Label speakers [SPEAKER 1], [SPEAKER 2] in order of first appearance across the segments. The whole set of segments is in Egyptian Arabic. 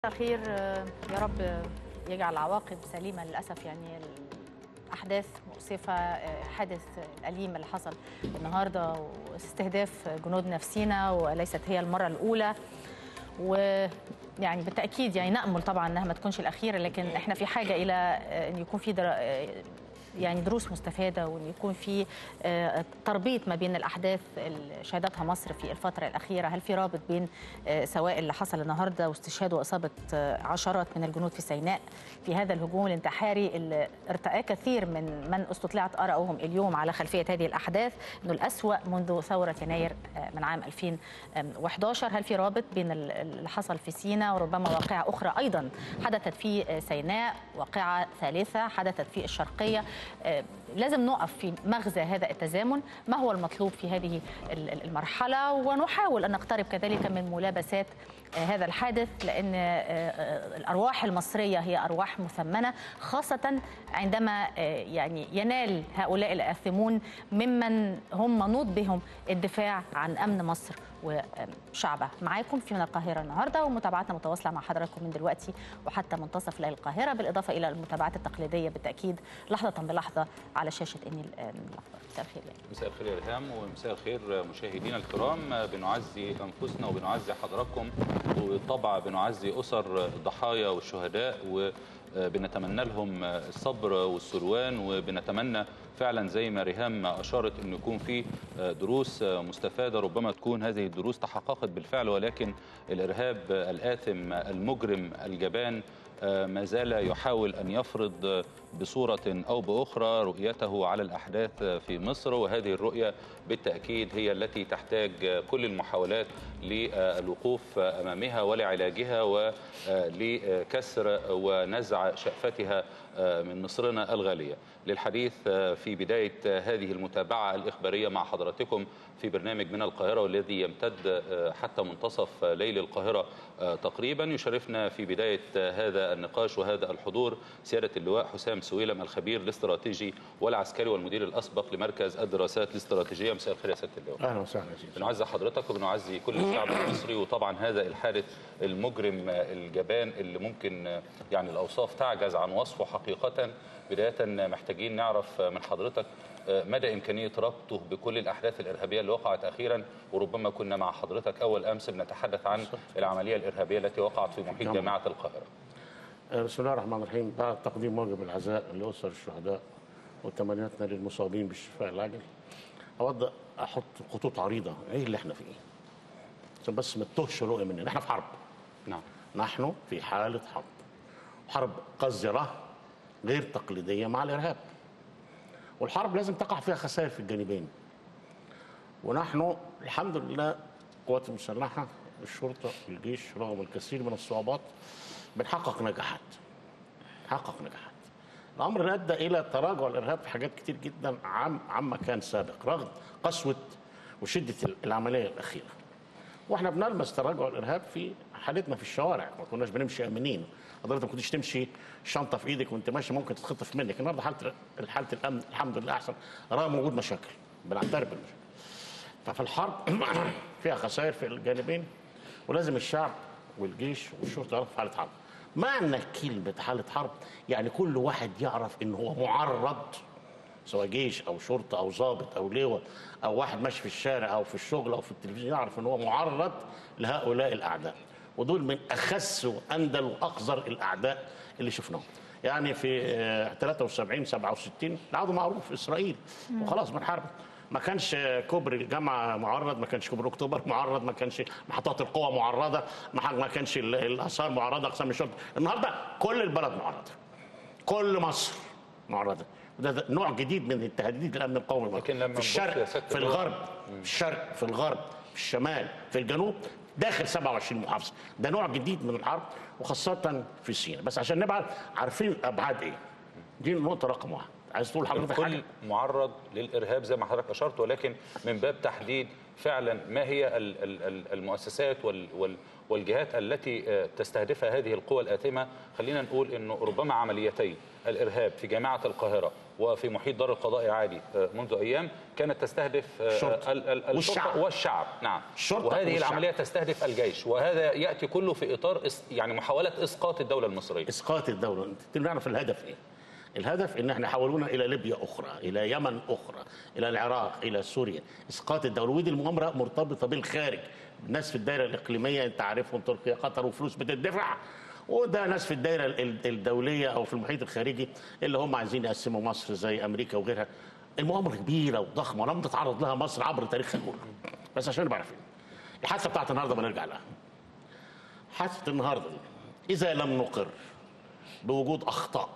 [SPEAKER 1] الخير يا رب يجعل عواقب سليمه للاسف يعني احداث مؤسفه حادث الاليم اللي حصل النهارده واستهداف جنودنا في سينا وليست هي المره الاولى ويعني بالتاكيد يعني نامل طبعا انها ما تكونش الاخيره لكن احنا في حاجه الى ان يكون في در... يعني دروس مستفاده وان يكون في تربيط ما بين الاحداث اللي شهدتها مصر في الفتره الاخيره، هل في رابط بين سواء اللي حصل النهارده واستشهاد واصابه عشرات من الجنود في سيناء في هذا الهجوم الانتحاري اللي ارتأى كثير من من استطلعت ارائهم اليوم على خلفيه هذه الاحداث انه الاسوأ منذ ثوره يناير من عام 2011 هل في رابط بين اللي حصل في سيناء وربما واقعه اخرى ايضا حدثت في سيناء واقعه ثالثه حدثت في الشرقيه لازم نقف في مغزى هذا التزامن ما هو المطلوب في هذه المرحلة ونحاول أن نقترب كذلك من ملابسات هذا الحادث لأن الأرواح المصرية هي أرواح مثمنة خاصة عندما يعني ينال هؤلاء الآثمون ممن هم منوط بهم الدفاع عن أمن مصر وشعبها معاكم في من القاهرة النهاردة ومتابعتنا متواصلة مع حضراتكم من دلوقتي وحتى منتصف ليل القاهرة بالإضافة إلى المتابعات التقليدية بالتأكيد لحظة بلحظة على شاشة إني الأخبار مساء الخير يعني.
[SPEAKER 2] مساء الخير يا ريهام ومساء الخير مشاهدينا الكرام بنعزي أنفسنا وبنعزي حضراتكم وطبعا بنعزي أسر الضحايا والشهداء و بنتمنى لهم الصبر والسلوان وبنتمنى فعلا زي ما ريهام اشارت انه يكون في دروس مستفاده ربما تكون هذه الدروس تحققت بالفعل ولكن الارهاب الاثم المجرم الجبان ما زال يحاول ان يفرض بصوره او باخرى رؤيته على الاحداث في مصر وهذه الرؤيه بالتاكيد هي التي تحتاج كل المحاولات للوقوف امامها ولعلاجها ولكسر ونزع شأفتها من مصرنا الغاليه. للحديث في بدايه هذه المتابعه الاخباريه مع حضراتكم في برنامج من القاهره والذي يمتد حتى منتصف ليل القاهره تقريبا يشرفنا في بدايه هذا النقاش وهذا الحضور سياده اللواء حسام سويلم الخبير الاستراتيجي والعسكري والمدير الاسبق لمركز الدراسات الاستراتيجيه مساء الخير يا سياده اللواء.
[SPEAKER 3] اهلا وسهلا
[SPEAKER 2] بنعزي حضرتك وبنعزي كل الشعب المصري وطبعا هذا الحادث المجرم الجبان اللي ممكن يعني الاوصاف تعجز عن وصفه حقيقه بدايه محتاجين نعرف من حضرتك مدى امكانيه ربطه بكل الاحداث الارهابيه اللي وقعت اخيرا وربما كنا مع حضرتك اول امس بنتحدث عن العمليه الارهابيه التي وقعت في محيط جامعه القاهره.
[SPEAKER 3] بسم الله الرحمن الرحيم بعد تقديم واجب العزاء لاسر الشهداء وتمنياتنا للمصابين بالشفاء العاجل اود احط خطوط عريضه ايه اللي احنا فيه عشان بس ما تتوهش رؤيه مننا احنا في حرب
[SPEAKER 2] نعم
[SPEAKER 3] نحن في حاله حرب حرب قذره غير تقليديه مع الارهاب والحرب لازم تقع فيها خسائر في الجانبين ونحن الحمد لله القوات المسلحه الشرطه الجيش رغم الكثير من الصعوبات بنحقق نجاحات حقق نجاحات الامر ادى الى تراجع الارهاب في حاجات كتير جدا عم عما كان سابق رغم قسوه وشده العمليه الاخيره واحنا بنلمس تراجع الارهاب في حالتنا في الشوارع ما كناش بنمشي امنين حضرتك ما كنتش تمشي شنطه في ايدك وانت ماشي ممكن تتخطف منك النهارده حاله حاله الامن الحمد لله احسن رغم وجود مشاكل بنعترف بالمشاكل ففي الحرب فيها خسائر في الجانبين ولازم الشعب والجيش والشرطه يعرفوا في حاله حرب معنى كلمه حاله حرب يعني كل واحد يعرف ان هو معرض سواء جيش او شرطه او ضابط او لواء او واحد ماشي في الشارع او في الشغل او في التلفزيون يعرف ان هو معرض لهؤلاء الاعداء ودول من اخس واندل واقذر الاعداء اللي شفناهم يعني في 73 67 العدو معروف اسرائيل وخلاص بنحارب ما كانش كوبري الجامعه معرض ما كانش كوبري اكتوبر معرض ما كانش محطات القوى معرضه ما كانش الاثار معرضه اقسام الشرطه النهارده كل البلد معرضه كل مصر معرضه ده نوع جديد من التهديد الامن القومي
[SPEAKER 2] لكن لما
[SPEAKER 3] في الشرق في الغرب في الشرق في الغرب في الشمال في الجنوب داخل 27 محافظه ده نوع جديد من الحرب وخاصه في سيناء بس عشان نبقى عارفين ابعاد ايه دي النقطه رقم واحد عايز تقول حضرتك
[SPEAKER 2] الكل معرض للارهاب زي ما حضرتك اشرت ولكن من باب تحديد فعلا ما هي ال- ال- ال- المؤسسات وال- وال- والجهات التي آه، تستهدفها هذه القوى الآثمة خلينا نقول أنه ربما عمليتي الإرهاب في جامعة القاهرة وفي محيط دار القضاء العالي آه، منذ أيام كانت تستهدف آه،
[SPEAKER 3] الشرطة.
[SPEAKER 2] ال- ال- الشرطة
[SPEAKER 3] والشعب.
[SPEAKER 2] والشعب نعم
[SPEAKER 3] الشرطة
[SPEAKER 2] وهذه
[SPEAKER 3] والشعب.
[SPEAKER 2] العملية تستهدف الجيش وهذا يأتي كله في إطار إس- يعني محاولة إسقاط الدولة المصرية
[SPEAKER 3] اسقاط الدوله انت نعرف الهدف ايه الهدف ان احنا حولونا الى ليبيا اخرى الى يمن اخرى الى العراق الى سوريا اسقاط الدوله ودي المؤامره مرتبطه بالخارج ناس في الدائره الاقليميه انت عارفهم تركيا قطر وفلوس بتدفع وده ناس في الدائره ال- الدوليه او في المحيط الخارجي اللي هم عايزين يقسموا مصر زي امريكا وغيرها المؤامره كبيره وضخمه لم تتعرض لها مصر عبر تاريخها كله بس عشان نبقى عارفين الحادثه بتاعت النهارده بنرجع لها حادثه النهارده دي اذا لم نقر بوجود اخطاء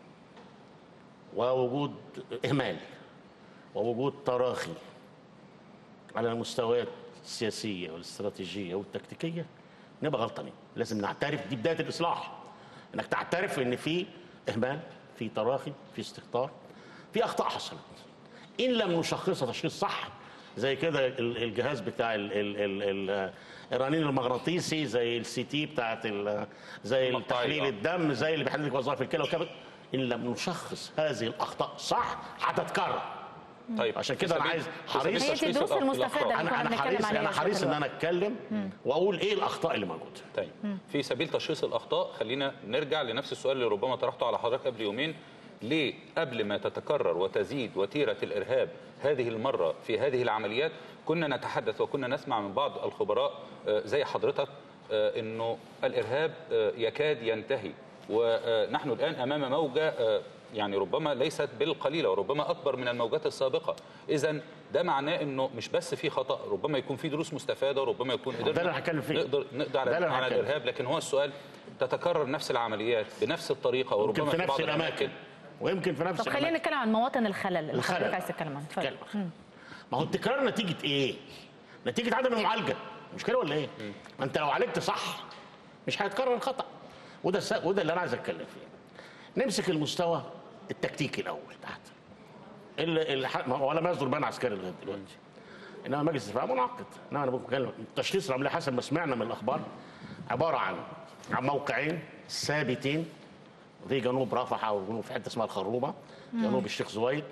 [SPEAKER 3] ووجود اهمال ووجود تراخي على المستويات السياسيه والاستراتيجيه والتكتيكيه نبقى غلطانين لازم نعترف دي بدايه الاصلاح انك تعترف ان في اهمال في تراخي في استهتار في اخطاء حصلت ان لم نشخصها تشخيص صح زي كده ال- الجهاز بتاع ال ال ال ال الرنين المغناطيسي زي السي تي بتاعت ال- زي
[SPEAKER 2] المقطعية.
[SPEAKER 3] تحليل الدم زي اللي بيحدد لك وظائف الكلى وكذا ان لم نشخص هذه الاخطاء صح هتتكرر
[SPEAKER 2] طيب
[SPEAKER 3] عشان
[SPEAKER 2] في
[SPEAKER 3] كده أنا
[SPEAKER 2] سبيل-
[SPEAKER 3] عايز
[SPEAKER 2] في سبيل
[SPEAKER 3] حريص-
[SPEAKER 1] هي دي
[SPEAKER 2] تشخيص
[SPEAKER 1] الدروس
[SPEAKER 2] الأخ-
[SPEAKER 1] المستفادة
[SPEAKER 2] الأخطاء.
[SPEAKER 1] اللي كنا
[SPEAKER 3] انا انا
[SPEAKER 1] بنتكلم
[SPEAKER 3] حريص
[SPEAKER 1] عليها
[SPEAKER 3] انا حريص ان
[SPEAKER 1] دلوقتي.
[SPEAKER 3] انا اتكلم واقول ايه الاخطاء اللي موجوده
[SPEAKER 2] طيب في سبيل تشخيص الاخطاء خلينا نرجع لنفس السؤال اللي ربما طرحته على حضرتك قبل يومين ليه قبل ما تتكرر وتزيد وتيره الارهاب هذه المره في هذه العمليات كنا نتحدث وكنا نسمع من بعض الخبراء آه، زي حضرتك آه، انه الارهاب آه، يكاد ينتهي ونحن الان امام موجه آه، يعني ربما ليست بالقليله وربما اكبر من الموجات السابقه اذا ده معناه انه مش بس في خطا ربما يكون في دروس مستفاده وربما يكون
[SPEAKER 3] اللي أنا هتكلم فيه.
[SPEAKER 2] نقدر نقضي على
[SPEAKER 3] ده اللي أنا
[SPEAKER 2] على
[SPEAKER 3] هتكلم
[SPEAKER 2] الارهاب لكن هو السؤال تتكرر نفس العمليات بنفس الطريقه
[SPEAKER 3] يمكن
[SPEAKER 2] وربما
[SPEAKER 3] في
[SPEAKER 2] في بعض
[SPEAKER 3] نفس الاماكن ويمكن في نفس
[SPEAKER 1] طب خلينا
[SPEAKER 3] الاماكن
[SPEAKER 1] نتكلم عن مواطن الخلل اللي
[SPEAKER 3] الخلل.
[SPEAKER 1] حضرتك عايز تتكلم عنه اتفضل.
[SPEAKER 3] كلمة. ما هو التكرار نتيجه ايه؟ نتيجه عدم المعالجه مش كده ولا ايه؟ ما انت لو عالجت صح مش هيتكرر الخطا وده الس... وده اللي انا عايز اتكلم فيه نمسك المستوى التكتيكي الاول تحت اللي اللي ح... ما هو لم يصدر بيان عسكري لغايه دلوقتي انما مجلس الدفاع منعقد انما انا بتكلم تشخيص العمليه حسب ما سمعنا من الاخبار عباره عن عن موقعين ثابتين في جنوب رفح او جنوب في حته اسمها الخروبه جنوب الشيخ زويد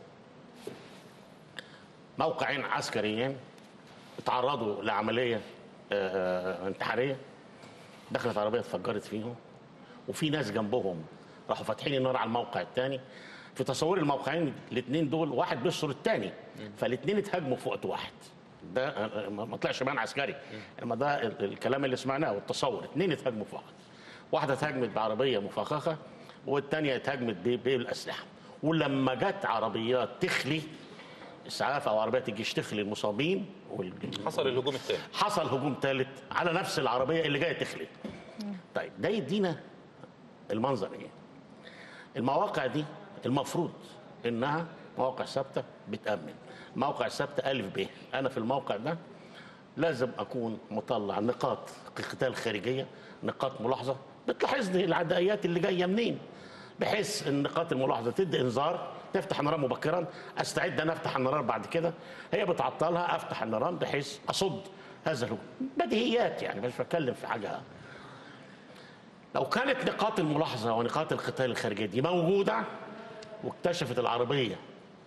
[SPEAKER 3] موقعين عسكريين تعرضوا لعمليه آه، انتحاريه دخلت عربيه اتفجرت فيهم وفي ناس جنبهم راحوا فاتحين النار على الموقع الثاني في تصور الموقعين الاثنين دول واحد بيشصر الثاني فالاثنين اتهاجموا في وقت واحد ده آه، ما ما طلعش بيان عسكري انما ده ال- الكلام اللي سمعناه والتصور اثنين اتهاجموا في واحد واحده اتهاجمت بعربيه مفخخه والثانيه اتهاجمت ب- بالاسلحه ولما جت عربيات تخلي اسعاف او عربيات الجيش تخلي المصابين وال...
[SPEAKER 2] حصل الهجوم الثاني
[SPEAKER 3] حصل هجوم ثالث على نفس العربيه اللي جايه تخلي طيب ده يدينا المنظر ايه المواقع دي المفروض انها مواقع ثابته بتامن موقع ثابته الف ب انا في الموقع ده لازم اكون مطلع نقاط قتال خارجيه نقاط ملاحظه بتلاحظني العدائيات اللي جايه منين بحيث النقاط الملاحظه تدي انذار تفتح النيران مبكرا استعد انا افتح النيران بعد كده هي بتعطلها افتح النيران بحيث اصد هذا الهجوم بديهيات يعني مش بتكلم في حاجه لو كانت نقاط الملاحظه ونقاط القتال الخارجيه دي موجوده واكتشفت العربيه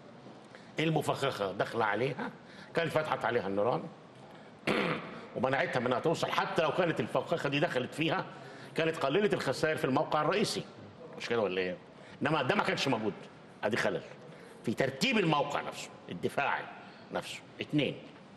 [SPEAKER 3] المفخخه داخله عليها كانت فتحت عليها النيران ومنعتها من انها توصل حتى لو كانت الفخاخه دي دخلت فيها كانت قللت الخسائر في الموقع الرئيسي مش كده ولا ايه؟ انما ده ما كانش موجود ادي خلل في ترتيب الموقع نفسه الدفاعي نفسه اثنين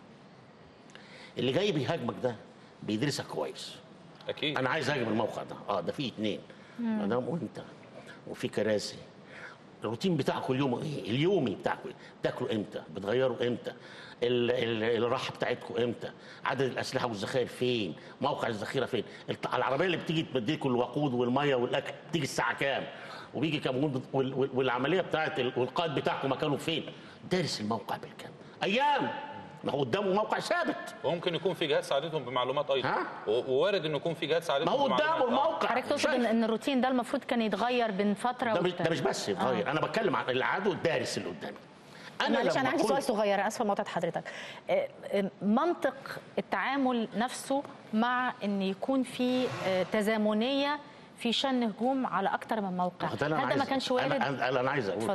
[SPEAKER 3] اللي جاي بيهاجمك ده بيدرسك كويس
[SPEAKER 2] اكيد
[SPEAKER 3] انا عايز اهاجم الموقع ده اه ده فيه اثنين مدام وانت وفي كراسي الروتين بتاعكم اليوم ايه اليومي بتاعكم إيه؟ بتاكلوا امتى بتغيروا امتى ال- ال- الراحه بتاعتكم امتى عدد الاسلحه والذخائر فين موقع الذخيره فين الط- العربيه اللي بتيجي تديكم الوقود والميه والاكل بتيجي الساعه كام وبيجي كام وال- وال- والعمليه بتاعت ال- والقائد بتاعكم مكانه فين دارس الموقع بالكامل ايام ما هو قدامه موقع ثابت
[SPEAKER 2] وممكن يكون في جهات ساعدتهم بمعلومات ايضا
[SPEAKER 3] ها؟
[SPEAKER 2] و- ووارد انه يكون في جهات
[SPEAKER 3] ما
[SPEAKER 2] ساعدتهم
[SPEAKER 3] هو
[SPEAKER 2] بمعلومات
[SPEAKER 3] قدامه
[SPEAKER 2] آه.
[SPEAKER 3] الموقع
[SPEAKER 1] حضرتك تقصد
[SPEAKER 3] شايف؟
[SPEAKER 1] ان إن الروتين ده المفروض كان يتغير بين فتره
[SPEAKER 3] ده مش
[SPEAKER 1] وت-
[SPEAKER 3] ده مش بس يتغير انا بتكلم عن العدو الدارس اللي قدامي أنا
[SPEAKER 1] معلش
[SPEAKER 3] لما
[SPEAKER 1] انا عندي
[SPEAKER 3] كنت-
[SPEAKER 1] سؤال صغير انا اسفه مقاطعه حضرتك آه، آه، منطق التعامل نفسه مع ان يكون في آه، تزامنيه في شن هجوم على اكتر من موقع
[SPEAKER 3] ما هو ده اللي أنا
[SPEAKER 1] هل ده ما
[SPEAKER 3] عايز-
[SPEAKER 1] كانش وارد
[SPEAKER 3] انا انا, أنا عايز اقول
[SPEAKER 1] اتفضل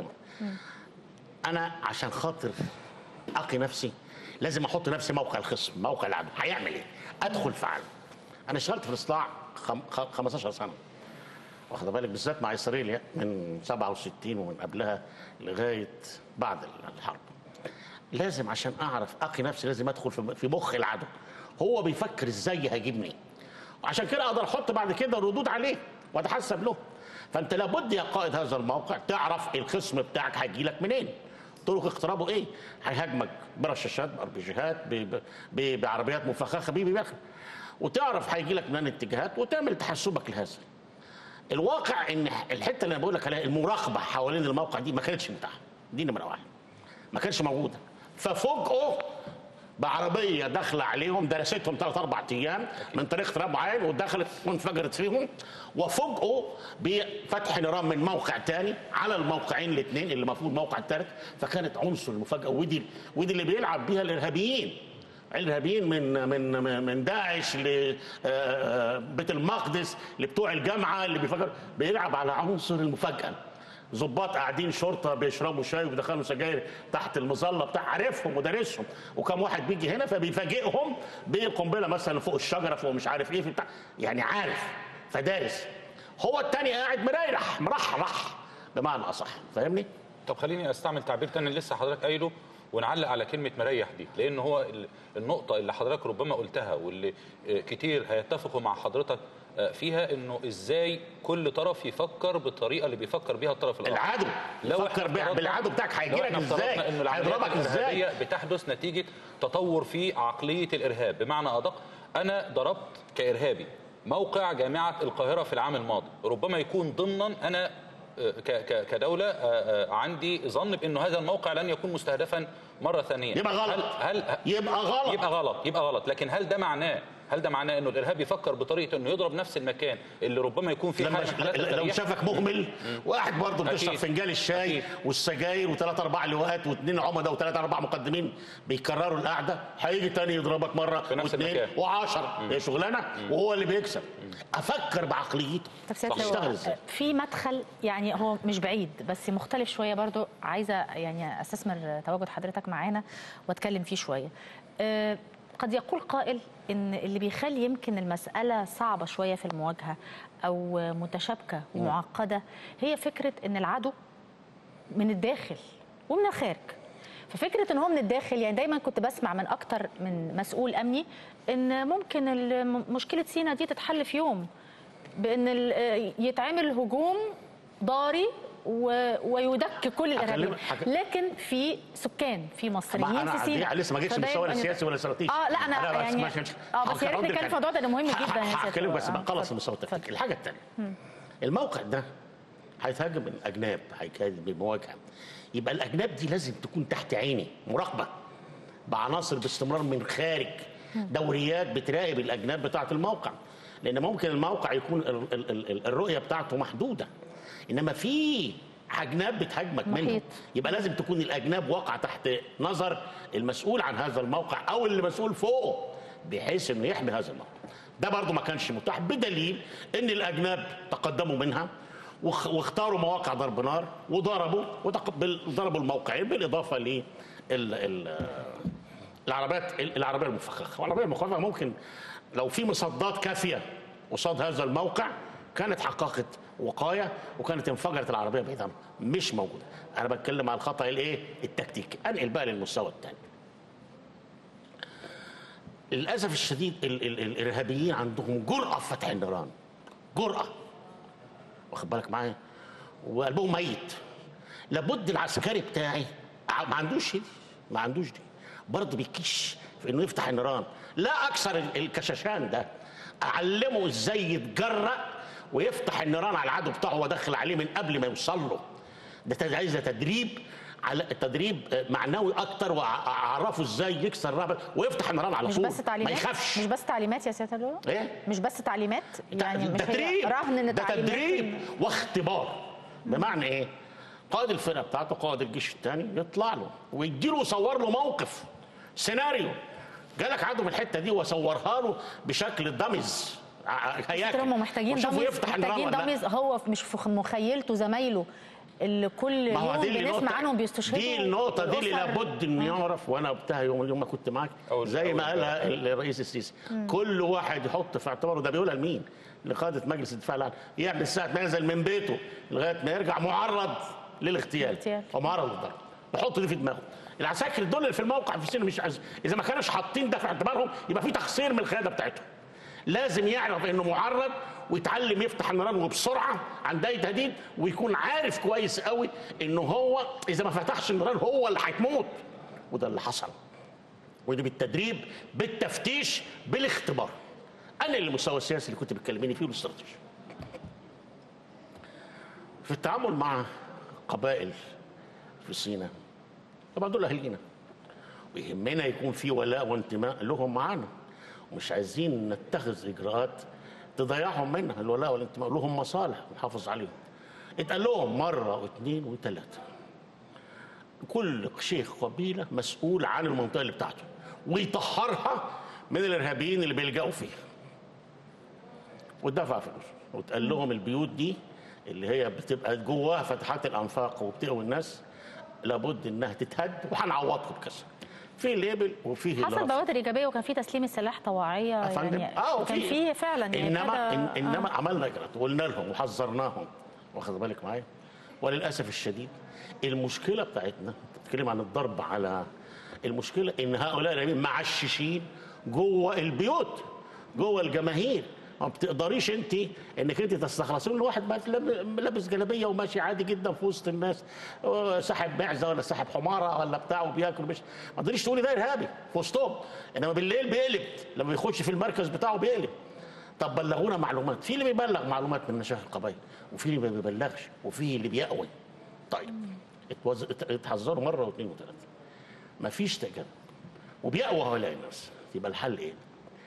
[SPEAKER 3] انا عشان خاطر اقي نفسي لازم احط نفسي موقع الخصم موقع العدو هيعمل ايه ادخل في عدو انا اشتغلت في الاصلاع خم... خ- 15 سنه واخد بالك بالذات مع اسرائيل من 67 ومن قبلها لغايه بعد الحرب لازم عشان اعرف اقي نفسي لازم ادخل في في مخ العدو هو بيفكر ازاي يهاجمني وعشان كده اقدر احط بعد كده ردود عليه واتحسب له فانت لابد يا قائد هذا الموقع تعرف الخصم بتاعك هيجي لك منين طرق اقترابه ايه هيهاجمك برشاشات باربجيهات ب- ب- بعربيات مفخخه بيه بيه وتعرف هيجي لك من اتجاهات وتعمل تحسبك لهذا الواقع ان الحته اللي انا بقول لك عليها المراقبه حوالين الموقع دي ما كانتش متاحه دي نمره واحد ما كانش موجوده ففوجئوا بعربيه داخله عليهم درستهم ثلاث اربع ايام من طريق اقتراب معين ودخلت وانفجرت فيهم وفوجئوا بفتح نيران من موقع تاني على الموقعين الاثنين اللي المفروض موقع ثالث فكانت عنصر المفاجاه ودي ودي اللي بيلعب بيها الارهابيين الارهابيين من من من داعش لبيت المقدس لبتوع الجامعه اللي بيفكر بيلعب على عنصر المفاجاه ظباط قاعدين شرطه بيشربوا شاي وبيدخلوا سجاير تحت المظله بتاع عارفهم ودارسهم وكم واحد بيجي هنا فبيفاجئهم بالقنبله مثلا فوق الشجره فوق مش عارف ايه في بتاع يعني عارف فدارس هو التاني قاعد مريح مرحرح بمعنى اصح فاهمني؟
[SPEAKER 2] طب خليني استعمل تعبير تاني لسه حضرتك قايله ونعلق على كلمه مريح دي لان هو ال- النقطه اللي حضرتك ربما قلتها واللي آه، كتير هيتفقوا مع حضرتك آه، فيها انه ازاي كل طرف يفكر بالطريقه اللي بيفكر بيها الطرف الاخر
[SPEAKER 3] العدو
[SPEAKER 2] لو
[SPEAKER 3] فكر
[SPEAKER 2] احنا
[SPEAKER 3] بيع-
[SPEAKER 2] افترضنا-
[SPEAKER 3] بالعدو بتاعك هيجي
[SPEAKER 2] لو
[SPEAKER 3] لك
[SPEAKER 2] احنا افترضنا
[SPEAKER 3] ازاي؟
[SPEAKER 2] انه العمليات
[SPEAKER 3] هيضربك ازاي؟
[SPEAKER 2] الارهابيه بتحدث نتيجه تطور في عقليه الارهاب بمعنى ادق انا ضربت كارهابي موقع جامعه القاهره في العام الماضي ربما يكون ضمنا انا آه، ك- ك- كدوله آه، آه، عندي ظن بانه هذا الموقع لن يكون مستهدفا مره ثانيه
[SPEAKER 3] يبقى غلط.
[SPEAKER 2] هل, هل
[SPEAKER 3] يبقى غلط
[SPEAKER 2] يبقى غلط يبقى غلط لكن هل ده معناه هل ده معناه انه الارهاب يفكر بطريقه انه يضرب نفس المكان اللي ربما يكون فيه
[SPEAKER 3] لما
[SPEAKER 2] حاله من حالات
[SPEAKER 3] لو
[SPEAKER 2] التريح؟
[SPEAKER 3] شافك مهمل وقاعد برضه بتشرب
[SPEAKER 2] أكيد.
[SPEAKER 3] فنجان الشاي
[SPEAKER 2] أكيد.
[SPEAKER 3] والسجاير وثلاث اربع لواءات واثنين عمده وثلاث اربع مقدمين بيكرروا القعده هيجي تاني يضربك مره
[SPEAKER 2] في نفس
[SPEAKER 3] واثنين
[SPEAKER 2] المكان.
[SPEAKER 3] وعشرة هي شغلانه وهو اللي بيكسب افكر بعقليته
[SPEAKER 1] طب سيادة
[SPEAKER 2] صح.
[SPEAKER 1] اللواء،
[SPEAKER 3] اشتغل ازاي؟
[SPEAKER 1] في مدخل يعني هو مش بعيد بس مختلف شويه برضو عايزه يعني استثمر تواجد حضرتك معانا واتكلم فيه شويه آه، قد يقول قائل ان اللي بيخلي يمكن المساله صعبه شويه في المواجهه او متشابكه ومعقده هي فكره ان العدو من الداخل ومن الخارج ففكره ان هو من الداخل يعني دايما كنت بسمع من اكتر من مسؤول امني ان ممكن ال- مشكله سينا دي تتحل في يوم بان ال- يتعمل هجوم ضاري و- ويدك كل الارهابيين
[SPEAKER 3] هكلمك- هك-
[SPEAKER 1] لكن في سكان في مصريين
[SPEAKER 3] ما انا
[SPEAKER 1] في سينا
[SPEAKER 3] عادي- لسه ما جيتش
[SPEAKER 1] فده
[SPEAKER 3] المستوى لا
[SPEAKER 1] يبقى-
[SPEAKER 3] سياسي ولا استراتيجي
[SPEAKER 1] اه لا انا
[SPEAKER 3] بس
[SPEAKER 1] يعني
[SPEAKER 3] ماشي-
[SPEAKER 1] اه بس يا ريت
[SPEAKER 3] هقول لك
[SPEAKER 1] نتكلم في
[SPEAKER 3] حاجة.
[SPEAKER 1] الموضوع ده ده مهم
[SPEAKER 3] ه-
[SPEAKER 1] جدا يا
[SPEAKER 3] ه-
[SPEAKER 1] سيادة
[SPEAKER 3] هكلمك بس
[SPEAKER 1] اللواء.
[SPEAKER 3] بقى
[SPEAKER 1] آه،
[SPEAKER 3] خلص
[SPEAKER 1] اتفضل.
[SPEAKER 3] المستوى التكتيكي
[SPEAKER 1] اتفضل.
[SPEAKER 3] الحاجه الثانيه الموقع ده هيتهاجم من اجناب هيتهاجم بمواجهه يبقى الاجناب دي لازم تكون تحت عيني مراقبه بعناصر باستمرار من خارج دوريات بتراقب الاجناب بتاعه الموقع لان ممكن الموقع يكون ال- ال- ال- الرؤيه بتاعته محدوده انما في اجناب بتهاجمك منه
[SPEAKER 1] محيط.
[SPEAKER 3] يبقى لازم تكون الاجناب واقعه تحت نظر المسؤول عن هذا الموقع او اللي مسؤول فوقه بحيث انه يحمي هذا الموقع ده برضه ما كانش متاح بدليل ان الاجناب تقدموا منها واخ- واختاروا مواقع ضرب نار وضربوا وتقبل ضربوا الموقعين بالاضافه ل العربيات العربيه المفخخه والعربيه المفخخه ممكن لو في مصدات كافيه قصاد هذا الموقع كانت حققت وقايه وكانت انفجرت العربيه بعيدا مش موجوده انا بتكلم على الخطا الايه التكتيكي انقل بقى للمستوى الثاني للاسف الشديد ال ال الارهابيين عندهم جرأه في فتح النيران جرأه واخد بالك معايا وقلبهم ميت لابد العسكري بتاعي ع- ما عندوش دي ما عندوش دي برضه بيكش في انه يفتح النيران لا اكثر ال- الكشاشان ده اعلمه ازاي يتجرأ ويفتح النيران على العدو بتاعه وهو داخل عليه من قبل ما يوصل له ده تد- عايز تدريب على تدريب آه، معنوي اكتر واعرفه ازاي يكسر الرهبه ويفتح النيران على
[SPEAKER 1] مش
[SPEAKER 3] طول
[SPEAKER 1] بس تعليمات
[SPEAKER 3] ما يخافش
[SPEAKER 1] مش بس تعليمات يا سياده اللواء
[SPEAKER 3] ايه
[SPEAKER 1] مش بس تعليمات يعني
[SPEAKER 3] ده
[SPEAKER 1] مش هي
[SPEAKER 3] تدريب
[SPEAKER 1] رهن ان
[SPEAKER 3] ده
[SPEAKER 1] تعليمات
[SPEAKER 3] تدريب واختبار بمعنى ايه قائد الفرقه بتاعته قائد الجيش الثاني يطلع له ويديله يصور له موقف سيناريو جالك عدو من الحته دي وصورها له بشكل دمز ع- هياكل
[SPEAKER 1] هم محتاجين
[SPEAKER 3] وشوفوا
[SPEAKER 1] دمز
[SPEAKER 3] يفتح النار
[SPEAKER 1] محتاجين
[SPEAKER 3] ولا لا.
[SPEAKER 1] دمز هو مش في مخيلته زمايله اللي كل
[SPEAKER 3] ما هو
[SPEAKER 1] يوم
[SPEAKER 3] دي اللي
[SPEAKER 1] بنسمع
[SPEAKER 3] نقطة-
[SPEAKER 1] عنهم بيستشهدوا
[SPEAKER 3] دي النقطة دي اللي
[SPEAKER 1] والأسر.
[SPEAKER 3] لابد انه يعرف وانا وقتها يوم يوم ما كنت معاك
[SPEAKER 2] أول-
[SPEAKER 3] زي ما
[SPEAKER 2] أول
[SPEAKER 3] قالها الرئيس السيسي كل واحد يحط في اعتباره ده بيقولها لمين؟ لقادة مجلس الدفاع العام يعني الساعة ما ينزل من بيته لغاية ما يرجع معرض للاغتيال
[SPEAKER 1] الاغتيال.
[SPEAKER 3] ومعرض للضرب يحط دي في دماغه العساكر دول اللي في الموقع في السنة مش عايز اذا ما كانوش حاطين ده في اعتبارهم يبقى في تقصير من القياده بتاعتهم لازم يعرف انه معرض ويتعلم يفتح النيران وبسرعه عند اي تهديد ويكون عارف كويس قوي انه هو اذا ما فتحش النيران هو اللي هيموت وده اللي حصل ودي بالتدريب بالتفتيش بالاختبار انا اللي المستوى السياسي اللي كنت بتكلميني فيه والاستراتيجي في التعامل مع قبائل في سيناء طبعا دول اهالينا ويهمنا يكون في ولاء وانتماء لهم معانا ومش عايزين نتخذ اجراءات تضيعهم منها الولاء والانتماء لهم مصالح نحافظ عليهم اتقال لهم مره واثنين وثلاثه كل شيخ قبيله مسؤول عن المنطقه اللي بتاعته ويطهرها من الارهابيين اللي بيلجأوا فيها ودفع فلوس وتقال لهم البيوت دي اللي هي بتبقى جواها فتحات الانفاق وبتقوي الناس لابد انها تتهد وهنعوضكم بكذا في ليبل وفيه اللي
[SPEAKER 1] حصل
[SPEAKER 3] رفض.
[SPEAKER 1] بوادر ايجابيه وكان في تسليم السلاح طواعيه
[SPEAKER 3] يا فندم
[SPEAKER 1] يعني
[SPEAKER 3] اه
[SPEAKER 1] وكان في فعلا يعني
[SPEAKER 3] انما
[SPEAKER 1] كده-
[SPEAKER 3] إن
[SPEAKER 1] آه.
[SPEAKER 3] انما عملنا اجراءات وقلنا لهم وحذرناهم واخد بالك معايا وللاسف الشديد المشكله بتاعتنا بتتكلم عن الضرب على المشكله ان هؤلاء الارهابيين معششين جوه البيوت جوه الجماهير ما بتقدريش انت انك انت تستخلصي من واحد بقى لاب- لابس جلابيه وماشي عادي جدا في وسط الناس آه، ساحب معزه ولا ساحب حماره ولا بتاع وبياكل مش ما تقدريش تقولي ده ارهابي في وسطهم انما بالليل بيقلب لما بيخش في المركز بتاعه بيقلب طب بلغونا معلومات في اللي بيبلغ معلومات من مشايخ القبائل وفي اللي ما بيبلغش وفي اللي بيقوي طيب اتوز... ات- اتحذروا مره واثنين وثلاثه مفيش استجابه وبيقوى هؤلاء الناس يبقى الحل ايه؟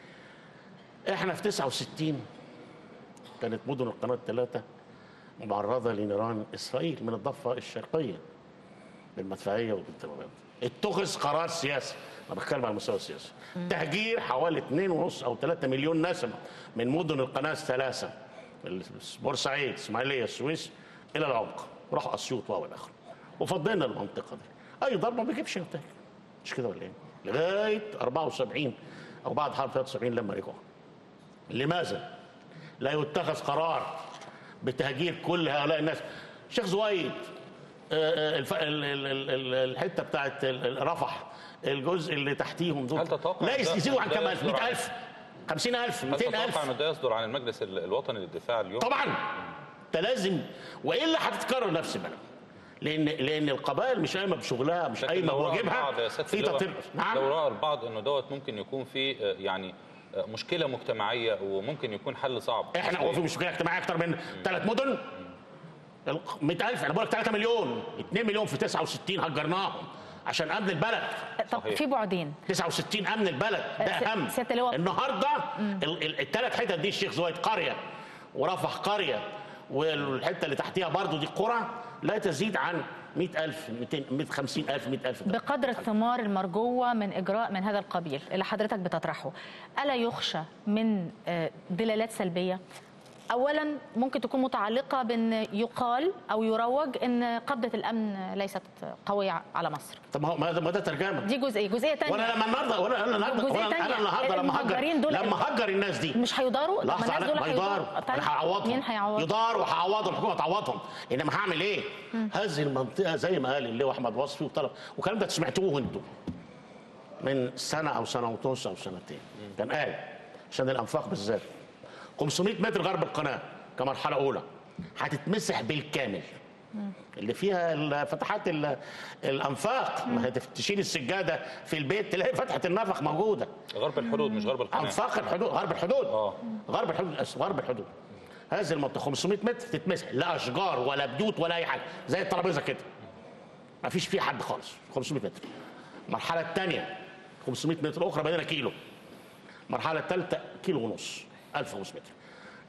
[SPEAKER 3] احنا في 69 كانت مدن القناه الثلاثه معرضه لنيران اسرائيل من الضفه الشرقيه بالمدفعيه وبالتمامات اتخذ قرار سياسي انا بتكلم على المستوى السياسي تهجير حوالي 2.5 او 3 مليون نسمه من مدن القناه الثلاثه بورسعيد اسماعيليه السويس الى العمق راحوا اسيوط والى اخره وفضينا المنطقه دي اي ضرب ما بيجيبش نتائج مش كده ولا ايه؟ لغايه 74 او بعد حرب 73 لما رجعوا لماذا؟ لا يتخذ قرار بتهجير كل هؤلاء الناس شيخ زويد آه، آه، الف- ال- ال- ال- ال- الحته بتاعت ال- ال- رفح الجزء اللي تحتيهم دول
[SPEAKER 2] هل تتوقع
[SPEAKER 3] لا
[SPEAKER 2] إن ده-
[SPEAKER 3] يزيدوا عن
[SPEAKER 2] ده
[SPEAKER 3] كمان
[SPEAKER 2] يصدر عن-
[SPEAKER 3] 100000 50000
[SPEAKER 2] هل
[SPEAKER 3] 200000
[SPEAKER 2] تتوقع ان ده يصدر عن المجلس ال- الوطني للدفاع اليوم؟
[SPEAKER 3] طبعا ده لازم والا هتتكرر نفس البلد لان لان القبائل مش قايمه بشغلها مش
[SPEAKER 2] لكن
[SPEAKER 3] قايمه
[SPEAKER 2] لو رأى
[SPEAKER 3] بواجبها
[SPEAKER 2] البعض يا سيادة
[SPEAKER 3] في
[SPEAKER 2] اللواء-
[SPEAKER 3] تطير نعم
[SPEAKER 2] لو راى البعض انه دوت ممكن يكون في آه، يعني آه، مشكله مجتمعيه وممكن يكون حل صعب
[SPEAKER 3] احنا هو في مشكله اجتماعيه اكتر من ثلاث مدن 100000 انا بقول لك 3 مليون 2 مليون في 69 هجرناهم عشان امن البلد
[SPEAKER 1] طب
[SPEAKER 2] صحيح.
[SPEAKER 1] في بعدين
[SPEAKER 3] 69 امن البلد ده
[SPEAKER 1] س-
[SPEAKER 3] اهم
[SPEAKER 1] سيادة اللواء.
[SPEAKER 3] النهارده الثلاث حتت دي الشيخ زويد قريه ورفح قريه والحته اللي تحتيها برضو دي قرى لا تزيد عن 100000 200 150000 100000 ده.
[SPEAKER 1] بقدر الثمار المرجوة من إجراء من هذا القبيل اللي حضرتك بتطرحه ألا يخشى من آه، دلالات سلبية؟ أولا ممكن تكون متعلقة بأن يقال أو يروج أن قبضة الأمن ليست قوية على مصر
[SPEAKER 3] طب ما هو ما ده- ما ده ترجمه
[SPEAKER 1] دي جزئية جزئية تانية
[SPEAKER 3] وانا لما النهارده وانا انا النهارده
[SPEAKER 1] جزئية
[SPEAKER 3] وانا
[SPEAKER 1] تانية.
[SPEAKER 3] انا النهارده لما هجر
[SPEAKER 1] المهجرين دول
[SPEAKER 3] لما هجر الناس دي
[SPEAKER 1] مش هيداروا لما
[SPEAKER 3] لحظه
[SPEAKER 1] الناس
[SPEAKER 3] على
[SPEAKER 1] دول
[SPEAKER 3] ما يدار
[SPEAKER 1] طيب،
[SPEAKER 3] انا هعوضهم
[SPEAKER 1] مين هيعوض
[SPEAKER 3] يدار وهعوضهم الحكومه تعوضهم انما هعمل ايه؟ هذه المنطقه زي ما قال اللواء احمد وصفي وطلب والكلام ده سمعتوه انتوا من سنه او سنه ونص او سنتين كان قال عشان الانفاق بالذات 500 متر غرب القناه كمرحله اولى هتتمسح بالكامل اللي فيها ال- فتحات ال- الانفاق ما هي تشيل السجاده في البيت تلاقي فتحه النفق موجوده
[SPEAKER 2] غرب الحدود مش غرب القناه
[SPEAKER 3] انفاق الحدود غرب الحدود
[SPEAKER 2] آه.
[SPEAKER 3] غرب الحدود أس- غرب الحدود هذه المنطقه 500 متر تتمسح لا اشجار ولا بيوت ولا اي حاجه زي الترابيزه كده ما فيش فيه حد خالص 500 متر المرحله الثانيه 500 متر اخرى بقينا كيلو المرحله الثالثه كيلو ونص 1500 متر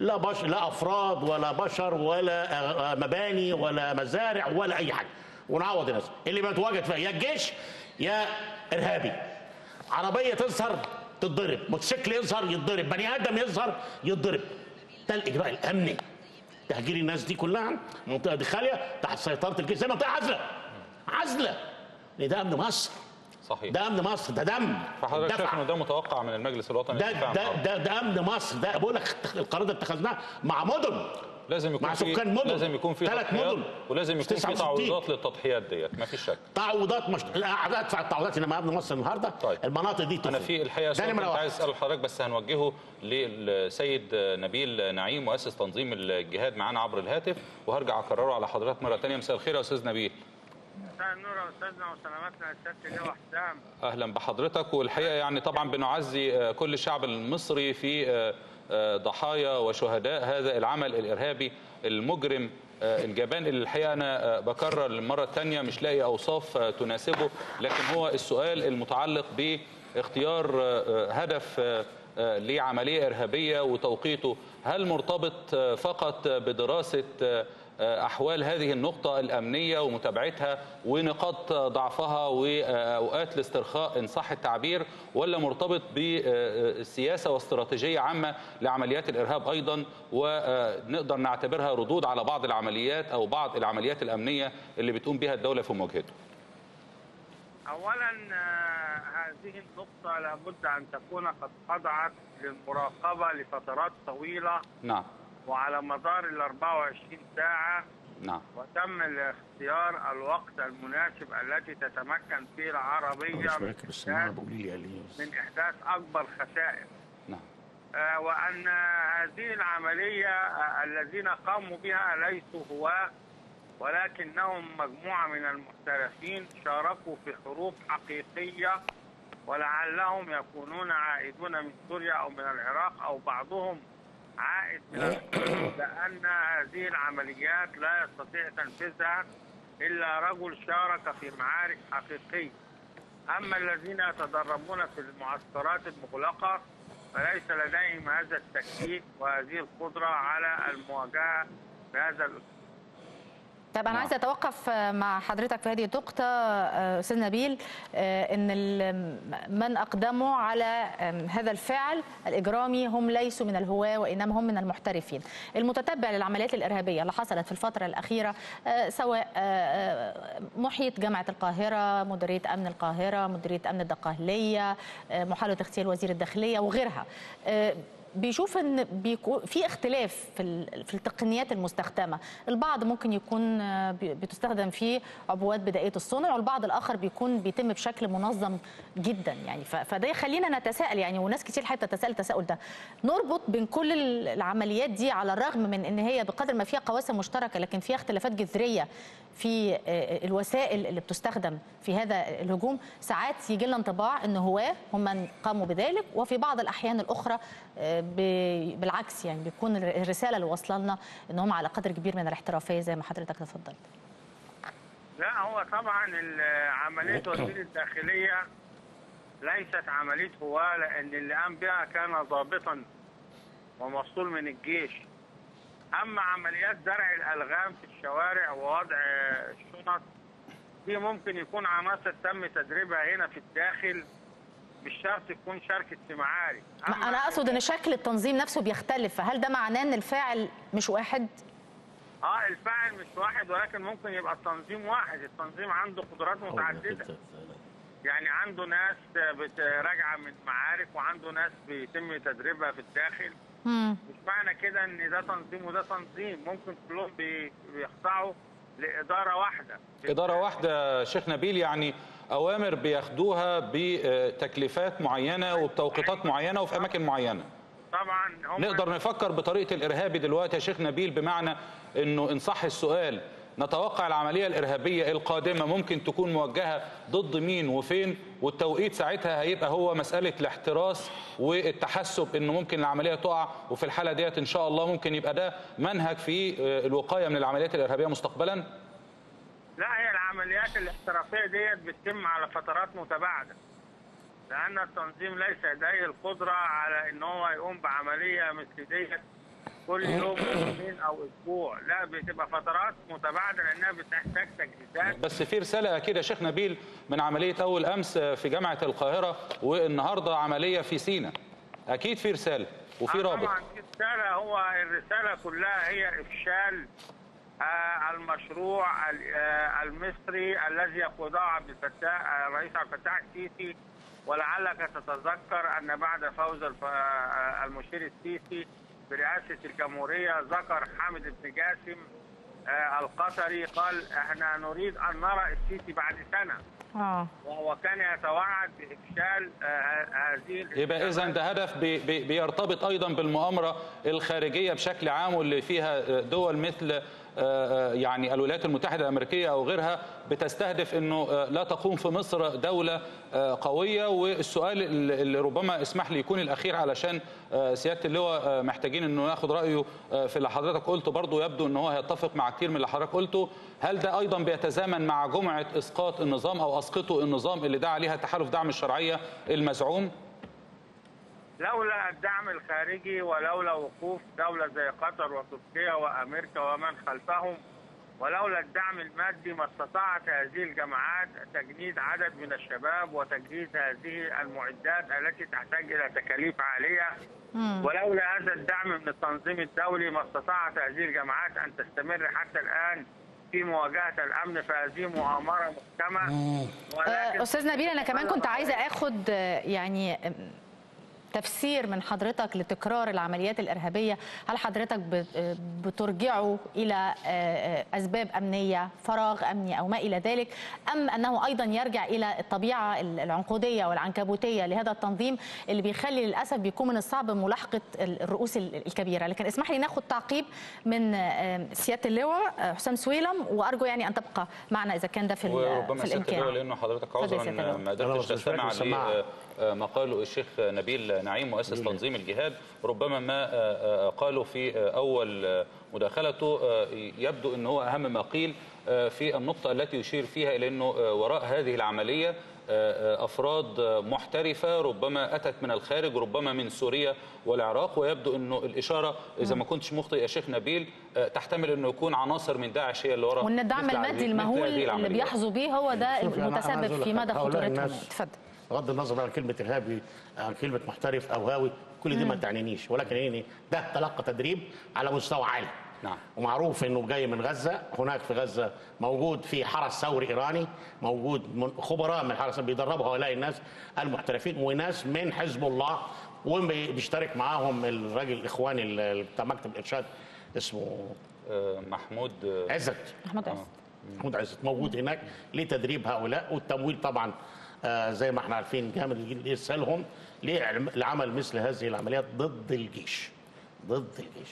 [SPEAKER 3] لا بشر لا افراد ولا بشر ولا آه، مباني ولا مزارع ولا اي حاجه ونعوض الناس اللي بيتواجد فيها يا الجيش يا ارهابي عربيه تظهر تتضرب موتوسيكل يظهر يتضرب بني ادم يظهر يتضرب ده الاجراء الامني تهجير الناس دي كلها المنطقه دي خاليه تحت سيطره الجيش زي منطقه عزله عزله لأن ده امن مصر
[SPEAKER 2] صحيح
[SPEAKER 3] ده امن مصر ده دم
[SPEAKER 2] فحضرتك
[SPEAKER 3] دفع.
[SPEAKER 2] شايف انه ده متوقع من المجلس الوطني
[SPEAKER 3] ده
[SPEAKER 2] للدفاع عن
[SPEAKER 3] ده
[SPEAKER 2] الأرض.
[SPEAKER 3] ده, ده امن مصر ده بقول لك القرار ده اتخذناه مع مدن
[SPEAKER 2] لازم يكون
[SPEAKER 3] مع
[SPEAKER 2] في
[SPEAKER 3] سكان مدن.
[SPEAKER 2] لازم يكون في
[SPEAKER 3] ثلاث
[SPEAKER 2] تضحيات
[SPEAKER 3] مدن.
[SPEAKER 2] ولازم يكون في
[SPEAKER 3] 69.
[SPEAKER 2] تعويضات للتضحيات ديت ما فيش شك
[SPEAKER 3] تعويضات مش لا ادفع التعويضات انما امن مصر النهارده
[SPEAKER 2] طيب.
[SPEAKER 3] المناطق دي
[SPEAKER 2] انا
[SPEAKER 3] تخرج.
[SPEAKER 2] في الحقيقه
[SPEAKER 3] ده
[SPEAKER 2] سؤال
[SPEAKER 3] نمره
[SPEAKER 2] كنت
[SPEAKER 3] واحد
[SPEAKER 2] عايز اساله لحضرتك بس هنوجهه للسيد نبيل نعيم مؤسس تنظيم الجهاد معانا عبر الهاتف وهرجع اكرره على حضرتك مره ثانيه مساء الخير يا استاذ نبيل
[SPEAKER 4] مساء النور يا استاذنا وسلامتنا يا سياده اللواء حسام
[SPEAKER 2] اهلا بحضرتك والحقيقه يعني طبعا بنعزي آه، كل الشعب المصري في آه، آه، ضحايا وشهداء هذا العمل الارهابي المجرم آه، الجبان اللي الحقيقه انا آه، بكرر للمره الثانيه مش لاقي اوصاف آه، تناسبه لكن هو السؤال المتعلق باختيار آه، آه، هدف آه، آه، لعمليه ارهابيه وتوقيته هل مرتبط آه، فقط بدراسه آه، احوال هذه النقطه الامنيه ومتابعتها ونقاط ضعفها واوقات الاسترخاء ان صح التعبير ولا مرتبط بسياسه واستراتيجيه عامه لعمليات الارهاب ايضا ونقدر نعتبرها ردود على بعض العمليات او بعض العمليات الامنيه اللي بتقوم بها الدوله في مواجهته
[SPEAKER 4] اولا آه، هذه النقطه لابد ان تكون قد خضعت للمراقبه لفترات طويله
[SPEAKER 2] نعم
[SPEAKER 4] وعلى مدار ال 24 ساعه
[SPEAKER 2] نعم
[SPEAKER 4] وتم الاختيار الوقت المناسب التي تتمكن فيه العربيه
[SPEAKER 3] مش
[SPEAKER 4] من
[SPEAKER 3] مركب السماعه
[SPEAKER 4] إحداث-
[SPEAKER 3] بقول لي يا ليه
[SPEAKER 4] من احداث اكبر خسائر
[SPEAKER 2] نعم
[SPEAKER 4] آه، وأن هذه العملية آه، الذين قاموا بها ليسوا هواة ولكنهم مجموعة من المحترفين شاركوا في حروب حقيقية ولعلهم يكونون عائدون من سوريا أو من العراق أو بعضهم عائد من الحروب لأن هذه العمليات لا يستطيع تنفيذها إلا رجل شارك في معارك حقيقية أما الذين يتدربون في المعسكرات المغلقة فليس لديهم هذا التكتيك وهذه القدرة على المواجهة بهذا الأسلوب
[SPEAKER 1] طب انا
[SPEAKER 2] نعم.
[SPEAKER 1] عايزه اتوقف مع حضرتك في هذه النقطه آه، استاذ نبيل آه، ان ال- من اقدموا على آم، هذا الفعل الاجرامي هم ليسوا من الهواه وانما هم من المحترفين المتتبع للعمليات الارهابيه اللي حصلت في الفتره الاخيره آه، سواء آه، آه، محيط جامعه القاهره مديريه امن القاهره مديريه امن الدقهليه آه، محاوله اغتيال وزير الداخليه وغيرها آه، بيشوف ان بيكون في اختلاف في ال- في التقنيات المستخدمه، البعض ممكن يكون آه، بي- بتستخدم فيه عبوات بدائيه الصنع والبعض الاخر بيكون بيتم بشكل منظم جدا يعني ف- فده يخلينا نتساءل يعني وناس كتير حتى تتساءل التساؤل ده نربط بين كل ال- العمليات دي على الرغم من ان هي بقدر ما فيها قواسم مشتركه لكن فيها اختلافات جذريه في آه، الوسائل اللي بتستخدم في هذا الهجوم ساعات يجي لنا انطباع ان هواه هم من قاموا بذلك وفي بعض الاحيان الاخرى آه، ب- بالعكس يعني بيكون الر- الرساله اللي واصله لنا ان هم على قدر كبير من الاحترافيه زي ما حضرتك تفضلت
[SPEAKER 4] لا هو طبعا ال- عملية وزير الداخلية ليست عملية هواة لأن اللي قام بها كان ضابطا ومسؤول من الجيش أما عمليات زرع الألغام في الشوارع ووضع الشنط دي ممكن يكون عناصر تم تدريبها هنا في الداخل مش شرط تكون شاركت في معارك
[SPEAKER 1] ما
[SPEAKER 4] أما
[SPEAKER 1] انا اقصد ان شكل التنظيم نفسه بيختلف فهل ده معناه ان الفاعل مش واحد
[SPEAKER 4] اه الفاعل مش واحد ولكن ممكن يبقى التنظيم واحد التنظيم عنده قدرات متعددة يعني عنده ناس بت- راجعه من معارك وعنده ناس بيتم تدريبها في الداخل
[SPEAKER 1] مم.
[SPEAKER 4] مش معنى كده ان ده تنظيم وده تنظيم ممكن كلهم بي- بيخضعوا لاداره واحده
[SPEAKER 2] إدارة واحدة شيخ نبيل يعني أوامر بياخدوها بتكليفات معينة وبتوقيتات معينة وفي أماكن معينة
[SPEAKER 4] طبعا هم
[SPEAKER 2] نقدر نفكر بطريقة الإرهابي دلوقتي يا شيخ نبيل بمعنى أنه إن صح السؤال نتوقع العملية الإرهابية القادمة ممكن تكون موجهة ضد مين وفين والتوقيت ساعتها هيبقى هو مسألة الاحتراس والتحسب أنه ممكن العملية تقع وفي الحالة ديت إن شاء الله ممكن يبقى ده منهج في آه، الوقاية من العمليات الإرهابية مستقبلا
[SPEAKER 4] لا هي العمليات الاحترافيه ديت بتتم على فترات متباعده لان التنظيم ليس لديه القدره على ان هو يقوم بعمليه مثل ديت كل يوم يومين او اسبوع لا بتبقى فترات متباعده لانها بتحتاج تجهيزات
[SPEAKER 2] بس في رساله اكيد يا شيخ نبيل من عمليه اول امس في جامعه القاهره والنهارده عمليه في سينا اكيد في رساله وفي
[SPEAKER 4] آه
[SPEAKER 2] رابط
[SPEAKER 4] طبعا في رساله هو الرساله كلها هي افشال آه، المشروع ال- آه، المصري الذي يقوده عبد الفتاح آه، الرئيس عبد الفتاح السيسي ولعلك تتذكر ان بعد فوز الف- آه، المشير السيسي برئاسه الجمهوريه ذكر حامد بن جاسم آه، القطري قال احنا نريد ان نرى السيسي بعد سنه
[SPEAKER 1] اه
[SPEAKER 4] وهو كان يتوعد بافشال آه، هذه
[SPEAKER 2] يبقى اذا ده هدف بي بي بيرتبط ايضا بالمؤامره الخارجيه بشكل عام واللي فيها دول مثل آه، آه، يعني الولايات المتحده الامريكيه او غيرها بتستهدف انه آه، لا تقوم في مصر دوله آه، قويه والسؤال اللي اللي ربما اسمح لي يكون الاخير علشان آه، سياده اللواء آه، محتاجين انه ناخد رايه آه، في اللي حضرتك قلته برضه يبدو ان هو هيتفق مع كتير من اللي حضرتك قلته هل ده ايضا بيتزامن مع جمعه اسقاط النظام او اسقطوا النظام اللي دعا عليها تحالف دعم الشرعيه المزعوم
[SPEAKER 4] لولا الدعم الخارجي ولولا وقوف دولة زي قطر وتركيا وأمريكا ومن خلفهم ولولا الدعم المادي ما استطاعت هذه الجماعات تجنيد عدد من الشباب وتجهيز هذه المعدات التي تحتاج إلى تكاليف عالية ولولا هذا الدعم من التنظيم الدولي ما استطاعت هذه الجماعات أن تستمر حتى الآن في مواجهة الأمن فهذه مؤامرة محكمة ولكن-
[SPEAKER 1] آه، استاذ نبيل انا كمان كنت عايزه اخد آه، يعني آم، تفسير من حضرتك لتكرار العمليات الارهابيه هل حضرتك بت- آه، بترجعه الى آه، آه، اسباب امنيه فراغ امني او ما الى ذلك ام انه ايضا يرجع الى الطبيعه العنقوديه والعنكبوتيه لهذا التنظيم اللي بيخلي للاسف بيكون من الصعب ملاحقه الرؤوس الكبيره لكن اسمح لي ناخد تعقيب من آه، سياده اللواء آه، حسام سويلم وارجو يعني ان تبقى معنا اذا كان ده في ال-
[SPEAKER 2] وربما
[SPEAKER 1] في
[SPEAKER 2] سياده اللواء
[SPEAKER 1] الامكان
[SPEAKER 2] لانه حضرتك
[SPEAKER 1] اتفضل يا
[SPEAKER 2] عذرا
[SPEAKER 1] سيادة اللواء.
[SPEAKER 2] ما
[SPEAKER 3] أنا
[SPEAKER 2] قدرتش
[SPEAKER 3] بس مش
[SPEAKER 2] تستمع
[SPEAKER 3] فاكر سماعة.
[SPEAKER 2] لمقال الشيخ نبيل نعيم مؤسس تنظيم الجهاد ربما ما آه، آه، قاله في آه، اول آه، مداخلته آه، يبدو ان هو اهم ما قيل آه، في النقطه التي يشير فيها الى انه آه، وراء هذه العمليه آه، آه، افراد آه، محترفه ربما اتت من الخارج ربما من سوريا والعراق ويبدو انه الاشاره اذا ما كنتش مخطئ يا شيخ نبيل آه، تحتمل انه يكون عناصر من داعش هي اللي وراء
[SPEAKER 1] وان الدعم
[SPEAKER 2] مثل
[SPEAKER 1] المادي
[SPEAKER 2] هذه-
[SPEAKER 1] المهول
[SPEAKER 2] مثل هذه
[SPEAKER 1] اللي
[SPEAKER 2] العمليات.
[SPEAKER 1] بيحظوا به هو ده
[SPEAKER 3] شوفي، أنا- أنا عايز
[SPEAKER 1] المتسبب
[SPEAKER 3] أقول
[SPEAKER 1] في
[SPEAKER 3] لك
[SPEAKER 1] مدى
[SPEAKER 3] هؤلاء
[SPEAKER 1] خطورتهم
[SPEAKER 3] الناس
[SPEAKER 1] اتفضل
[SPEAKER 3] بغض النظر عن كلمه ارهابي عن كلمه محترف او هاوي كل دي ما تعنينيش ولكن يعني ده تلقى تدريب على مستوى عالي
[SPEAKER 2] نعم.
[SPEAKER 3] ومعروف انه جاي من غزه هناك في غزه موجود في حرس ثوري ايراني موجود من خبراء من الحرس بيدربوا هؤلاء الناس المحترفين وناس من حزب الله وبيشترك معاهم الراجل الاخواني ال- بتاع مكتب الارشاد اسمه
[SPEAKER 2] آه، محمود آه،
[SPEAKER 3] عزت
[SPEAKER 1] محمود عز
[SPEAKER 3] محمود عزت موجود هناك لتدريب هؤلاء والتمويل طبعا آه، زي ما احنا عارفين جامد الجيل يرسلهم لعم- لعمل مثل هذه العمليات ضد الجيش ضد الجيش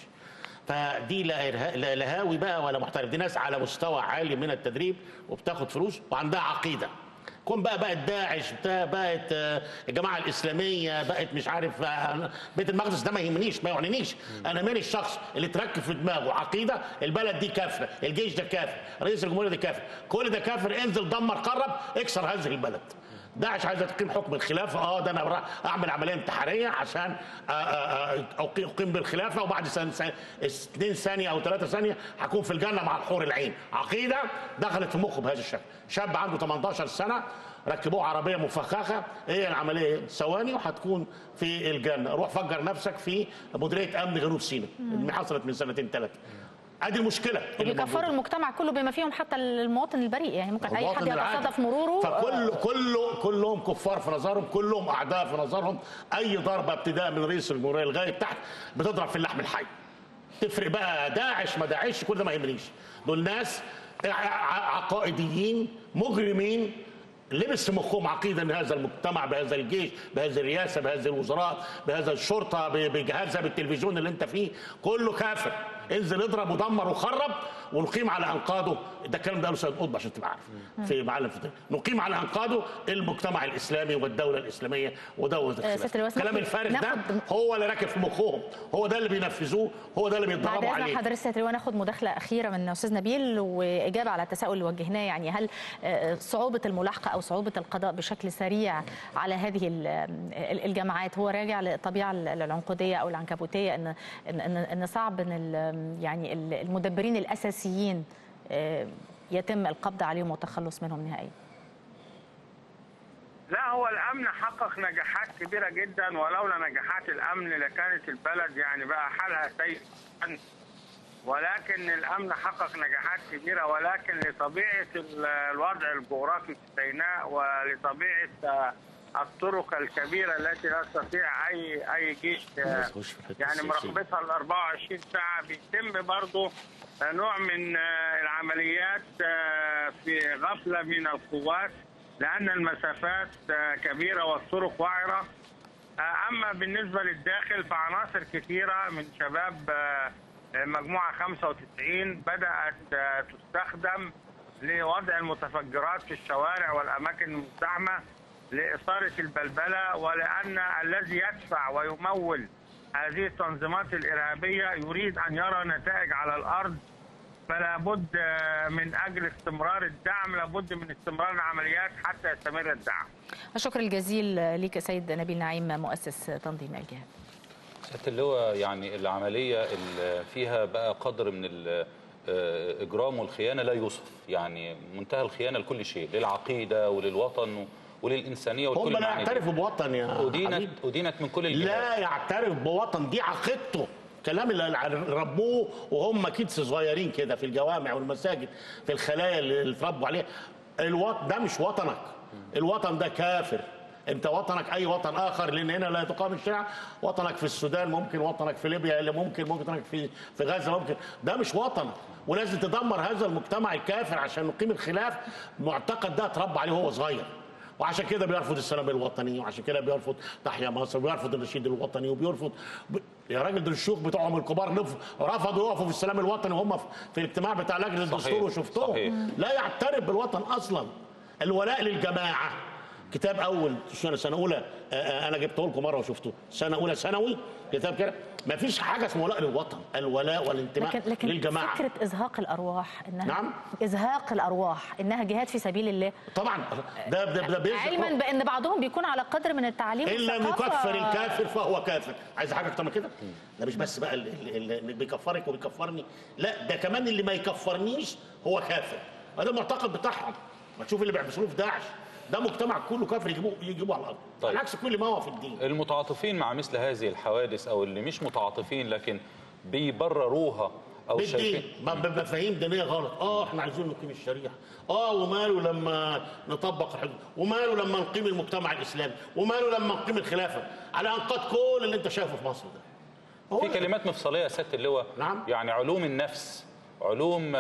[SPEAKER 3] فدي لا إرها... لا لا هاوي بقى ولا محترف دي ناس على مستوى عالي من التدريب وبتاخد فلوس وعندها عقيده كون بقى بقت داعش بتاع بقت آه، الجماعه الاسلاميه بقت مش عارف آه، بيت المقدس ده ما يهمنيش ما يعنينيش انا مين الشخص اللي تركب في دماغه عقيده البلد دي كافره الجيش ده كافر رئيس الجمهوريه ده كافر كل ده كافر انزل دمر قرب اكسر هذه البلد داعش عايزه تقيم حكم الخلافه اه ده انا بروح اعمل عمليه انتحاريه عشان آه، آه، آه، أقي- اقيم بالخلافه وبعد سنة سنة اثنين ثانيه او ثلاثه ثانيه هكون في الجنه مع الحور العين عقيده دخلت في مخه بهذا الشكل شاب عنده 18 سنه ركبوه عربيه مفخخه هي العمليه ثواني وهتكون في الجنه روح فجر نفسك في مديريه امن جنوب سيناء اللي حصلت من سنتين ثلاثه ادي المشكله اللي
[SPEAKER 1] وبيكفروا
[SPEAKER 3] موجودة.
[SPEAKER 1] المجتمع كله بما فيهم حتى المواطن البريء يعني ممكن اي حد
[SPEAKER 3] المواطن العادي.
[SPEAKER 1] يتصادف مروره
[SPEAKER 3] فكل كله كلهم كفار في نظرهم كلهم اعداء في نظرهم اي ضربه ابتداء من رئيس الجمهوريه لغايه تحت بتضرب في اللحم الحي تفرق بقى داعش ما داعش كل ده ما يهمنيش دول ناس ع- ع- عقائديين مجرمين لبس في مخهم عقيده ان هذا المجتمع بهذا الجيش بهذه الرئاسه بهذه الوزراء بهذا الشرطه ب- بجهازها بالتلفزيون اللي انت فيه كله كافر انزل اضرب ودمر وخرب ونقيم على انقاضه ده الكلام ده قاله سيد قطب عشان تبقى عارف في معلم في التاريخ. نقيم على انقاضه المجتمع الاسلامي والدوله الاسلاميه ودوله
[SPEAKER 1] ست
[SPEAKER 3] الخلافه
[SPEAKER 1] اللواء،
[SPEAKER 3] الكلام
[SPEAKER 1] ناخد-
[SPEAKER 3] الفارغ ده
[SPEAKER 1] ناخد-
[SPEAKER 3] هو اللي راكب في مخهم هو ده اللي بينفذوه هو ده اللي
[SPEAKER 1] بعد
[SPEAKER 3] بيتدربوا
[SPEAKER 1] اذن
[SPEAKER 3] عليه
[SPEAKER 1] حضرتك سيادة اللواء ناخد مداخله اخيره من استاذ نبيل واجابه على التساؤل اللي وجهناه يعني هل آه، صعوبه الملاحقه او صعوبه القضاء بشكل سريع على هذه ال- ال- الجماعات هو راجع للطبيعه العنقوديه او العنكبوتيه ان ان ان إن صعب ان ال- يعني ال- المدبرين الاساسيين آه، يتم القبض عليهم والتخلص منهم نهائيا
[SPEAKER 4] لا هو الامن حقق نجاحات كبيره جدا ولولا نجاحات الامن لكانت البلد يعني بقى حالها سيء ولكن الامن حقق نجاحات كبيره ولكن لطبيعه ال- الوضع الجغرافي في سيناء ولطبيعه آه، الطرق الكبيره التي لا يستطيع اي اي جيش آه،
[SPEAKER 3] نخش في الحتة
[SPEAKER 4] يعني
[SPEAKER 3] السياسية.
[SPEAKER 4] مراقبتها ال 24 ساعه بيتم برضه نوع من آه، العمليات آه، في غفله من القوات لان المسافات آه، كبيره والطرق وعره آه، اما بالنسبه للداخل فعناصر كثيره من شباب آه، مجموعه 95 بدات آه، تستخدم لوضع المتفجرات في الشوارع والاماكن المزدحمه لاثاره البلبله ولان الذي يدفع ويمول هذه التنظيمات الارهابيه يريد ان يرى نتائج على الارض فلا بد آه، من اجل استمرار الدعم لابد من استمرار العمليات حتى يستمر الدعم
[SPEAKER 1] الشكر الجزيل لك سيد نبيل نعيم مؤسس تنظيم الجهاد
[SPEAKER 2] سياده اللواء يعني العمليه اللي فيها بقى قدر من الاجرام والخيانه لا يوصف يعني منتهى الخيانه لكل شيء للعقيده وللوطن وللانسانيه ولكل
[SPEAKER 3] هم لا
[SPEAKER 2] المعاني دي.
[SPEAKER 3] يعترفوا بوطن يا
[SPEAKER 2] ادينت
[SPEAKER 3] حبيبي.
[SPEAKER 2] ادينت من كل الجهات
[SPEAKER 3] لا يعترف بوطن دي عقيدته كلام اللي ربوه وهم كيدز صغيرين كده في الجوامع والمساجد في الخلايا اللي اتربوا عليها الوطن ده مش وطنك الوطن ده كافر انت وطنك اي وطن اخر لان هنا لا تقام الشريعه وطنك في السودان ممكن وطنك في ليبيا اللي ممكن ممكن وطنك في في غزه ممكن ده مش وطنك ولازم تدمر هذا المجتمع الكافر عشان نقيم الخلاف المعتقد ده اتربى عليه وهو صغير وعشان كده بيرفض السلام الوطني وعشان كده بيرفض تحيا مصر وبيرفض النشيد الوطني وبيرفض ب... يا راجل دول الشيوخ بتوعهم الكبار نف- رفضوا يقفوا في السلام الوطني وهم في- في الاجتماع بتاع لجنه
[SPEAKER 2] صحيح،
[SPEAKER 3] الدستور وشفتهم
[SPEAKER 2] صحيح.
[SPEAKER 3] لا يعترف بالوطن اصلا الولاء للجماعه كتاب اول سنه سنه اولى آه، آه، انا جبته لكم مره وشفته سنه اولى ثانوي كتاب كده ما فيش حاجه اسمها ولاء للوطن الولاء والانتماء
[SPEAKER 1] لكن لكن
[SPEAKER 3] للجماعه
[SPEAKER 1] فكره ازهاق الارواح انها
[SPEAKER 3] نعم.
[SPEAKER 1] ازهاق الارواح انها جهاد في سبيل الله
[SPEAKER 3] طبعا ده ده, ده بيزهق
[SPEAKER 1] علما بان بعضهم بيكون على قدر من التعليم
[SPEAKER 3] ان لم
[SPEAKER 1] والثقافة.
[SPEAKER 3] يكفر الكافر فهو كافر عايز حاجه اكتر من كده ده مش بس بقى اللي, اللي اللي بيكفرك وبيكفرني لا ده كمان اللي ما يكفرنيش هو كافر هذا المعتقد بتاعهم ما تشوف اللي بيحبسوه في داعش ده مجتمع كله كافر يجيبوه يجيبوه على الارض
[SPEAKER 2] طيب.
[SPEAKER 3] على عكس كل ما هو في الدين
[SPEAKER 2] المتعاطفين مع مثل هذه الحوادث او اللي مش متعاطفين لكن بيبرروها او
[SPEAKER 3] بالدين
[SPEAKER 2] شايفين
[SPEAKER 3] ب- ب- مفاهيم دينيه غلط اه احنا عايزين نقيم الشريعه اه وماله لما نطبق الحدود وماله لما نقيم المجتمع الاسلامي وماله لما نقيم الخلافه على انقاض كل اللي انت شايفه في مصر ده هو
[SPEAKER 2] في
[SPEAKER 3] ده.
[SPEAKER 2] كلمات مفصليه يا سياده اللواء
[SPEAKER 3] نعم.
[SPEAKER 2] يعني علوم النفس علوم آه،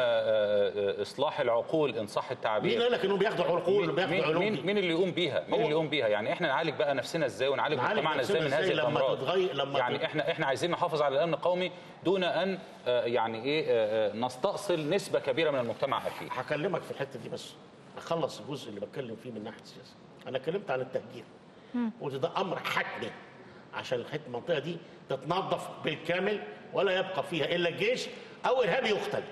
[SPEAKER 2] آه، اصلاح العقول ان صح
[SPEAKER 3] مين
[SPEAKER 2] التعبير
[SPEAKER 3] قال لك انهم بياخدوا عقول
[SPEAKER 2] مين,
[SPEAKER 3] وبياخدوا
[SPEAKER 2] مين,
[SPEAKER 3] علوم
[SPEAKER 2] مين,
[SPEAKER 3] دي؟
[SPEAKER 2] مين اللي يقوم بيها مين
[SPEAKER 3] هو-
[SPEAKER 2] اللي يقوم بيها يعني احنا نعالج بقى نفسنا ازاي ونعالج
[SPEAKER 3] نعالج
[SPEAKER 2] مجتمعنا ازاي من
[SPEAKER 3] نفسنا
[SPEAKER 2] هذه
[SPEAKER 3] إزاي لما
[SPEAKER 2] الامراض
[SPEAKER 3] تتغير- لما
[SPEAKER 2] يعني
[SPEAKER 3] تت-
[SPEAKER 2] احنا احنا عايزين نحافظ على الامن القومي دون ان آه، يعني ايه آه، آه، نستأصل نسبه كبيره من المجتمع فيه
[SPEAKER 3] هكلمك في الحته دي بس اخلص الجزء اللي بتكلم فيه من ناحيه السياسه انا اتكلمت عن التهجير قلت ده امر حتمي عشان الحته المنطقه دي تتنظف بالكامل ولا يبقى فيها الا الجيش او ارهابي يقتل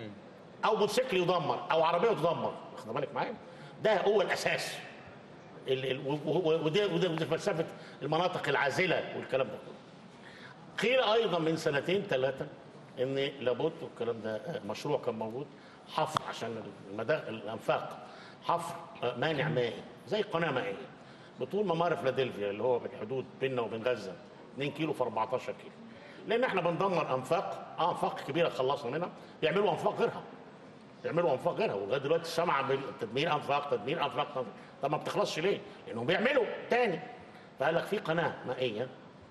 [SPEAKER 3] او موتوسيكل يدمر او عربيه تدمر واخد بالك معايا ده هو الاساس ال- ال- و- و- وده وده وده فلسفه المناطق العازله والكلام ده كله قيل ايضا من سنتين ثلاثه ان لابد والكلام ده آه، مشروع كان موجود حفر عشان المدا... الانفاق حفر آه، مانع مائي زي قناه مائيه بطول ممر فيلادلفيا اللي هو بالحدود بيننا وبين غزه 2 كيلو في 14 كيلو لان احنا بندمر انفاق اه انفاق كبيره خلصنا منها بيعملوا انفاق غيرها بيعملوا انفاق غيرها ولغايه دلوقتي السمعه بالتدمير انفاق تدمير انفاق تدمير. طب ما بتخلصش ليه؟ لانهم بيعملوا تاني فقال لك في قناه مائيه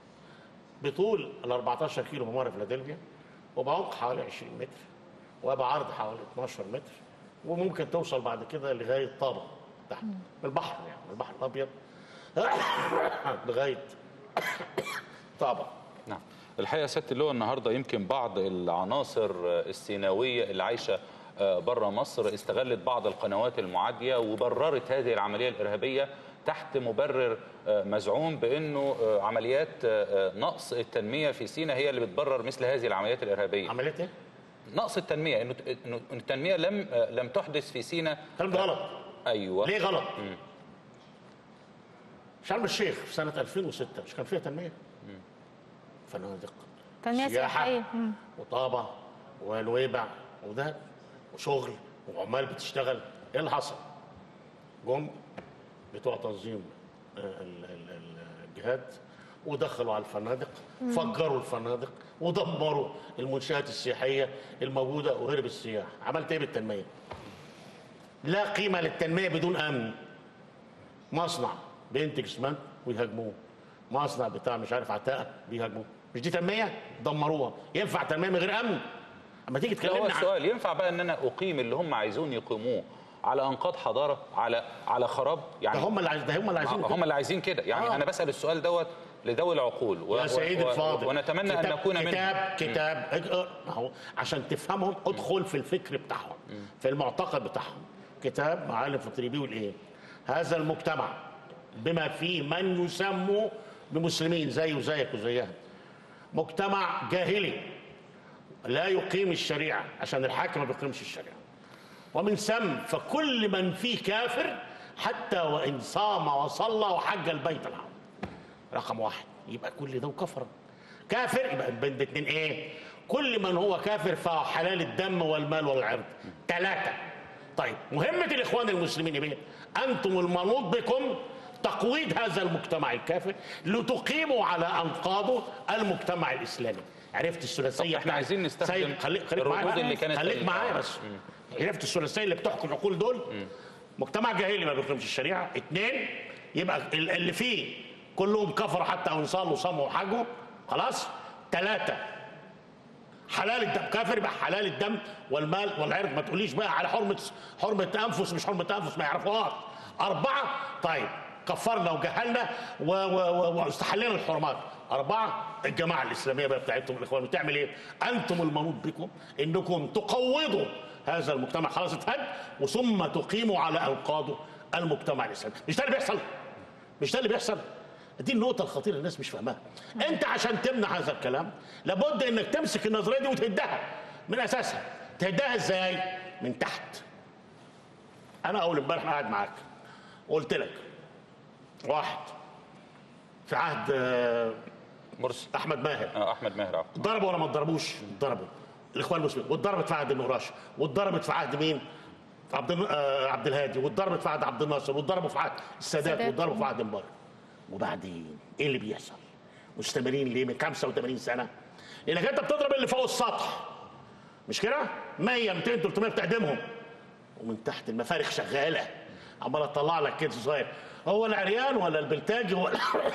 [SPEAKER 3] بطول ال 14 كيلو ممر فيلادلفيا وبعمق حوالي 20 متر وبعرض حوالي 12 متر وممكن توصل بعد كده لغايه طابا تحت من البحر يعني من البحر الابيض لغايه طابا
[SPEAKER 2] نعم الحقيقه سياده اللواء النهارده يمكن بعض العناصر السيناويه اللي عايشه بره مصر استغلت بعض القنوات المعاديه وبررت هذه العمليه الارهابيه تحت مبرر مزعوم بانه عمليات نقص التنميه في سيناء هي اللي بتبرر مثل هذه العمليات الارهابيه
[SPEAKER 3] عمليه ايه؟
[SPEAKER 2] نقص التنميه انه انه التنميه لم لم تحدث في سيناء
[SPEAKER 3] الكلام ده غلط
[SPEAKER 2] ايوه
[SPEAKER 3] ليه غلط؟ شرم الشيخ في سنه 2006 مش كان فيها تنميه؟ فنادق
[SPEAKER 1] تنمية
[SPEAKER 3] سياحة،
[SPEAKER 1] سياحية مم.
[SPEAKER 3] وطابه ونويبع وده وشغل وعمال بتشتغل ايه اللي حصل؟ جم بتوع تنظيم آه، ال- ال- ال- الجهاد ودخلوا على الفنادق فجروا الفنادق ودمروا المنشآت السياحية الموجودة وهرب السياح عملت ايه بالتنمية؟ لا قيمة للتنمية بدون أمن مصنع بينتج اسمنت ويهاجموه مصنع بتاع مش عارف عتاقة بيهاجموه مش دي تنمية؟ دمروها ينفع تنمية من غير أمن؟ اما تيجي
[SPEAKER 2] لا هو
[SPEAKER 3] تكلمنا عن
[SPEAKER 2] السؤال ينفع بقى ان انا اقيم اللي هم عايزون يقيموه على انقاض حضاره على على خراب
[SPEAKER 3] ده
[SPEAKER 2] يعني
[SPEAKER 3] هم اللي عايز ده هم اللي عايزين
[SPEAKER 2] هم اللي عايزين كده يعني
[SPEAKER 3] آه.
[SPEAKER 2] انا بسال السؤال دوت لذوي العقول و-
[SPEAKER 3] يا سيدي
[SPEAKER 2] و- و-
[SPEAKER 3] الفاضل
[SPEAKER 2] ونتمنى ان
[SPEAKER 3] كتاب
[SPEAKER 2] نكون منهم
[SPEAKER 3] كتاب كتاب اقرأ اهو عشان تفهمهم ادخل في الفكر بتاعهم في المعتقد بتاعهم كتاب معالم فطري بيقول ايه هذا المجتمع بما فيه من يسموا بمسلمين زيه وزيك وزيها مجتمع جاهلي لا يقيم الشريعه عشان الحاكم ما بيقيمش الشريعه ومن ثم فكل من فيه كافر حتى وان صام وصلى وحج البيت الحرام رقم واحد يبقى كل ده كفر كافر يبقى بين الاثنين ايه كل من هو كافر فهو حلال الدم والمال والعرض ثلاثة طيب مهمة الإخوان المسلمين ايه أنتم المنوط بكم تقويض هذا المجتمع الكافر لتقيموا على أنقاضه المجتمع الإسلامي عرفت الثلاثية
[SPEAKER 2] طب إحنا
[SPEAKER 3] بتاعت-
[SPEAKER 2] عايزين نستخدم
[SPEAKER 3] سيد، خليك خليك
[SPEAKER 2] الردود
[SPEAKER 3] معايا
[SPEAKER 2] اللي كانت
[SPEAKER 3] خليك
[SPEAKER 2] ال-
[SPEAKER 3] معايا
[SPEAKER 2] آه.
[SPEAKER 3] بس عرفت الثلاثيه اللي بتحكم العقول دول مجتمع جاهلي ما بيقيمش الشريعه اثنين يبقى ال- اللي فيه كلهم كفروا حتى وان صلوا وصاموا وحجوا خلاص ثلاثه حلال الدم كافر يبقى حلال الدم والمال والعرض ما تقوليش بقى على حرمه حرمه انفس مش حرمه انفس ما يعرفوهاش اربعه طيب كفرنا وجهلنا و- و- و- واستحلينا الحرمات أربعة الجماعة الإسلامية بقى بتاعتهم الإخوان بتعمل إيه؟ أنتم المنوط بكم إنكم تقوضوا هذا المجتمع خلاص اتهد وثم تقيموا على أنقاضه المجتمع الإسلامي مش ده اللي بيحصل؟ مش ده اللي بيحصل؟ دي النقطة الخطيرة الناس مش فاهماها. أنت عشان تمنع هذا الكلام لابد إنك تمسك النظرية دي وتهدها من أساسها. تهدها إزاي؟ من تحت. أنا أول امبارح قاعد معاك قلت لك واحد في عهد آه،
[SPEAKER 2] مرسي
[SPEAKER 3] أحمد ماهر
[SPEAKER 2] آه، احمد ماهر عفوا.
[SPEAKER 3] ضربوا ولا ما اتضربوش؟ ضربوا الاخوان المسلمين واتضربت في عهد النقراش واتضربت في عهد مين؟ في عبد الن- آه، عبد الهادي واتضربت في عهد عبد الناصر واتضربوا في عهد السادات
[SPEAKER 1] السادات.
[SPEAKER 3] واتضربوا في عهد مبارك وبعدين ايه اللي بيحصل؟ مستمرين ليه من 85 سنه؟ لانك انت بتضرب اللي فوق السطح مش كده؟ 100 200 300 بتعدمهم ومن تحت المفارخ شغاله عماله تطلع لك كده صغير هو العريان ولا البلتاجي ولا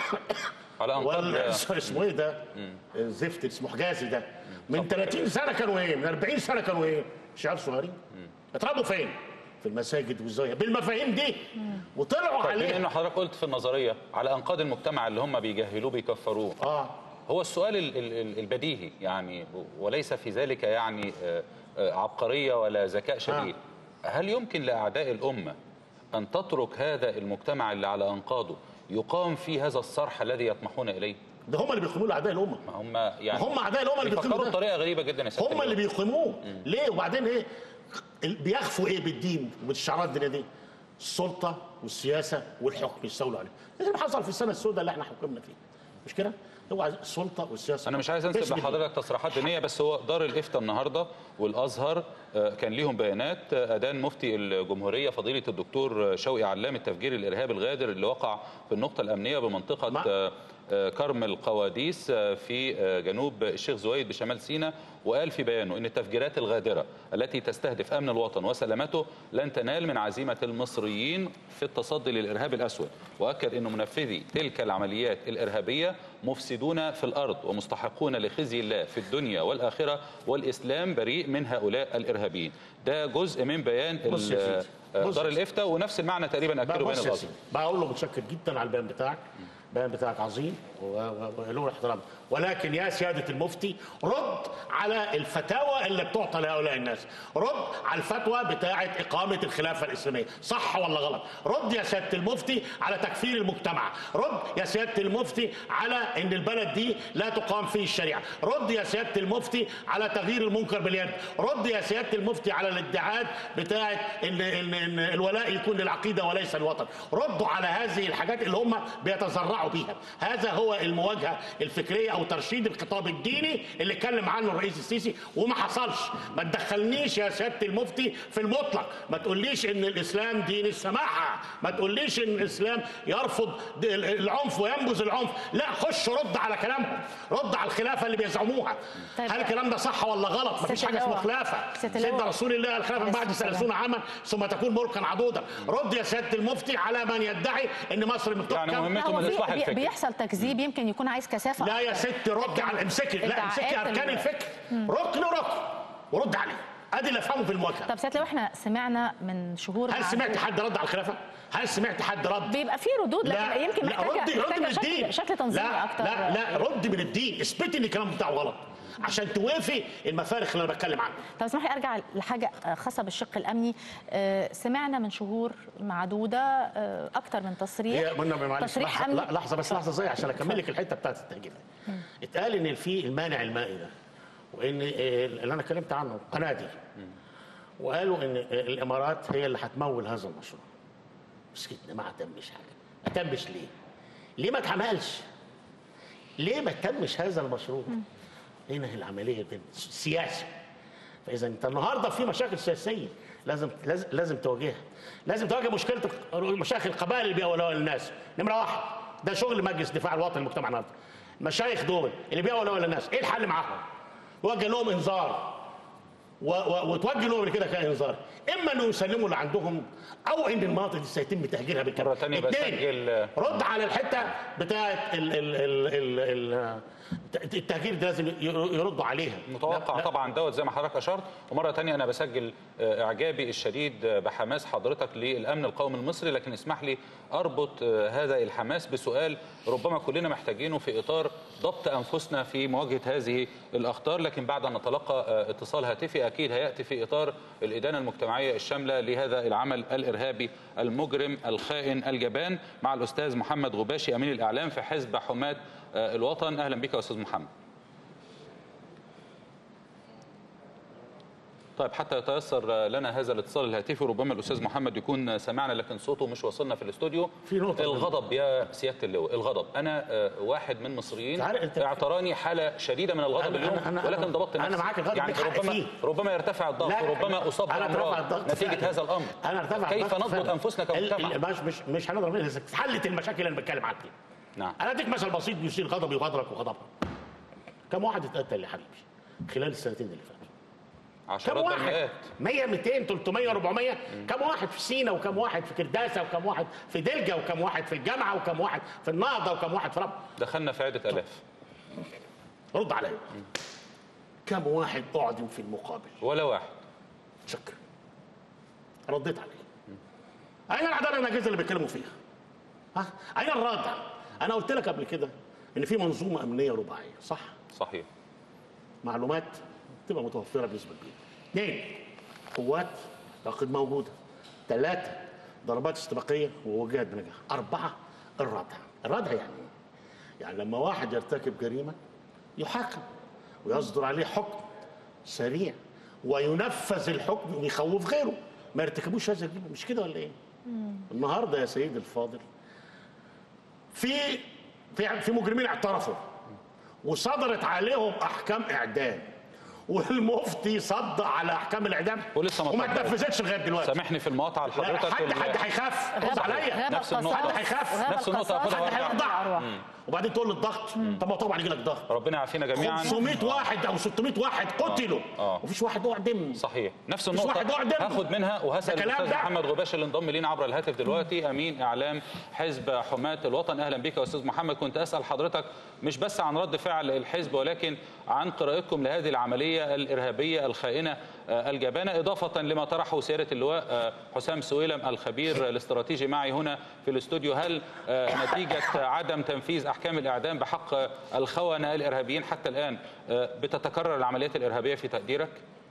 [SPEAKER 2] على انقاض
[SPEAKER 3] ولا اسمه ايه ده؟ الزفت اسمه حجازي ده من 30 سنه كانوا ايه؟ من 40 سنه كانوا ايه؟ شباب صغيرين اتربوا فين؟ في المساجد والزاويه بالمفاهيم دي وطلعوا
[SPEAKER 2] طيب بما
[SPEAKER 3] عليه
[SPEAKER 2] انه حضرتك قلت في النظريه على انقاض المجتمع اللي هم بيجهلوه بيكفروه
[SPEAKER 3] اه
[SPEAKER 2] هو السؤال ال- ال- ال- البديهي يعني وليس في ذلك يعني آه، آه، عبقريه ولا ذكاء شديد هل يمكن لاعداء الامه ان تترك هذا المجتمع اللي على انقاضه يقام فيه هذا الصرح الذي يطمحون اليه
[SPEAKER 3] ده هم اللي بيقيموا اعداء الامه
[SPEAKER 2] ما هم يعني
[SPEAKER 3] هم اعداء الامه اللي
[SPEAKER 2] بيفكروا
[SPEAKER 3] بيقيموا ده
[SPEAKER 2] بطريقه غريبه جدا يا سيادة
[SPEAKER 3] هم اللي
[SPEAKER 2] اللواء.
[SPEAKER 3] بيقيموه ليه وبعدين ايه ال- بيخفوا ايه بالدين وبالشعارات الدينيه دي السلطه والسياسه والحكم يستولوا عليه ده اللي حصل في السنه السوداء اللي احنا حكمنا فيها مش كده هو السلطه والسياسه
[SPEAKER 2] انا مش عايز
[SPEAKER 3] باسم
[SPEAKER 2] انسب
[SPEAKER 3] الدين.
[SPEAKER 2] لحضرتك تصريحات دينيه بس هو دار الافتاء النهارده والازهر آه، كان ليهم بيانات آه، ادان مفتي الجمهوريه فضيله الدكتور شوقي علام التفجير الارهابي الغادر اللي وقع في النقطه الامنيه بمنطقه
[SPEAKER 3] ما-
[SPEAKER 2] آه، آه، كرم القواديس آه، في آه، جنوب الشيخ زويد بشمال سيناء وقال في بيانه ان التفجيرات الغادره التي تستهدف امن الوطن وسلامته لن تنال من عزيمه المصريين في التصدي للارهاب الاسود واكد ان منفذي تلك العمليات الارهابيه مفسدون في الارض ومستحقون لخزي الله في الدنيا والاخره والاسلام بريء من هؤلاء الارهابيين ده جزء من بيان ال-
[SPEAKER 3] بص يا سيدي.
[SPEAKER 2] آه،
[SPEAKER 3] بص
[SPEAKER 2] دار
[SPEAKER 3] يا سيدي.
[SPEAKER 2] الافتاء ونفس المعنى تقريبا
[SPEAKER 3] بقى
[SPEAKER 2] اكده بيان
[SPEAKER 3] بص يا
[SPEAKER 2] الازهر
[SPEAKER 3] سيدي بقى اقول له متشكر جدا على البيان بتاعك البيان بتاعك عظيم و- و- وله احترام ولكن يا سيادة المفتي رد على الفتاوى اللي بتعطى لهؤلاء الناس رد على الفتوى بتاعة إقامة الخلافة الإسلامية صح ولا غلط رد يا سيادة المفتي على تكفير المجتمع رد يا سيادة المفتي على أن البلد دي لا تقام فيه الشريعة رد يا سيادة المفتي على تغيير المنكر باليد رد يا سيادة المفتي على الادعاءات بتاعة إن, إن, إن الولاء يكون للعقيدة وليس الوطن ردوا على هذه الحاجات اللي هم بيتزرعوا بيها هذا هو المواجهة الفكرية أو ترشيد الخطاب الديني اللي اتكلم عنه الرئيس السيسي وما حصلش ما تدخلنيش يا سيادة المفتي في المطلق ما تقوليش ان الاسلام دين السماحة ما تقوليش ان الاسلام يرفض د- العنف وينبذ العنف لا خش رد على كلامهم رد على الخلافة اللي بيزعموها
[SPEAKER 1] طيب.
[SPEAKER 3] هل الكلام ده صح ولا غلط مفيش
[SPEAKER 1] سيادة
[SPEAKER 3] حاجة اسمها
[SPEAKER 1] اللواء.
[SPEAKER 3] خلافة
[SPEAKER 1] سيادة اللواء.
[SPEAKER 3] سيدنا رسول الله الخلافة من بعد
[SPEAKER 1] عليه الصلاة
[SPEAKER 3] 30 عاما ثم تكون ملكا عضودا رد يا سيادة المفتي على من يدعي ان مصر مفتوحة
[SPEAKER 2] يعني
[SPEAKER 3] كم-
[SPEAKER 2] مهمته
[SPEAKER 1] هو
[SPEAKER 2] من
[SPEAKER 1] في-
[SPEAKER 2] الإصلاح
[SPEAKER 1] بي-
[SPEAKER 2] الفكري.
[SPEAKER 1] بيحصل تكذيب يمكن يكون عايز كثافه
[SPEAKER 3] لا يا
[SPEAKER 1] أكتر.
[SPEAKER 3] ست رد على امسكي لا امسكي
[SPEAKER 1] ادعاءات
[SPEAKER 3] اركان
[SPEAKER 1] ال-
[SPEAKER 3] الفكر ركن ركن ورد عليه ادي اللي افهمه في المواجهه
[SPEAKER 1] طب سيادة لو احنا سمعنا من شهور
[SPEAKER 3] هل
[SPEAKER 1] مع-
[SPEAKER 3] سمعت حد رد على الخلافه؟ هل سمعت حد رد؟
[SPEAKER 1] بيبقى في ردود لكن يمكن
[SPEAKER 3] لا
[SPEAKER 1] محتاجه
[SPEAKER 3] رد رد من
[SPEAKER 1] محتاجه
[SPEAKER 3] الدين
[SPEAKER 1] شكل, شكل تنظيمي
[SPEAKER 3] لا
[SPEAKER 1] اكتر
[SPEAKER 3] لا لا رد من الدين اثبتي ان الكلام بتاعه غلط عشان توافي المفارق اللي انا بتكلم عنها
[SPEAKER 1] طب اسمح لي ارجع لحاجه خاصه بالشق الامني آه، سمعنا من شهور معدوده آه، اكتر من تصريح
[SPEAKER 3] هي منى معلش
[SPEAKER 1] تصريح
[SPEAKER 3] لحظه
[SPEAKER 1] امني
[SPEAKER 3] لا، لحظه بس لحظه زي عشان اكمل لك الحته بتاعت التهجير اتقال ان في المانع المائي ده وان آه، اللي انا اتكلمت عنه قنادي وقالوا ان آه، الامارات هي اللي هتمول هذا المشروع مسكتنا ما تمش حاجه ما تمش ليه؟ ليه ما اتعملش؟ ليه ما تمش هذا المشروع؟ هنا العمليه دي سياسه فاذا انت النهارده في مشاكل سياسيه لازم لازم لازم تواجهها لازم تواجه مشكله مشاكل القبائل اللي بيولوها للناس نمره واحد ده شغل مجلس الدفاع الوطني المجتمع النهارده المشايخ دول اللي بيولوها للناس ايه الحل معاهم؟ وجه لهم انذار و- و- وتوجه لهم كده كانذار اما انه يسلموا اللي عندهم او ان المناطق دي سيتم تهجيرها بالكامل
[SPEAKER 2] مرة تانية
[SPEAKER 3] اتنين،
[SPEAKER 2] بسجل-
[SPEAKER 3] رد على الحته بتاعت ال ال ال ال ال التهجير دي لازم ي- يردوا عليها
[SPEAKER 2] متوقع
[SPEAKER 3] لا- لا.
[SPEAKER 2] طبعا دوت زي ما حضرتك اشرت ومره تانية انا بسجل آه، اعجابي الشديد آه، بحماس حضرتك للامن القومي المصري لكن اسمح لي اربط آه، هذا الحماس بسؤال ربما كلنا محتاجينه في اطار ضبط انفسنا في مواجهه هذه الاخطار لكن بعد ان نتلقى آه، اتصال هاتفي اكيد هياتي في اطار الادانه المجتمعيه الشامله لهذا العمل الارهابي المجرم الخائن الجبان مع الاستاذ محمد غباشي امين الاعلام في حزب حماه آه، الوطن اهلا بك يا استاذ محمد طيب حتى يتيسر لنا هذا الاتصال الهاتفي ربما الاستاذ محمد يكون سمعنا لكن صوته مش واصلنا في الاستوديو
[SPEAKER 3] في نقطة
[SPEAKER 2] الغضب يا سياده اللواء الغضب انا آه، واحد من المصريين
[SPEAKER 3] تعال أنت-
[SPEAKER 2] اعتراني حاله شديده من الغضب
[SPEAKER 3] أنا-
[SPEAKER 2] اليوم
[SPEAKER 3] أنا- أنا-
[SPEAKER 2] ولكن ضبطت
[SPEAKER 3] أنا
[SPEAKER 2] نفسي
[SPEAKER 3] معاك الغضب
[SPEAKER 2] يعني
[SPEAKER 3] ليك حق
[SPEAKER 2] ربما
[SPEAKER 3] فيه.
[SPEAKER 2] ربما يرتفع الضغط
[SPEAKER 3] لا،
[SPEAKER 2] وربما اصاب
[SPEAKER 3] أنا ارتفع
[SPEAKER 2] بامراض
[SPEAKER 3] الضغط
[SPEAKER 2] نتيجه
[SPEAKER 3] فعلا.
[SPEAKER 2] هذا الامر
[SPEAKER 3] انا ارتفع
[SPEAKER 2] كيف
[SPEAKER 3] الضغط
[SPEAKER 2] نضبط
[SPEAKER 3] فعلا.
[SPEAKER 2] انفسنا
[SPEAKER 3] ال-
[SPEAKER 2] كمجتمع
[SPEAKER 3] ال- مش مش مش هنضرب منها حلت المشاكل اللي انا بتكلم عنها
[SPEAKER 2] نعم
[SPEAKER 3] انا اديك مثل بسيط يثير غضبي وغضبك وغضبها كم واحد اتقتل يا حبيبي خلال السنتين اللي فاتوا كم
[SPEAKER 2] عشرات
[SPEAKER 3] واحد
[SPEAKER 2] بالمئات
[SPEAKER 3] 100 200 300 400 كم واحد في سينا وكم واحد في كرداسه وكم واحد في دلجه وكم واحد في الجامعه وكم واحد في النهضه وكم واحد في رب
[SPEAKER 2] دخلنا في عده الاف
[SPEAKER 3] رد عليا كم واحد اعدم في المقابل
[SPEAKER 2] ولا واحد
[SPEAKER 3] شكرا رديت عليه اين العداله الاجهزه اللي بيتكلموا فيها ها اين الردع انا قلت لك قبل كده ان في منظومه امنيه رباعيه صح
[SPEAKER 2] صحيح
[SPEAKER 3] معلومات تبقى متوفره بنسبه كبيره اثنين قوات تقد موجوده ثلاثه ضربات استباقيه ووجهات بنجاح اربعه الردع الردع يعني ايه؟ يعني لما واحد يرتكب جريمه يحاكم ويصدر عليه حكم سريع وينفذ الحكم ويخوف غيره ما يرتكبوش هذا الجريمه مش كده ولا ايه؟ النهارده يا سيدي الفاضل في في في مجرمين اعترفوا وصدرت عليهم احكام اعدام والمفتي صدق على احكام الاعدام
[SPEAKER 2] ولسه ما
[SPEAKER 3] وما
[SPEAKER 2] اتطبقتش.
[SPEAKER 3] اتنفذتش لغايه دلوقتي
[SPEAKER 2] سامحني في المقاطعه
[SPEAKER 3] لا
[SPEAKER 2] لحضرتك
[SPEAKER 3] حد
[SPEAKER 2] ال-
[SPEAKER 3] حد هيخاف رد عليا
[SPEAKER 1] غاب
[SPEAKER 2] نفس
[SPEAKER 1] القصاص
[SPEAKER 2] النقطة.
[SPEAKER 3] حد هيخاف.
[SPEAKER 1] غاب
[SPEAKER 2] نفس النقطة
[SPEAKER 1] القصاص
[SPEAKER 2] هاخدها
[SPEAKER 3] حد
[SPEAKER 2] وارجع.
[SPEAKER 3] هيرضع
[SPEAKER 1] الأرواح.
[SPEAKER 3] وبعدين تقول لي الضغط طب ما طبعا يجي لك ضغط
[SPEAKER 2] ربنا يعافينا جميعا
[SPEAKER 3] 500 واحد او 600 واحد قتلوا
[SPEAKER 2] آه.
[SPEAKER 3] ومفيش واحد اعدم
[SPEAKER 2] صحيح نفس
[SPEAKER 3] مش
[SPEAKER 2] النقطة
[SPEAKER 3] واحد واحد دم.
[SPEAKER 2] هاخد منها وهسأل
[SPEAKER 3] ده كلام
[SPEAKER 2] الأستاذ
[SPEAKER 3] ده.
[SPEAKER 2] محمد غباش اللي انضم لينا عبر الهاتف دلوقتي أمين إعلام حزب حماة الوطن أهلا بك يا أستاذ محمد كنت أسأل حضرتك مش بس عن رد فعل الحزب ولكن عن قراءتكم لهذه العمليه الارهابيه الخائنه آه، الجبانه اضافه لما طرحه سياده اللواء آه، حسام سويلم الخبير الاستراتيجي معي هنا في الاستوديو هل آه، نتيجه عدم تنفيذ احكام الاعدام بحق آه، الخونه الارهابيين حتى الان آه، بتتكرر العمليات الارهابيه في تقديرك؟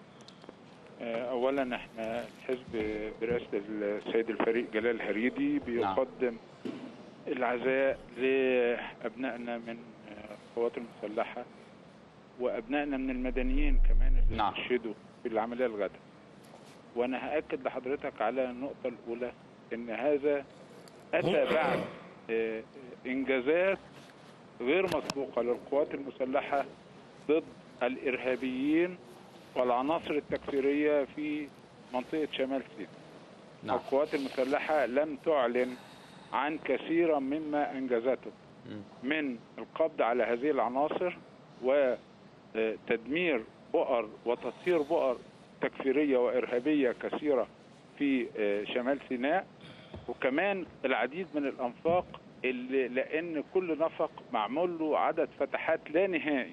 [SPEAKER 5] اولا احنا الحزب برئاسه السيد الفريق جلال هريدي بيقدم العزاء لابنائنا من القوات المسلحه وابنائنا من المدنيين كمان اللي
[SPEAKER 2] نعم.
[SPEAKER 5] استشهدوا في العمليه الغدا وانا هاكد لحضرتك على النقطه الاولى ان هذا اتى بعد آه، انجازات غير مسبوقه للقوات المسلحه ضد الارهابيين والعناصر التكفيريه في منطقه شمال سيناء
[SPEAKER 2] نعم
[SPEAKER 5] القوات المسلحة لم تعلن عن كثيرا مما أنجزته من القبض على هذه العناصر وتدمير بؤر وتطهير بؤر تكفيرية وإرهابية كثيرة في آه، شمال سيناء وكمان العديد من الأنفاق اللي لأن كل نفق معمول له عدد فتحات لا نهائي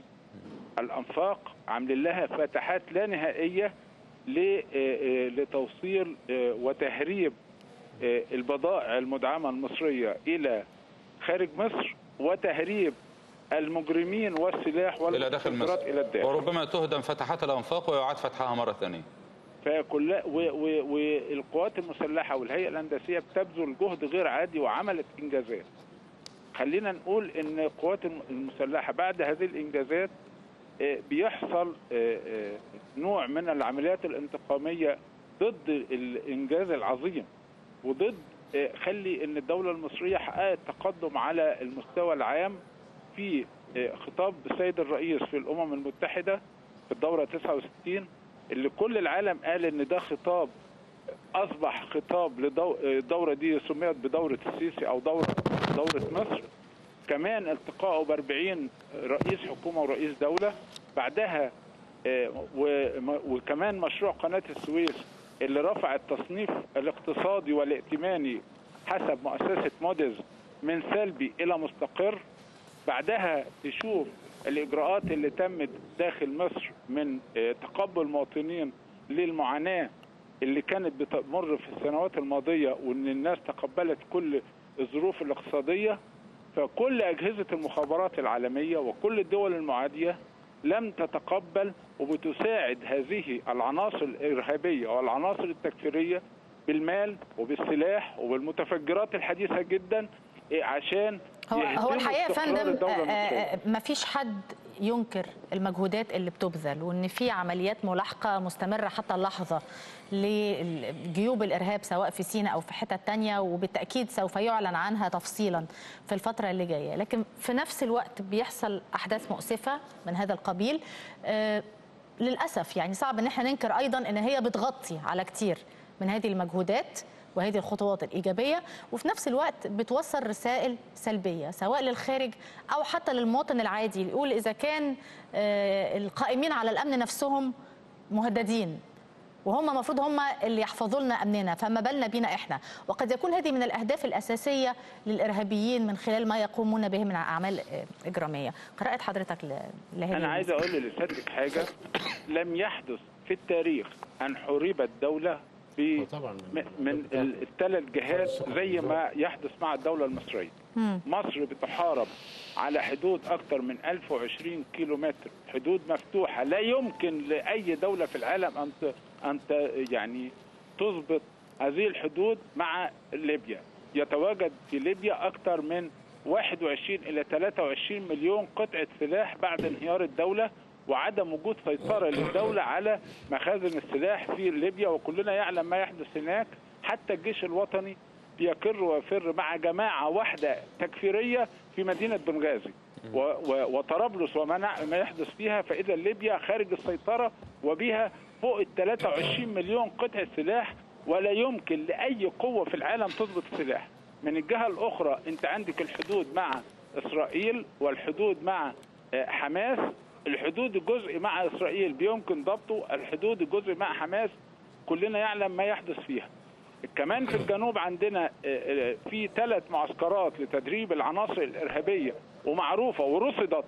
[SPEAKER 5] الأنفاق عاملين لها فتحات لا نهائية ل- آه، آه، لتوصيل آه، وتهريب آه، البضائع المدعمة المصرية إلى خارج مصر وتهريب المجرمين والسلاح
[SPEAKER 2] الى داخل
[SPEAKER 5] والمخدرات
[SPEAKER 2] مصر
[SPEAKER 5] إلى الداخل
[SPEAKER 2] وربما تهدم فتحات الانفاق ويعاد فتحها مره ثانيه
[SPEAKER 5] فكل و- و- والقوات المسلحة والهيئة الهندسية بتبذل جهد غير عادي وعملت إنجازات خلينا نقول إن القوات الم- المسلحة بعد هذه الإنجازات آه، بيحصل آه، آه، نوع من العمليات الانتقامية ضد الإنجاز العظيم وضد آه، خلي إن الدولة المصرية حققت تقدم على المستوى العام في آه، خطاب السيد الرئيس في الأمم المتحدة في الدورة 69 اللي كل العالم قال ان ده خطاب اصبح خطاب للدوره دي سميت بدوره السيسي او دوره دوره مصر كمان التقائه ب 40 رئيس حكومه ورئيس دوله بعدها آه، وم- وكمان مشروع قناه السويس اللي رفع التصنيف الاقتصادي والائتماني حسب مؤسسه موديز من سلبي الى مستقر بعدها تشوف الاجراءات اللي تمت داخل مصر من آه، تقبل مواطنين للمعاناه اللي كانت بتمر في السنوات الماضيه وان الناس تقبلت كل الظروف الاقتصاديه فكل اجهزه المخابرات العالميه وكل الدول المعاديه لم تتقبل وبتساعد هذه العناصر الارهابيه والعناصر التكفيريه بالمال وبالسلاح وبالمتفجرات الحديثه جدا إيه، عشان
[SPEAKER 1] هو هو
[SPEAKER 5] يهدموا
[SPEAKER 1] الحقيقه يا
[SPEAKER 5] استقرار
[SPEAKER 1] فندم
[SPEAKER 5] الدولة المصرية.
[SPEAKER 1] ما فيش حد ينكر المجهودات اللي بتبذل وان في عمليات ملاحقه مستمره حتى اللحظه لجيوب الارهاب سواء في سيناء او في حتت تانية وبالتاكيد سوف يعلن عنها تفصيلا في الفتره اللي جايه لكن في نفس الوقت بيحصل احداث مؤسفه من هذا القبيل آه، للاسف يعني صعب ان احنا ننكر ايضا ان هي بتغطي على كتير من هذه المجهودات وهذه الخطوات الإيجابية وفي نفس الوقت بتوصل رسائل سلبية سواء للخارج أو حتى للمواطن العادي يقول إذا كان آه، القائمين على الأمن نفسهم مهددين وهم المفروض هم اللي يحفظوا لنا امننا فما بالنا بينا احنا وقد يكون هذه من الاهداف الاساسيه للارهابيين من خلال ما يقومون به من اعمال آه، اجراميه قراءه حضرتك ل- لهذه
[SPEAKER 5] انا عايز اقول لسيادتك حاجه لم يحدث في التاريخ ان حوربت دوله ب
[SPEAKER 3] طبعا
[SPEAKER 5] من- من الثلاث جهات زي ما يحدث مع الدوله المصريه مصر بتحارب على حدود اكثر من 1020 كيلو متر حدود مفتوحه لا يمكن لاي دوله في العالم ان ت- ان ت- يعني تضبط هذه الحدود مع ليبيا يتواجد في ليبيا اكثر من 21 الى 23 مليون قطعه سلاح بعد انهيار الدوله وعدم وجود سيطره للدوله على مخازن السلاح في ليبيا وكلنا يعلم ما يحدث هناك حتى الجيش الوطني بيكر ويفر مع جماعه واحده تكفيريه في مدينه بنغازي و- و- وطرابلس وما نع- ما يحدث فيها فاذا ليبيا خارج السيطره وبها فوق ال 23 مليون قطعه سلاح ولا يمكن لاي قوه في العالم تضبط السلاح من الجهه الاخرى انت عندك الحدود مع اسرائيل والحدود مع آه، حماس الحدود الجزء مع اسرائيل بيمكن ضبطه الحدود الجزء مع حماس كلنا يعلم ما يحدث فيها كمان في الجنوب عندنا آه، آه، في ثلاث معسكرات لتدريب العناصر الارهابيه ومعروفه ورصدت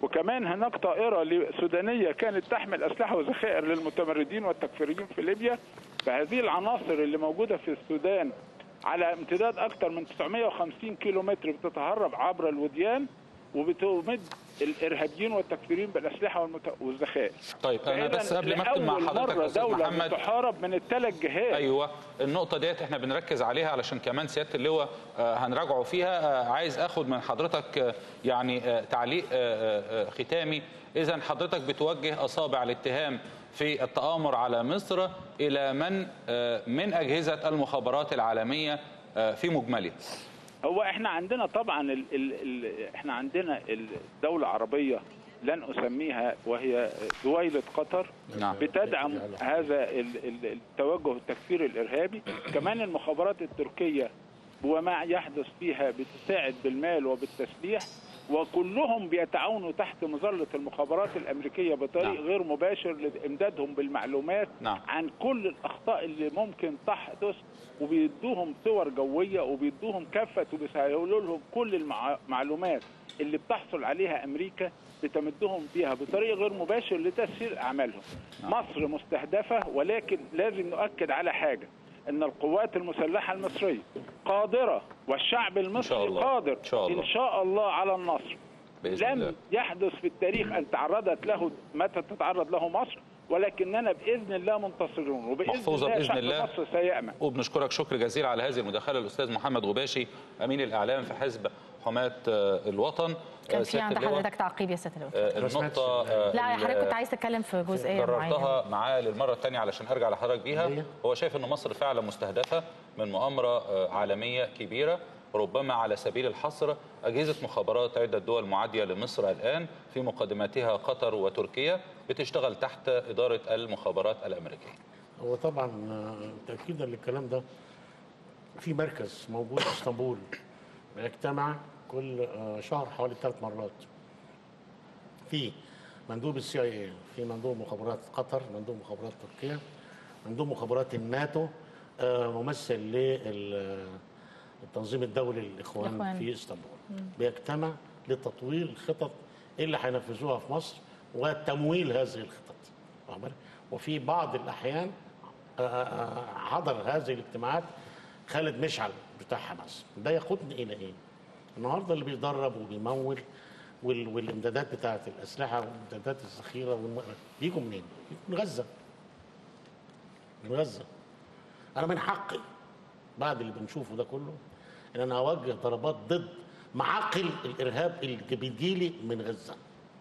[SPEAKER 5] وكمان هناك طائره سودانيه كانت تحمل اسلحه وذخائر للمتمردين والتكفيريين في ليبيا فهذه العناصر اللي موجوده في السودان على امتداد اكثر من 950 كيلو متر بتتهرب عبر الوديان وبتمد الارهابيين والتكفيريين بالاسلحه والمت... والذخائر
[SPEAKER 2] طيب انا
[SPEAKER 5] فإذا
[SPEAKER 2] بس قبل ما اختم مع
[SPEAKER 5] لأول
[SPEAKER 2] حضرتك
[SPEAKER 5] مرة
[SPEAKER 2] يا استاذ
[SPEAKER 5] دولة
[SPEAKER 2] محمد
[SPEAKER 5] بتحارب من الثلاث جهات
[SPEAKER 2] ايوه النقطه ديت احنا بنركز عليها علشان كمان سياده اللواء آه، هنراجعه فيها آه، عايز اخد من حضرتك آه، يعني آه، تعليق آه، آه، ختامي اذا حضرتك بتوجه اصابع الاتهام في التآمر على مصر الى من آه، من اجهزه المخابرات العالميه آه، في مجملها
[SPEAKER 5] هو احنا عندنا طبعا ال ال ال احنا عندنا الدولة العربية لن اسميها وهي دويلة قطر
[SPEAKER 2] نعم.
[SPEAKER 5] بتدعم هذا ال- ال- التوجه التكفيري الارهابي كمان المخابرات التركية وما يحدث فيها بتساعد بالمال وبالتسليح وكلهم بيتعاونوا تحت مظلة المخابرات الأمريكية بطريق
[SPEAKER 2] نعم.
[SPEAKER 5] غير مباشر لإمدادهم بالمعلومات
[SPEAKER 2] نعم.
[SPEAKER 5] عن كل الأخطاء اللي ممكن تحدث وبيدوهم صور جوية وبيدوهم كافة وبيسهلوا لهم كل المعلومات اللي بتحصل عليها أمريكا بتمدهم بيها بطريق غير مباشر لتسهيل أعمالهم مصر مستهدفة ولكن لازم نؤكد على حاجة ان القوات المسلحه المصريه قادره والشعب المصري
[SPEAKER 2] الله.
[SPEAKER 5] قادر
[SPEAKER 2] إن شاء الله.
[SPEAKER 5] ان شاء الله على النصر
[SPEAKER 2] بإذن
[SPEAKER 5] لم
[SPEAKER 2] الله.
[SPEAKER 5] يحدث في التاريخ ان تعرضت له متى تتعرض له مصر ولكننا باذن الله منتصرون وباذن
[SPEAKER 2] محفوظة
[SPEAKER 5] الله
[SPEAKER 2] بإذن
[SPEAKER 5] شعب
[SPEAKER 2] الله.
[SPEAKER 5] مصر سيامن
[SPEAKER 2] وبنشكرك شكر جزيل على هذه المداخله الاستاذ محمد غباشي امين الاعلام في حزب حماه آه، الوطن
[SPEAKER 1] كان
[SPEAKER 2] آه،
[SPEAKER 1] في
[SPEAKER 2] سيادة
[SPEAKER 1] عند
[SPEAKER 2] اللواء،
[SPEAKER 1] حضرتك تعقيب يا سياده اللواء
[SPEAKER 2] آه،
[SPEAKER 3] ما سمعتش.
[SPEAKER 2] النقطه آه،
[SPEAKER 1] لا يا
[SPEAKER 2] ال-
[SPEAKER 1] حضرتك كنت عايز تتكلم في جزئيه معينه
[SPEAKER 2] كررتها معاه للمره الثانيه علشان ارجع لحضرتك بيها
[SPEAKER 3] هي؟
[SPEAKER 2] هو شايف ان مصر فعلا مستهدفه من مؤامره آه، عالميه كبيره ربما على سبيل الحصر اجهزه مخابرات عده دول معاديه لمصر الان في مقدمتها قطر وتركيا بتشتغل تحت اداره المخابرات الامريكيه
[SPEAKER 3] هو طبعا آه، تاكيدا للكلام ده في مركز موجود في اسطنبول بيجتمع كل آه، شهر حوالي ثلاث مرات في مندوب السي اي اي في مندوب مخابرات قطر مندوب مخابرات تركيا مندوب مخابرات الناتو آه، ممثل للتنظيم الدولي للاخوان
[SPEAKER 1] الإخوان.
[SPEAKER 3] في اسطنبول بيجتمع لتطوير الخطط اللي هينفذوها في مصر وتمويل هذه الخطط واخد بالك؟ وفي بعض الاحيان آه، آه، حضر هذه الاجتماعات خالد مشعل بتاع حماس ده يقودني الى ايه؟ النهارده اللي بيدرب وبيمول وال- والامدادات بتاعه الاسلحه وامدادات الذخيره والم... بيجوا منين؟ من غزه من غزه انا من حقي بعد اللي بنشوفه ده كله ان انا اوجه ضربات ضد معاقل الارهاب اللي بتجيلي من غزه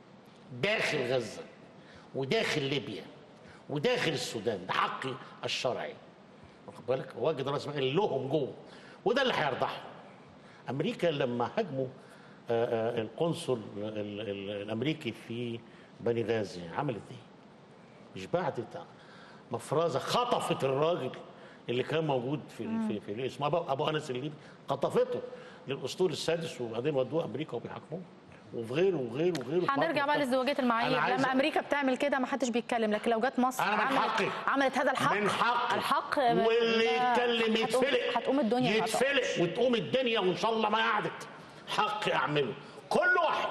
[SPEAKER 3] داخل غزه وداخل ليبيا وداخل السودان ده حقي الشرعي واخد بالك واجد راس مال لهم جوه وده اللي هيرضعهم امريكا لما هاجموا آه، آه، القنصل ال- ال- الامريكي في بني غازي عملت ايه؟ مش بعتت مفرزه خطفت الراجل اللي كان موجود في في في اسمه ابو ابو انس الليبي خطفته للاسطول السادس وبعدين ودوه امريكا وبيحاكموه وفي غيره وغيره وغيره
[SPEAKER 1] هنرجع بقى لازدواجيه المعايير
[SPEAKER 3] أنا عايز-
[SPEAKER 1] لما امريكا بتعمل كده ما حدش بيتكلم لكن لو جت مصر
[SPEAKER 3] أنا من
[SPEAKER 1] عملت
[SPEAKER 3] حقي.
[SPEAKER 1] عملت هذا الحق
[SPEAKER 3] من حقي
[SPEAKER 1] الحق
[SPEAKER 3] واللي
[SPEAKER 1] ده
[SPEAKER 3] يتكلم
[SPEAKER 1] هتقوم-
[SPEAKER 3] يتفلق
[SPEAKER 1] هتقوم الدنيا ما
[SPEAKER 3] يتفلق وتقوم الدنيا وان شاء الله ما قعدت حقي اعمله كل واحد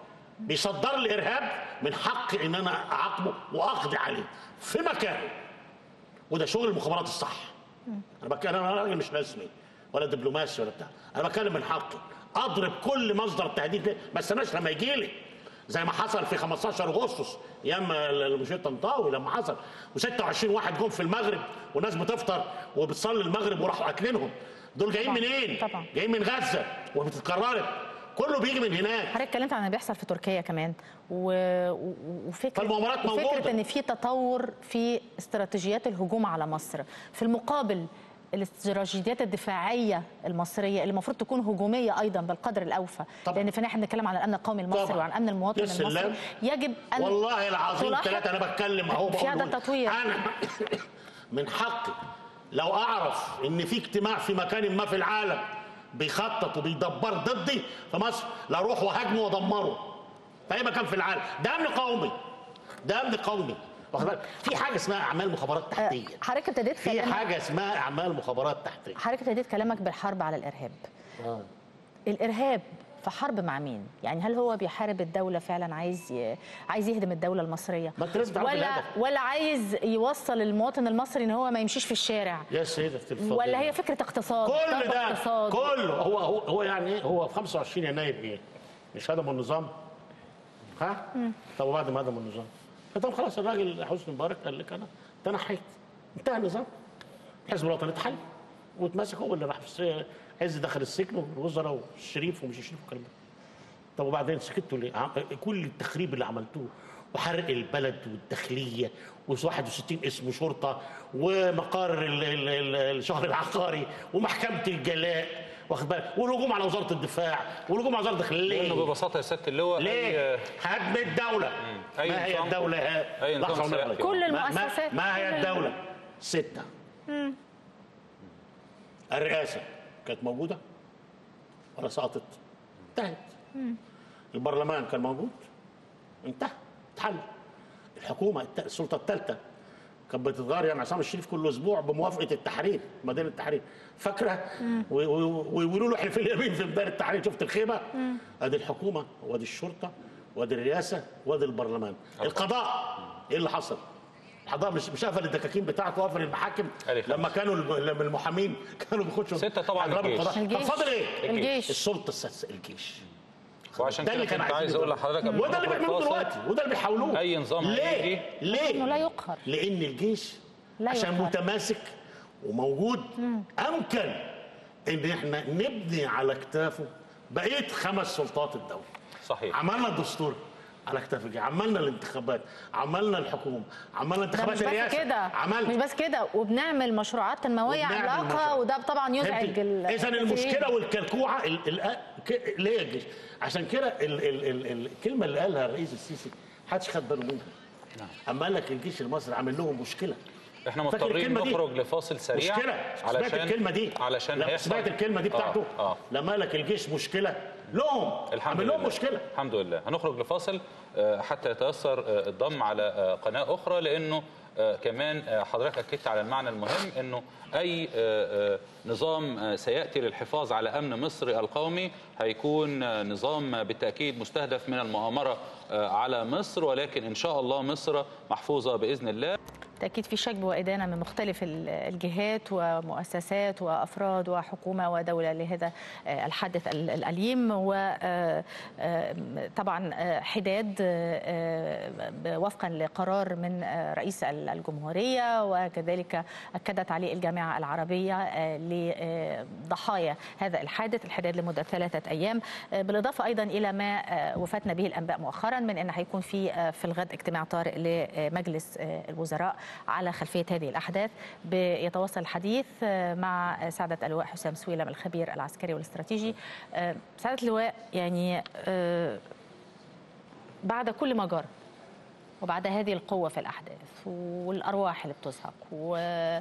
[SPEAKER 3] بيصدر لي ارهاب من حقي ان انا اعاقبه واقضي عليه في مكانه وده شغل المخابرات الصح انا بتكلم انا راجل مش رسمي ولا دبلوماسي ولا بتاع انا بتكلم من حقي اضرب كل مصدر تهديد ليه ما استناش لما يجي لي زي ما حصل في 15 اغسطس ايام المشير طنطاوي لما حصل و26 واحد جم في المغرب والناس بتفطر وبتصلي المغرب وراحوا قاتلينهم دول جايين
[SPEAKER 1] طبعاً.
[SPEAKER 3] منين؟
[SPEAKER 1] طبعاً.
[SPEAKER 3] جايين من غزه وبتتكررت كله بيجي من هناك
[SPEAKER 1] حضرتك اتكلمت عن اللي بيحصل في تركيا كمان و... و... وفكره
[SPEAKER 3] فالمؤامرات
[SPEAKER 1] وفكره
[SPEAKER 3] موجودة.
[SPEAKER 1] ان في تطور في استراتيجيات الهجوم على مصر في المقابل الاستراتيجيات الدفاعيه المصريه اللي المفروض تكون هجوميه ايضا بالقدر الاوفى
[SPEAKER 3] طبعاً.
[SPEAKER 1] لان في النهايه احنا بنتكلم عن الامن القومي المصري
[SPEAKER 3] طبعاً.
[SPEAKER 1] وعن امن المواطن
[SPEAKER 3] يا سلام.
[SPEAKER 1] المصري يجب ان
[SPEAKER 3] والله العظيم
[SPEAKER 1] تلاحظ
[SPEAKER 3] ثلاثة أنا بتكلم أهو
[SPEAKER 1] في هذا
[SPEAKER 3] بقول
[SPEAKER 1] التطوير
[SPEAKER 3] أنا من حقي لو أعرف إن في اجتماع في مكان ما في العالم بيخطط وبيدبر ضدي في مصر لا أروح وهاجمه وأدمره في أي مكان في العالم ده أمن قومي ده أمن قومي واخد بالك في حاجة اسمها أعمال مخابرات تحتية
[SPEAKER 1] حضرتك ابتديت
[SPEAKER 3] في
[SPEAKER 1] كلامك
[SPEAKER 3] حاجة اسمها أعمال مخابرات تحتية
[SPEAKER 1] حضرتك ابتديت كلامك بالحرب على الارهاب
[SPEAKER 3] آه.
[SPEAKER 1] الارهاب في حرب مع مين يعني هل هو بيحارب الدوله فعلا عايز ي... عايز يهدم الدوله المصريه
[SPEAKER 3] ما أنت لازم تعرف
[SPEAKER 1] ولا
[SPEAKER 3] الهدف.
[SPEAKER 1] ولا عايز يوصل المواطن المصري ان هو ما يمشيش في الشارع
[SPEAKER 3] يا سيدتي الفاضله
[SPEAKER 1] ولا هي فكره اقتصاد
[SPEAKER 3] كل
[SPEAKER 1] ضرب
[SPEAKER 3] ده
[SPEAKER 1] اقتصاد
[SPEAKER 3] كله هو هو هو يعني ايه هو في 25 يناير ايه؟ مش هدموا النظام؟ ها؟ طب وبعد ما هدموا النظام؟ طب خلاص الراجل حسني مبارك قال لك انا تنحيت انتهى النظام الحزب الوطني اتحل واتمسك هو اللي راح في الس- عز دخل السجن والوزراء والشريف ومش الشريف والكلام ده طب وبعدين سكتوا ليه؟ عم- كل التخريب اللي عملتوه وحرق البلد والداخليه و61 اسم شرطه ومقر ال- ال- ال- الشهر العقاري ومحكمه الجلاء واخد بالك والهجوم على وزاره الدفاع والهجوم على وزاره الداخليه
[SPEAKER 2] لانه
[SPEAKER 3] ليه؟
[SPEAKER 2] ببساطه يا سياده اللواء
[SPEAKER 3] ليه؟
[SPEAKER 2] أي-
[SPEAKER 3] هدم الدوله
[SPEAKER 2] أي
[SPEAKER 3] ما هي
[SPEAKER 2] نظام-
[SPEAKER 3] الدوله ها؟
[SPEAKER 2] أي نظام
[SPEAKER 3] لحظة
[SPEAKER 2] سيأتي.
[SPEAKER 3] ونقرأ.
[SPEAKER 1] كل
[SPEAKER 3] ما- ما-
[SPEAKER 1] المؤسسات،
[SPEAKER 3] ما هي
[SPEAKER 1] كل
[SPEAKER 3] الدوله؟ سته الرئاسه كانت موجوده ولا سقطت؟ انتهت البرلمان كان موجود انتهى اتحل الحكومه الت- السلطه الثالثه كانت بتتغير يعني عصام الشريف كل اسبوع بموافقه التحرير مدينه التحرير فاكره و- و- ويقولوا له احنا في اليمين في ميدان التحرير شفت الخيمه ادي الحكومه وادي الشرطه وادي الرئاسه وادي البرلمان القضاء ايه اللي حصل القضاء مش مش قفل الدكاكين بتاعته وقفل المحاكم
[SPEAKER 2] ألف.
[SPEAKER 3] لما كانوا الم- لما المحامين كانوا بيخشوا
[SPEAKER 2] ستة طبعاً
[SPEAKER 3] يضربوا
[SPEAKER 2] الجيش.
[SPEAKER 3] القضاء. طب
[SPEAKER 1] الجيش.
[SPEAKER 3] فاضل ايه؟
[SPEAKER 1] الجيش.
[SPEAKER 3] السلطه السادسه الجيش
[SPEAKER 2] وعشان
[SPEAKER 3] ده
[SPEAKER 2] كده
[SPEAKER 3] اللي كان
[SPEAKER 2] كنت عايز
[SPEAKER 3] عايزين
[SPEAKER 2] اقول
[SPEAKER 3] يدرسوا.
[SPEAKER 2] لحضرتك قبل ما
[SPEAKER 3] وده اللي
[SPEAKER 2] نخرج
[SPEAKER 3] بيعملوه
[SPEAKER 2] فاصل،
[SPEAKER 3] دلوقتي وده اللي بيحاولوه
[SPEAKER 2] أي نظام
[SPEAKER 3] ليه؟
[SPEAKER 2] هيجي
[SPEAKER 3] ليه؟
[SPEAKER 1] إنه لا يقهر.
[SPEAKER 3] لان الجيش
[SPEAKER 1] لا
[SPEAKER 3] عشان
[SPEAKER 1] يقهر.
[SPEAKER 3] متماسك وموجود امكن ان احنا نبني على كتافه بقيه خمس سلطات الدوله
[SPEAKER 2] صحيح
[SPEAKER 3] عملنا الدستور على كتاف الجيش عملنا الانتخابات عملنا الحكومه عملنا
[SPEAKER 1] ده
[SPEAKER 3] انتخابات
[SPEAKER 1] مش بس
[SPEAKER 3] الرئاسه
[SPEAKER 1] كده
[SPEAKER 3] عملنا
[SPEAKER 1] مش بس كده وبنعمل مشروعات تنمويه
[SPEAKER 3] وبنعمل
[SPEAKER 1] عملاقه
[SPEAKER 3] مشروع.
[SPEAKER 1] وده طبعا يزعج ال-
[SPEAKER 3] اذا
[SPEAKER 1] الكثيرين.
[SPEAKER 3] المشكله والكلكوعه ال- ال- ك- ليه الجيش عشان كده ال- ال- ال- الكلمه اللي قالها الرئيس السيسي محدش خد باله منها اما قال لك الجيش المصري عامل لهم مشكله
[SPEAKER 2] احنا
[SPEAKER 3] فاكر
[SPEAKER 2] مضطرين
[SPEAKER 3] الكلمة دي؟
[SPEAKER 2] نخرج لفاصل سريع
[SPEAKER 3] مشكله سمعت الكلمه دي
[SPEAKER 2] علشان
[SPEAKER 3] لما
[SPEAKER 2] هيحصل
[SPEAKER 3] سمعت الكلمه دي بتاعته
[SPEAKER 2] اه, آه.
[SPEAKER 3] لما قال لك الجيش مشكله لهم
[SPEAKER 2] الحمد
[SPEAKER 3] عامل
[SPEAKER 2] لله
[SPEAKER 3] لهم مشكله
[SPEAKER 2] الحمد لله هنخرج لفاصل آه، حتى يتيسر آه، الضم على آه، قناه اخرى لانه آه، كمان آه، حضرتك اكدت على المعنى المهم انه اي آه، آه، نظام آه، سياتي للحفاظ على امن مصر القومي هيكون آه، نظام بالتاكيد مستهدف من المؤامره آه، على مصر ولكن ان شاء الله مصر محفوظه باذن الله
[SPEAKER 1] بالتأكيد في شجب وإدانة من مختلف ال- الجهات ومؤسسات وأفراد وحكومة ودولة لهذا آه، الحادث ال- الأليم وطبعا حداد آه، آه، وفقا لقرار من آه، رئيس ال- الجمهورية وكذلك أكدت عليه الجامعة العربية آه، لضحايا هذا الحادث الحداد لمدة ثلاثة أيام آه، بالإضافة أيضا إلى ما آه، وفاتنا به الأنباء مؤخرا من أن هيكون في آه، في الغد اجتماع طارئ لمجلس آه، الوزراء على خلفية هذه الأحداث بيتواصل الحديث آه، مع سعادة اللواء حسام سويلم الخبير العسكري والاستراتيجي آه، سعادة اللواء يعني آه، بعد كل ما جرى وبعد هذه القوة في الأحداث والأرواح اللي بتزهق وما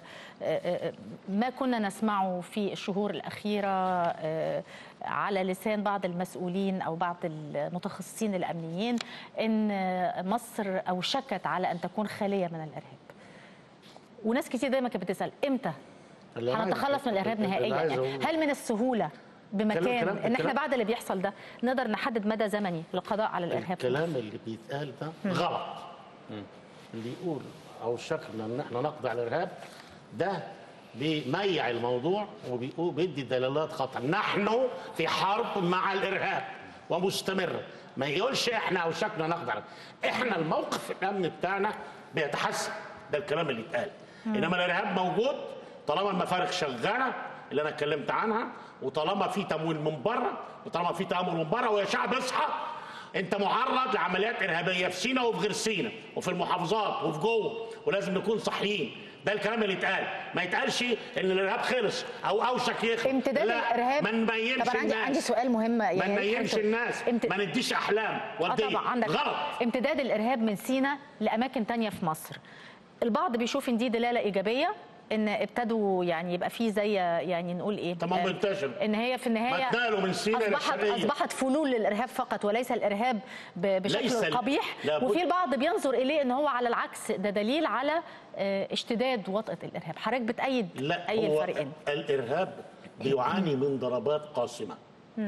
[SPEAKER 1] كنا نسمعه في الشهور الأخيرة آه، على لسان بعض المسؤولين أو بعض المتخصصين الأمنيين أن مصر أوشكت على أن تكون خالية من الإرهاب وناس كتير دايما كانت بتسأل إمتى
[SPEAKER 3] اللي عايز-
[SPEAKER 1] هنتخلص من الإرهاب
[SPEAKER 3] اللي عايز
[SPEAKER 1] نهائيا
[SPEAKER 3] أقوله.
[SPEAKER 1] هل من السهولة بمكان
[SPEAKER 3] كلام-
[SPEAKER 1] ان احنا
[SPEAKER 3] الكلام-
[SPEAKER 1] بعد اللي بيحصل ده نقدر نحدد مدى زمني للقضاء على الارهاب في
[SPEAKER 3] الكلام اللي بيتقال ده غلط اللي يقول او شكلنا ان احنا نقضي على الارهاب ده بيميع الموضوع وبيقول بيدي دلالات خطا نحن في حرب مع الارهاب ومستمره ما يقولش احنا اوشكنا نقضي على احنا الموقف الامني بتاعنا بيتحسن ده الكلام اللي اتقال انما الارهاب موجود طالما المفارق شغاله اللي انا اتكلمت عنها وطالما في تمويل من بره وطالما في تامل من بره ويا شعب اصحى انت معرض لعمليات ارهابيه في سينا وفي غير سينا وفي المحافظات وفي جوه ولازم نكون صحيين ده الكلام اللي يتقال ما يتقالش ان الارهاب خلص او اوشك يخلص
[SPEAKER 1] امتداد
[SPEAKER 3] لا
[SPEAKER 1] الارهاب
[SPEAKER 3] ما نبينش
[SPEAKER 1] طب انا عندي
[SPEAKER 3] الناس
[SPEAKER 1] عندي سؤال مهم
[SPEAKER 3] ما
[SPEAKER 1] يعني
[SPEAKER 3] ننيمش
[SPEAKER 1] حلو.
[SPEAKER 3] الناس
[SPEAKER 1] امت...
[SPEAKER 3] ما نديش احلام
[SPEAKER 1] اه
[SPEAKER 3] ورديه
[SPEAKER 1] طبعا عندك
[SPEAKER 3] غلط
[SPEAKER 1] امتداد الارهاب من سينا لاماكن تانية في مصر البعض بيشوف ان دي دلاله ايجابيه ان ابتدوا يعني يبقى في زي يعني نقول ايه
[SPEAKER 3] طب ما هو
[SPEAKER 1] آه،
[SPEAKER 3] بينتشر.
[SPEAKER 1] ان هي في النهايه
[SPEAKER 3] ما اتنقلوا من سينا إلى
[SPEAKER 1] اصبحت
[SPEAKER 3] الشرقية.
[SPEAKER 1] اصبحت فلول للارهاب فقط وليس الارهاب ب-
[SPEAKER 3] ليس
[SPEAKER 1] بشكله
[SPEAKER 3] ال-
[SPEAKER 1] القبيح
[SPEAKER 3] لابد-
[SPEAKER 1] وفي البعض بينظر اليه ان هو على العكس ده دليل على آه، اشتداد وطأة الارهاب حضرتك بتأيد
[SPEAKER 3] لا
[SPEAKER 1] اي
[SPEAKER 3] هو
[SPEAKER 1] الفريقين
[SPEAKER 3] الارهاب بيعاني من ضربات قاسمه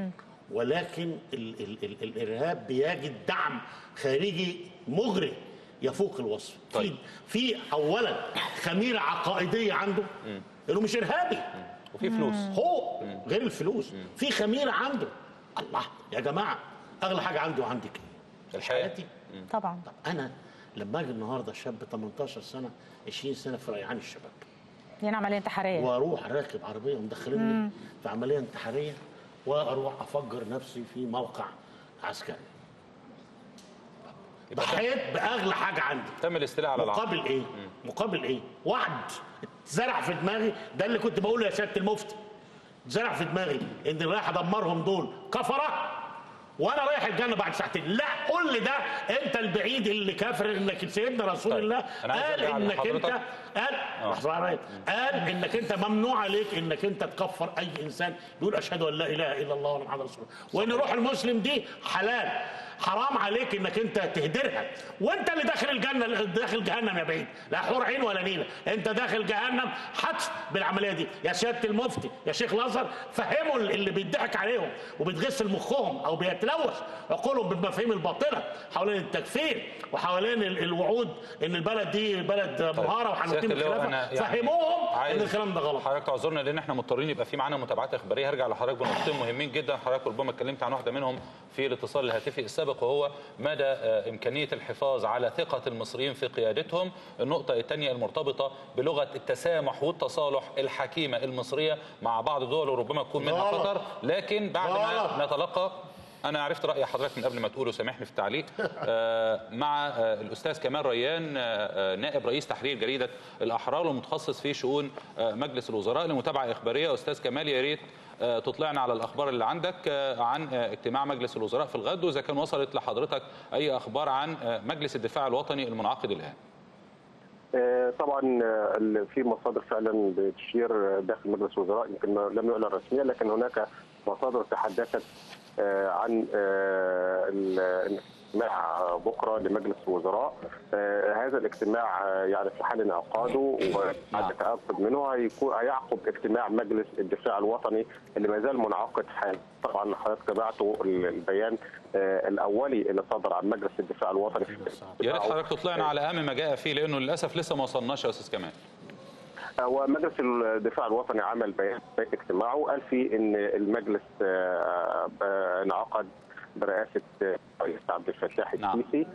[SPEAKER 3] ولكن ال ال ال الارهاب بيجد دعم خارجي مغري يفوق الوصف
[SPEAKER 2] طيب.
[SPEAKER 3] في في اولا خميره عقائديه عنده انه مش ارهابي
[SPEAKER 2] وفي فلوس
[SPEAKER 3] هو غير الفلوس في خميره عنده الله يا جماعه اغلى حاجه عندي وعندك ايه
[SPEAKER 2] الحياه
[SPEAKER 3] حياتي
[SPEAKER 1] طبعا
[SPEAKER 3] طب انا لما اجي النهارده شاب 18 سنه 20 سنه في ريعان الشباب
[SPEAKER 1] دي عمليه انتحاريه
[SPEAKER 3] واروح راكب عربيه ومدخليني في عمليه انتحاريه واروح افجر نفسي في موقع عسكري
[SPEAKER 2] يبقى
[SPEAKER 3] ضحيت باغلى حاجه عندي
[SPEAKER 2] تم الاستيلاء على العقل
[SPEAKER 3] مقابل ايه؟ مقابل ايه؟ وعد اتزرع في دماغي ده اللي كنت بقوله يا سياده المفتي اتزرع في دماغي ان اللي رايح ادمرهم دول كفره وانا رايح الجنه بعد ساعتين لا قول لي ده انت البعيد اللي كافر انك سيدنا رسول
[SPEAKER 2] طيب.
[SPEAKER 3] الله
[SPEAKER 2] أنا عايز
[SPEAKER 3] قال
[SPEAKER 2] أرجع
[SPEAKER 3] انك انت
[SPEAKER 2] لحضرتك.
[SPEAKER 3] قال لحظه يا ريس. قال انك انت ممنوع عليك انك انت تكفر اي انسان بيقول اشهد ان لا اله الا الله وان محمد رسول الله وان روح المسلم دي حلال حرام عليك انك انت تهدرها وانت اللي داخل الجنه داخل جهنم يا بعيد لا حور عين ولا نيله انت داخل جهنم حتف بالعمليه دي يا سياده المفتي يا شيخ الازهر فهموا اللي بيضحك عليهم وبتغسل مخهم او بيتلوث عقولهم بالمفاهيم الباطله حوالين التكفير وحوالين ال- الوعود ان البلد دي بلد مهاره وهنقيم
[SPEAKER 2] سيادة اللواء،
[SPEAKER 3] الخلافه
[SPEAKER 2] أنا يعني
[SPEAKER 3] فهموهم ان
[SPEAKER 2] عايز
[SPEAKER 3] الكلام ده غلط
[SPEAKER 2] حضرتك تعذرنا لان احنا مضطرين يبقى في معانا متابعات اخباريه هرجع لحضرتك بنقطتين مهمين جدا حضرتك ربما اتكلمت عن واحده منهم في الاتصال الهاتفي السابق وهو مدى آه، امكانيه الحفاظ على ثقه المصريين في قيادتهم النقطه الثانيه المرتبطه بلغه التسامح والتصالح الحكيمه المصريه مع بعض الدول وربما تكون منها
[SPEAKER 3] غلط.
[SPEAKER 2] خطر لكن بعد
[SPEAKER 3] غلط.
[SPEAKER 2] ما نتلقى انا عرفت راي حضرتك من قبل ما تقوله سامحني في التعليق آه، مع آه، الاستاذ كمال ريان آه، آه، نائب رئيس تحرير جريده الاحرار ومتخصص في شؤون آه، مجلس الوزراء لمتابعه اخباريه استاذ كمال يا ريت آه، تطلعنا على الاخبار اللي عندك آه، عن آه، اجتماع مجلس الوزراء في الغد واذا كان وصلت لحضرتك اي اخبار عن آه، مجلس الدفاع الوطني المنعقد الان
[SPEAKER 6] آه، طبعا آه، ال- في مصادر فعلا بتشير داخل مجلس الوزراء يمكن ما- لم يعلن رسميا لكن هناك مصادر تحدثت آه، عن آه، ال- الاجتماع بكره لمجلس الوزراء آه، هذا الاجتماع آه، يعني في حال انعقاده وبعد التاكد منه هيكون هيعقب اجتماع مجلس الدفاع الوطني اللي ما زال منعقد حاليا طبعا حضرتك تابعتوا ال- البيان آه، الاولي اللي صدر عن مجلس الدفاع الوطني
[SPEAKER 2] يا ريت حضرتك تطلعنا على اهم ما جاء فيه لانه للاسف لسه ما وصلناش يا استاذ كمال
[SPEAKER 6] ومجلس الدفاع الوطني عمل بيان في اجتماعه قال فيه ان المجلس آه، آه، انعقد برئاسه آه، رئيس عبد الفتاح
[SPEAKER 2] نعم.
[SPEAKER 6] السيسي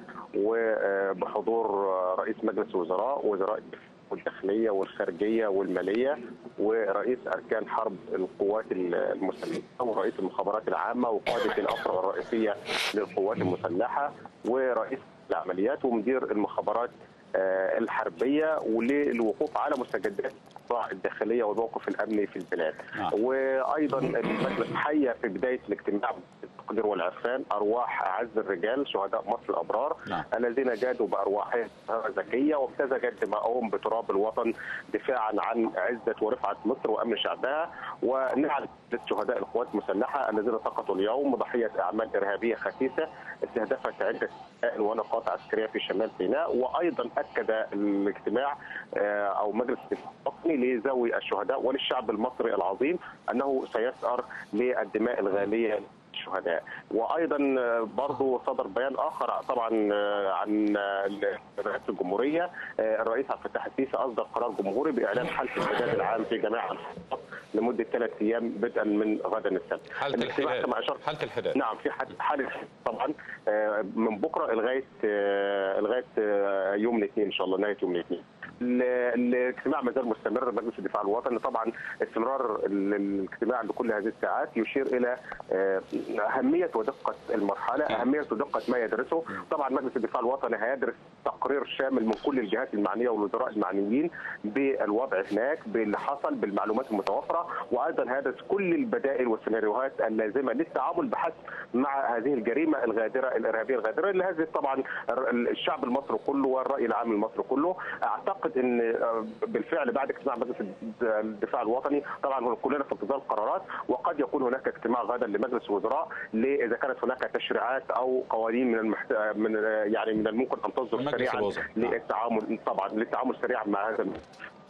[SPEAKER 6] وبحضور آه، رئيس مجلس الوزراء وزراء الدفاع والداخليه والخارجيه والماليه ورئيس اركان حرب القوات المسلحه ورئيس المخابرات العامه وقاده الافرع الرئيسيه للقوات المسلحه ورئيس العمليات ومدير المخابرات آه، الحربيه وللوقوف على مستجدات الصراع الداخليه والموقف الامني في البلاد.
[SPEAKER 2] نعم.
[SPEAKER 6] وايضا المجلس حيا في بدايه الاجتماع التقدير والعرفان ارواح اعز الرجال شهداء مصر الابرار
[SPEAKER 2] نعم.
[SPEAKER 6] الذين جادوا بارواحهم زكيه وامتزجت دماؤهم بتراب الوطن دفاعا عن عزه ورفعه مصر وامن شعبها ونعم شهداء القوات المسلحه الذين سقطوا اليوم ضحيه اعمال ارهابيه خسيسه استهدفت عده مدائن ونقاط عسكريه في شمال سيناء وايضا اكد الاجتماع آه، او مجلس الوطني لذوي الشهداء وللشعب المصري العظيم انه سيسأر للدماء الغاليه الشهداء وايضا آه، برضو صدر بيان اخر طبعا آه، عن آه، رئاسه الجمهوريه آه، الرئيس عبد الفتاح السيسي اصدر قرار جمهوري باعلان حاله الحداد العام في جميع المحافظات لمده ثلاث ايام بدءا من غدا السبت
[SPEAKER 2] حاله
[SPEAKER 6] الاجتماع
[SPEAKER 2] الحداد
[SPEAKER 6] كما اشرت
[SPEAKER 2] حاله الحداد
[SPEAKER 6] نعم في حد- حاله طبعا آه، من بكره لغايه آه، لغايه آه، يوم الاثنين ان شاء الله نهايه يوم الاثنين. ال- الاجتماع ما زال مستمر مجلس الدفاع الوطني طبعا استمرار ال- الاجتماع لكل هذه الساعات يشير الى آه، اهميه ودقه المرحله، اهميه ودقه ما يدرسه، طبعا مجلس الدفاع الوطني هيدرس تقرير شامل من كل الجهات المعنيه والوزراء المعنيين بالوضع هناك باللي حصل بالمعلومات المتوفره وايضا هيدرس كل البدائل والسيناريوهات اللازمه للتعامل بحث مع هذه الجريمه الغادره الارهابيه الغادره اللي هذه طبعا الشعب المصري كله والراي العام المصري كله اعتقد ان آه، بالفعل بعد اجتماع مجلس الدفاع الوطني طبعا كلنا في انتظار القرارات وقد يكون هناك اجتماع غدا لمجلس الوزراء اذا كانت هناك تشريعات او قوانين من المحت... من يعني من الممكن ان تصدر
[SPEAKER 2] مجلس
[SPEAKER 6] سريعا
[SPEAKER 2] الوزراء. نعم.
[SPEAKER 6] للتعامل طبعا للتعامل سريعا مع هذا الملف.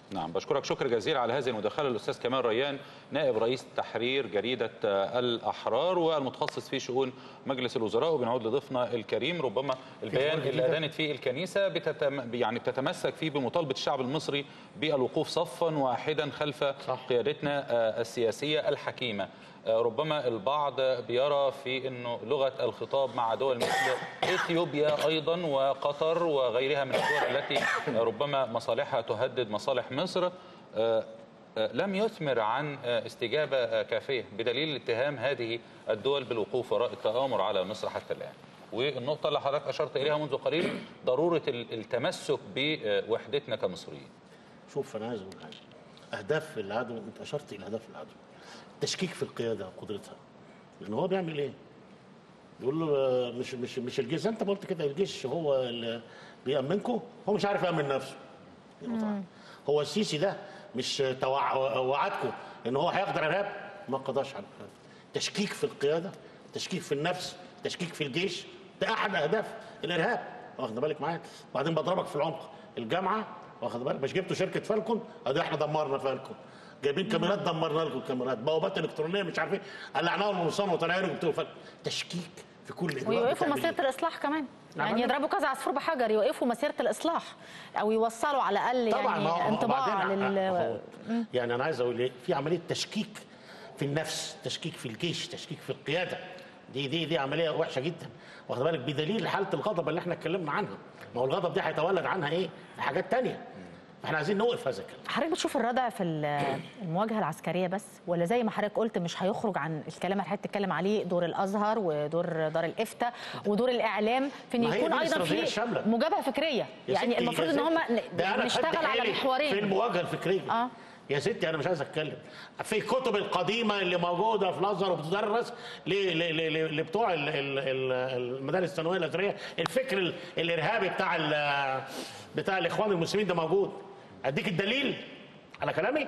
[SPEAKER 2] نعم بشكرك شكر جزيل على هذه المداخلة الأستاذ كمال ريان نائب رئيس تحرير جريدة آه، الأحرار والمتخصص في شؤون مجلس الوزراء وبنعود لضيفنا الكريم ربما البيان
[SPEAKER 3] جديدة.
[SPEAKER 2] اللي أدانت فيه الكنيسة بتتم يعني بتتمسك فيه بمطالبة الشعب المصري بالوقوف صفا واحدا خلف
[SPEAKER 3] صح.
[SPEAKER 2] قيادتنا آه، السياسية الحكيمة آه، ربما البعض بيرى في انه لغه الخطاب مع دول مثل اثيوبيا ايضا وقطر وغيرها من الدول التي ربما مصالحها تهدد مصالح مصر آه، آه، لم يثمر عن آه، استجابه آه، كافيه بدليل اتهام هذه الدول بالوقوف وراء التآمر على مصر حتى الان. والنقطه اللي حضرتك اشرت اليها منذ قليل ضروره ال- التمسك بوحدتنا كمصريين.
[SPEAKER 3] شوف انا عايز اقول حاجه اهداف العدو انت اشرت الى اهداف العدو تشكيك في القياده وقدرتها لان هو بيعمل ايه؟ بيقول له آه، مش مش مش الجيش زي انت ما قلت كده الجيش هو اللي بيأمنكم هو مش عارف يأمن نفسه دي نقطة واحدة. هو السيسي ده مش توع- وعدكم ان هو هيقدر ارهاب ما قضاش على الارهاب تشكيك في القياده تشكيك في النفس تشكيك في الجيش ده احد اهداف الارهاب واخد بالك معايا وبعدين بضربك في العمق الجامعه واخد بالك مش جبتوا شركه فالكون ادي احنا دمرنا فالكون جايبين كاميرات دمرنا لكم الكاميرات بوابات الكترونيه مش عارف ايه قلعناهم القمصان وطلعوا جبتوا فالكون تشكيك في كل إجراء
[SPEAKER 1] ويوقفوا
[SPEAKER 3] بتعمل
[SPEAKER 1] مسيره
[SPEAKER 3] إيه.
[SPEAKER 1] الاصلاح كمان يعني
[SPEAKER 3] عملنا.
[SPEAKER 1] يضربوا كذا عصفور بحجر يوقفوا مسيره الاصلاح او يوصلوا على الاقل
[SPEAKER 3] طبعا ما هو-
[SPEAKER 1] يعني انطباع
[SPEAKER 3] وبعدين
[SPEAKER 1] لل
[SPEAKER 3] هو- يعني انا عايز اقول ايه في عمليه تشكيك في النفس تشكيك في الجيش تشكيك في القياده دي دي دي عمليه وحشه جدا واخد بالك بدليل حاله الغضب اللي احنا اتكلمنا عنها ما هو الغضب دي هيتولد عنها ايه حاجات تانية فاحنا عايزين نوقف هذا الكلام
[SPEAKER 1] حضرتك بتشوف الردع في ال- المواجهه العسكريه بس ولا زي ما حضرتك قلت مش هيخرج عن الكلام اللي حضرتك بتتكلم عليه دور الازهر ودور دار الافتاء ودور الاعلام في ان
[SPEAKER 3] ما هي
[SPEAKER 1] يكون
[SPEAKER 3] دي
[SPEAKER 1] ايضا
[SPEAKER 3] الاستراتيجية
[SPEAKER 1] في
[SPEAKER 3] الشاملة.
[SPEAKER 1] مجابهه فكريه
[SPEAKER 3] يا
[SPEAKER 1] يعني
[SPEAKER 3] ستي-
[SPEAKER 1] المفروض
[SPEAKER 3] يا
[SPEAKER 1] ان هم
[SPEAKER 3] ستي، ده أنا
[SPEAKER 1] نشتغل
[SPEAKER 3] خدت
[SPEAKER 1] على
[SPEAKER 3] بالي في
[SPEAKER 1] محورين
[SPEAKER 3] المواجهه الفكريه
[SPEAKER 1] آه.
[SPEAKER 3] يا ستي انا مش عايز اتكلم في الكتب القديمه اللي موجوده في الازهر وبتدرس ل- ل- ل- لبتوع ال- ال- ال- المدارس الثانويه الازهريه الفكر ال- الارهابي بتاع ال- بتاع الاخوان المسلمين ده موجود اديك الدليل على كلامي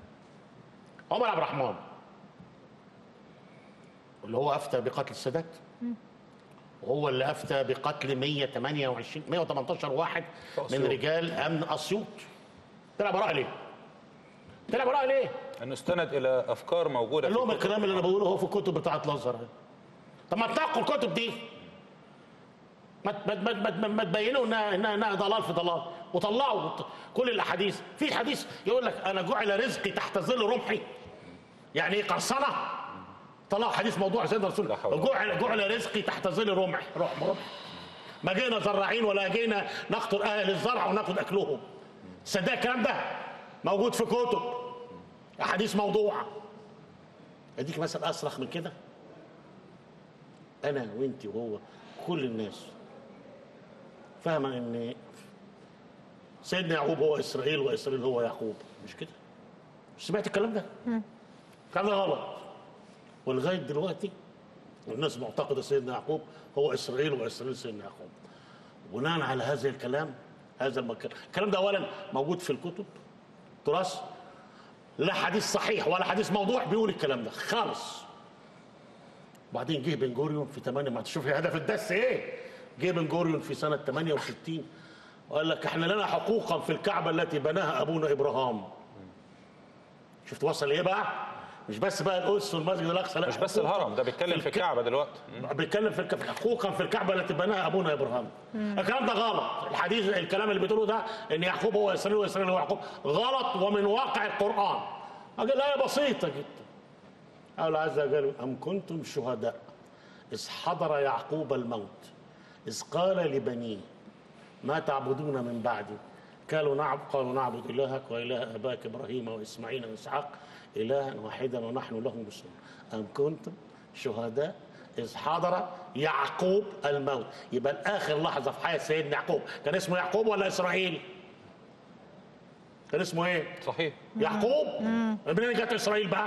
[SPEAKER 3] عمر عبد الرحمن اللي هو افتى بقتل السادات وهو اللي افتى بقتل 128 118 واحد من
[SPEAKER 2] أسيوط.
[SPEAKER 3] رجال امن اسيوط طلع براءه ليه؟ طلع براءه ليه؟
[SPEAKER 2] انه استند الى افكار موجوده
[SPEAKER 3] قال
[SPEAKER 2] في
[SPEAKER 3] لهم
[SPEAKER 2] الكتب.
[SPEAKER 3] الكلام اللي انا بقوله هو في الكتب بتاعت الازهر طب ما تنقوا الكتب دي ما ما ما ما, ما تبينوا انها انها انها ضلال في ضلال وطلعوا كل الاحاديث في حديث يقول لك انا جعل رزقي تحت ظل رمحي يعني ايه قرصنه طلعوا حديث موضوع سيدنا رسول
[SPEAKER 2] لا حول
[SPEAKER 3] الله جعل جعل رزقي تحت ظل رمح رمح رمح ما جينا زراعين ولا جينا نقتل اهل الزرع وناخد اكلهم صدق الكلام ده موجود في كتب احاديث موضوعه اديك مثلا اصرخ من كده انا وانت وهو كل الناس فاهمه ان سيدنا يعقوب هو اسرائيل واسرائيل هو يعقوب مش كده سمعت الكلام ده الكلام ده غلط ولغايه دلوقتي الناس معتقده سيدنا يعقوب هو اسرائيل واسرائيل سيدنا يعقوب بناء على هذا الكلام هذا المكان الكلام ده اولا موجود في الكتب تراث لا حديث صحيح ولا حديث موضوع بيقول الكلام ده خالص بعدين جه بن جوريون في 8 ما تشوف هدف الدس ايه جه بن جوريون في سنه 68 وقال لك احنا لنا حقوقا في الكعبه التي بناها ابونا ابراهام شفت وصل ايه بقى مش بس بقى القدس والمسجد الاقصى لا
[SPEAKER 2] مش بس
[SPEAKER 3] حقوقاً
[SPEAKER 2] الهرم ده بيتكلم في
[SPEAKER 3] الك-
[SPEAKER 2] الكعبه دلوقتي
[SPEAKER 3] بيتكلم في الك- حقوقا في الكعبه التي بناها ابونا ابراهام الكلام ده غلط الحديث الكلام اللي بتقوله ده ان يعقوب هو اسرائيل واسرائيل هو يعقوب غلط ومن واقع القران قال الايه بسيطه جدا قال عز وجل ام كنتم شهداء اذ حضر يعقوب الموت اذ قال لبنيه ما تعبدون من بعدي قالوا نعبد قالوا نعبد الهك واله اباك ابراهيم واسماعيل واسحاق الها واحدا ونحن له مسلمون ام كنتم شهداء اذ حضر يعقوب الموت يبقى اخر لحظه في حياه سيدنا يعقوب كان اسمه يعقوب ولا اسرائيل؟ كان اسمه ايه؟
[SPEAKER 2] صحيح
[SPEAKER 3] يعقوب منين جت اسرائيل بقى؟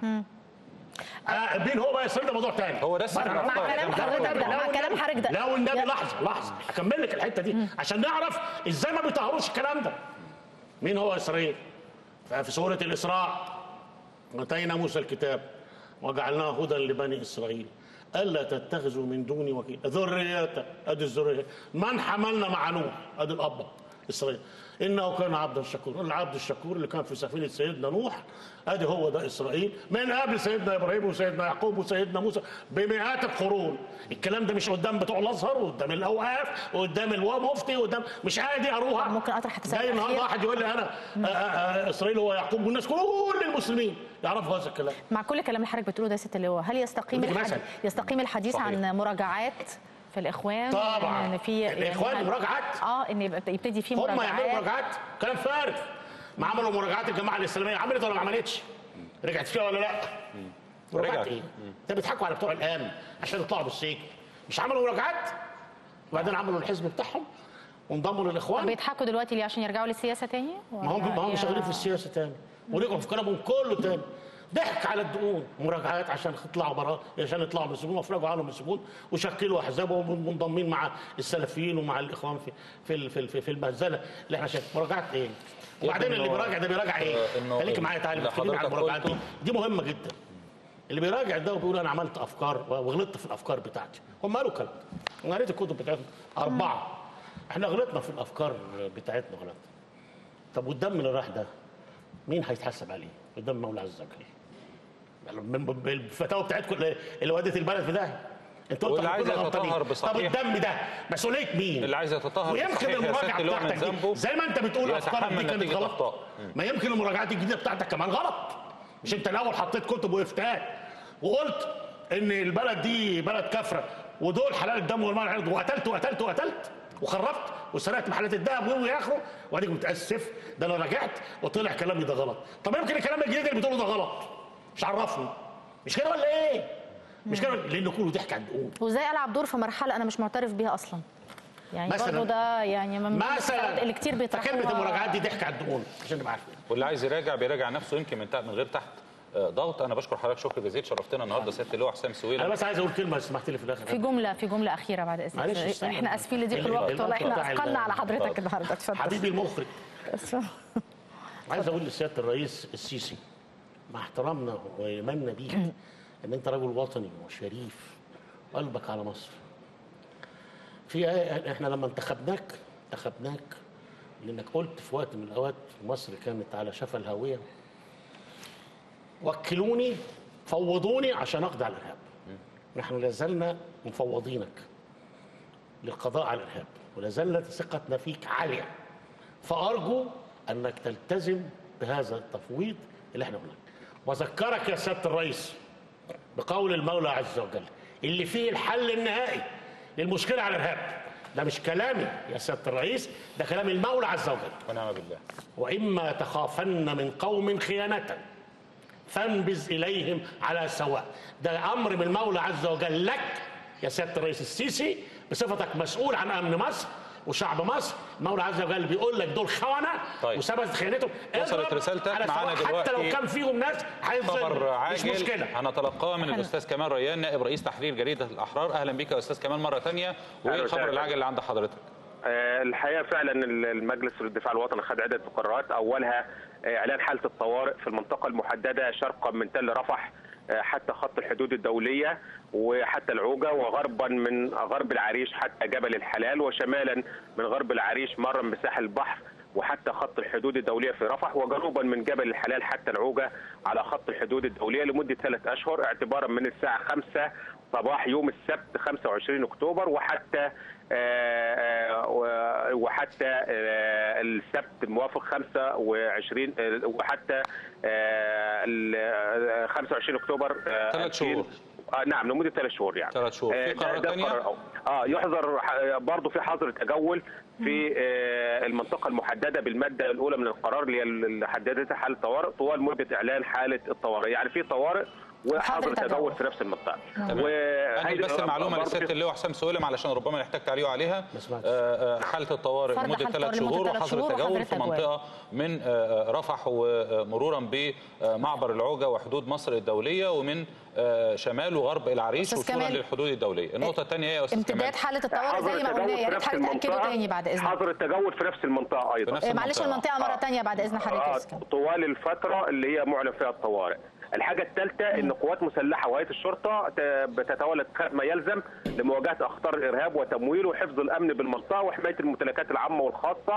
[SPEAKER 3] آه مين هو بقى اسرائيل ده موضوع تاني
[SPEAKER 2] هو ده السر
[SPEAKER 3] ما-
[SPEAKER 1] مع
[SPEAKER 2] طيب،
[SPEAKER 1] كلام
[SPEAKER 2] طيب،
[SPEAKER 1] حضرتك
[SPEAKER 2] طيب.
[SPEAKER 1] ده مع كلام حضرتك ده
[SPEAKER 3] لا والنبي
[SPEAKER 1] يا-
[SPEAKER 3] لحظه لحظه هكمل لك الحته دي عشان نعرف ازاي ما بيطهروش الكلام ده مين هو اسرائيل في سوره الاسراء اتينا موسى الكتاب وجعلناه هدى لبني اسرائيل الا تتخذوا من دوني وكيل ذرية ادي الذريه من حملنا مع نوح ادي الاب اسرائيل انه كان عبدا شكورا العبد الشكور اللي كان في سفينه سيدنا نوح ادي هو ده اسرائيل من قبل سيدنا ابراهيم وسيدنا يعقوب وسيدنا موسى بمئات القرون الكلام ده مش قدام بتوع الازهر وقدام الاوقاف وقدام المفتي وقدام مش عادي اروها
[SPEAKER 1] ممكن أطرح تساؤل
[SPEAKER 3] جاي النهارده
[SPEAKER 1] أخير؟
[SPEAKER 3] واحد يقول لي انا آه، آه، آه، اسرائيل هو يعقوب والناس كل المسلمين يعرفوا هذا الكلام
[SPEAKER 1] مع كل كلام اللي حضرتك بتقوله ده يا ست اللواء هل يستقيم
[SPEAKER 3] بدك
[SPEAKER 1] الحديث
[SPEAKER 3] مثل.
[SPEAKER 1] يستقيم الحديث
[SPEAKER 2] صحيح.
[SPEAKER 1] عن مراجعات في الاخوان
[SPEAKER 3] طبعا
[SPEAKER 1] ان في
[SPEAKER 3] الاخوان
[SPEAKER 1] يعني-
[SPEAKER 3] مراجعات
[SPEAKER 1] اه ان يبقى- يبتدي في
[SPEAKER 3] هم يعملوا
[SPEAKER 1] مراجعات
[SPEAKER 3] مراجعات كلام فارغ ما عملوا مراجعات الجماعه الاسلاميه عملت ولا ما عملتش؟ رجعت فيها ولا لا؟ مراجعات
[SPEAKER 2] رجعت.
[SPEAKER 3] ايه؟ انت بتضحكوا على بتوع الامن عشان يطلعوا بالسجن مش عملوا مراجعات؟ وبعدين عملوا الحزب بتاعهم وانضموا
[SPEAKER 1] طب
[SPEAKER 3] للاخوان
[SPEAKER 1] بيضحكوا دلوقتي ليه عشان يرجعوا للسياسه تاني
[SPEAKER 3] ما هم ما هم
[SPEAKER 1] ولا-
[SPEAKER 3] شغالين في السياسه تاني ورجعوا في كلامهم كله تاني ضحك على الدقون مراجعات عشان يطلعوا برا عشان يطلعوا من السجون وافرجوا عنهم من السجون وشكلوا احزابهم منضمين مع السلفيين ومع الاخوان في في ال- في ال- في, في المهزله اللي احنا شايفين مراجعات ايه؟ وبعدين اللي
[SPEAKER 2] إنه-
[SPEAKER 3] بيراجع ده بيراجع ايه؟
[SPEAKER 2] آه، إنه
[SPEAKER 3] خليك معايا تعالى
[SPEAKER 2] اللي
[SPEAKER 3] بتكلمني عن
[SPEAKER 2] حضرتك
[SPEAKER 3] المراجعات دي
[SPEAKER 2] قلته.
[SPEAKER 3] دي مهمه جدا اللي بيراجع ده وبيقول انا عملت افكار وغلطت في الافكار بتاعتي هم قالوا كلام انا قريت الكتب بتاعتهم اربعه احنا غلطنا في الافكار بتاعتنا غلط طب والدم اللي راح ده مين هيتحاسب عليه؟ قدام مولى عز وجل. من- بالفتاوى بتاعتكم اللي- اللي ودت البلد في ده انتوا
[SPEAKER 2] واللي
[SPEAKER 3] قلتوا
[SPEAKER 2] عايز
[SPEAKER 3] كلنا غلطانين.
[SPEAKER 2] يتطهر
[SPEAKER 3] طب
[SPEAKER 2] بصحيح.
[SPEAKER 3] الدم ده مسؤوليه مين؟
[SPEAKER 2] اللي عايز يتطهر
[SPEAKER 3] ويمكن
[SPEAKER 2] بصحيح يا
[SPEAKER 3] المراجعه
[SPEAKER 2] ست اللي هو من
[SPEAKER 3] بتاعتك
[SPEAKER 2] ذنبه
[SPEAKER 3] دي زي ما انت بتقول الافكار دي
[SPEAKER 2] يتحمل
[SPEAKER 3] كانت
[SPEAKER 2] نتيجة
[SPEAKER 3] غلط
[SPEAKER 2] أخطاء.
[SPEAKER 3] ما يمكن المراجعات الجديده بتاعتك كمان غلط مش انت الاول حطيت كتب وافتاءات وقلت ان البلد دي بلد كافره ودول حلال الدم والمال والعرض وقتلت وقتلت وقتلت وخربت وسرقت محلات الذهب والى اخره واديك متاسف ده انا رجعت وطلع كلامي ده غلط طب يمكن الكلام الجديد اللي بتقوله ده غلط مش عرفني مش كده ولا ايه؟ مش كده لان كله ضحك على الدقون
[SPEAKER 1] وازاي العب دور في مرحله انا مش معترف بيها اصلا يعني
[SPEAKER 3] مثلاً-
[SPEAKER 1] برضه ده يعني من ضمن السؤالات
[SPEAKER 3] مثلا
[SPEAKER 1] اللي كتير بيطرحوها
[SPEAKER 3] فكلمه المراجعات دي ضحك على الدقون عشان نبقى عارفين
[SPEAKER 2] واللي عايز يراجع بيراجع نفسه يمكن من تحت من غير تحت آه، ضغط انا بشكر حضرتك شكر جزيل شرفتنا النهارده سياده اللواء حسام
[SPEAKER 3] انا
[SPEAKER 2] سويلم
[SPEAKER 3] بس عايز اقول كلمه سمحت لي في الاخر
[SPEAKER 1] في جمله في جمله اخيره بعد
[SPEAKER 3] معلش،
[SPEAKER 1] اذنك
[SPEAKER 3] استنى.
[SPEAKER 1] احنا اسفين لضيق
[SPEAKER 3] ال-
[SPEAKER 1] الوقت
[SPEAKER 3] ال-
[SPEAKER 1] والله
[SPEAKER 3] بتاع
[SPEAKER 1] احنا
[SPEAKER 3] ال-
[SPEAKER 1] اثقلنا على حضرتك
[SPEAKER 2] اتفضل.
[SPEAKER 1] النهارده اتفضل
[SPEAKER 3] حبيبي المخرج
[SPEAKER 1] اتفضل.
[SPEAKER 3] عايز اقول لسياده الرئيس السيسي مع احترامنا وايماننا بيك ان انت رجل وطني وشريف وقلبك على مصر في آية- احنا لما انتخبناك انتخبناك لانك قلت في وقت من الاوقات مصر كانت على شفا الهاويه وكلوني فوضوني عشان اقضي على الارهاب نحن لازلنا مفوضينك للقضاء على الارهاب ولا زالت ثقتنا فيك عاليه فارجو انك تلتزم بهذا التفويض اللي احنا قلناه واذكرك يا سياده الرئيس بقول المولى عز وجل اللي فيه الحل النهائي للمشكله على الارهاب ده مش كلامي يا سياده الرئيس ده كلام المولى عز وجل
[SPEAKER 2] ونعم بالله
[SPEAKER 3] واما تخافن من قوم خيانه فانبذ اليهم على سواء ده امر من المولى عز وجل لك يا سياده الرئيس السيسي بصفتك مسؤول عن امن مصر وشعب مصر المولى عز وجل بيقول لك دول خونه
[SPEAKER 2] طيب.
[SPEAKER 3] وثبتت خيانتهم
[SPEAKER 2] وصلت
[SPEAKER 3] اضرب
[SPEAKER 2] رسالتك
[SPEAKER 3] على
[SPEAKER 2] معانا
[SPEAKER 3] سواء، حتى لو
[SPEAKER 2] دلوقتي
[SPEAKER 3] كان فيهم ناس
[SPEAKER 2] خبر
[SPEAKER 3] هيتظلموا مش
[SPEAKER 2] عاجل
[SPEAKER 3] مشكله
[SPEAKER 2] هنتلقاه من الاستاذ كمال ريان نائب رئيس تحرير جريده الاحرار اهلا بك يا استاذ كمال مره ثانيه وايه
[SPEAKER 6] أهلا
[SPEAKER 2] الخبر
[SPEAKER 6] وسهلا.
[SPEAKER 2] العاجل اللي عند حضرتك
[SPEAKER 6] آه، الحقيقه فعلا المجلس الدفاع الوطني خد عده قرارات اولها آه، اعلان حاله الطوارئ في المنطقه المحدده شرقا من تل رفح آه، حتى خط الحدود الدوليه وحتى العوجه وغربا من غرب العريش حتى جبل الحلال وشمالا من غرب العريش مرا بساحل البحر وحتى خط الحدود الدوليه في رفح وجنوبا من جبل الحلال حتى العوجه على خط الحدود الدوليه لمده ثلاث اشهر اعتبارا من الساعه 5 صباح يوم السبت 25 اكتوبر وحتى آه، آه، و- وحتى آه، السبت الموافق 25 آه، وحتى آه، ال- آه، 25 اكتوبر آه،
[SPEAKER 2] ثلاث
[SPEAKER 6] 2000
[SPEAKER 2] شهور.
[SPEAKER 6] آه نعم لمده ثلاث شهور يعني
[SPEAKER 2] ثلاث شهور. في
[SPEAKER 6] آه، ده-
[SPEAKER 2] قرارات
[SPEAKER 6] ده
[SPEAKER 2] تانية؟
[SPEAKER 6] قرار أول. اه يحظر ح- برضه في حظر تجول في آه، المنطقه المحدده بالماده الاولى من القرار اللي هي اللي حددتها حاله طوارئ طوال مده اعلان حاله الطوارئ يعني في طوارئ
[SPEAKER 1] حظر
[SPEAKER 6] وحظر
[SPEAKER 1] تجول.
[SPEAKER 6] تجول في نفس المنطقه
[SPEAKER 2] تمام
[SPEAKER 6] وهيدي-
[SPEAKER 2] أنقل بس المعلومه
[SPEAKER 6] برضه
[SPEAKER 2] لسياده
[SPEAKER 6] في-
[SPEAKER 2] اللواء حسام سويلم علشان ربما نحتاج تعليق عليها
[SPEAKER 3] ما سمعتش.
[SPEAKER 2] آه، آه، حاله الطوارئ
[SPEAKER 1] فرض
[SPEAKER 2] لمده
[SPEAKER 1] حالة
[SPEAKER 2] ثلاث
[SPEAKER 1] الطوارئ لمدة
[SPEAKER 2] شهور
[SPEAKER 1] ثلاث
[SPEAKER 2] وحظر
[SPEAKER 1] شهور
[SPEAKER 2] التجول
[SPEAKER 1] وحظر
[SPEAKER 2] في
[SPEAKER 1] التجوال.
[SPEAKER 2] منطقه من آه، آه، رفح ومرورا بمعبر العوجه وحدود مصر الدوليه ومن آه، شمال وغرب العريش
[SPEAKER 1] أستاذ
[SPEAKER 2] وصولا
[SPEAKER 1] كمال.
[SPEAKER 2] للحدود الدوليه النقطه الثانيه ايه يا استاذ كمال
[SPEAKER 1] امتداد حاله الطوارئ
[SPEAKER 6] حظر
[SPEAKER 1] زي ما قلنا
[SPEAKER 6] التجول
[SPEAKER 1] يا
[SPEAKER 6] في
[SPEAKER 1] ريت
[SPEAKER 6] نفس
[SPEAKER 1] حضرتك تاكدوا
[SPEAKER 6] المنطقة.
[SPEAKER 1] تاني بعد اذنك
[SPEAKER 6] حظر التجول في نفس المنطقه ايضا
[SPEAKER 2] في نفس
[SPEAKER 1] آه، معلش
[SPEAKER 2] المنطقة.
[SPEAKER 1] المنطقه مره ثانيه بعد اذن حضرتك يا
[SPEAKER 6] آه،
[SPEAKER 1] أستاذ كمال.
[SPEAKER 6] طوال الفترة اللي هي معلن فيها الطوارئ الحاجة الثالثة أن قوات مسلحة وهيئة الشرطة ت- بتتولى اتخاذ ما يلزم لمواجهة أخطار الإرهاب وتمويله وحفظ الأمن بالمنطقة وحماية الممتلكات العامة والخاصة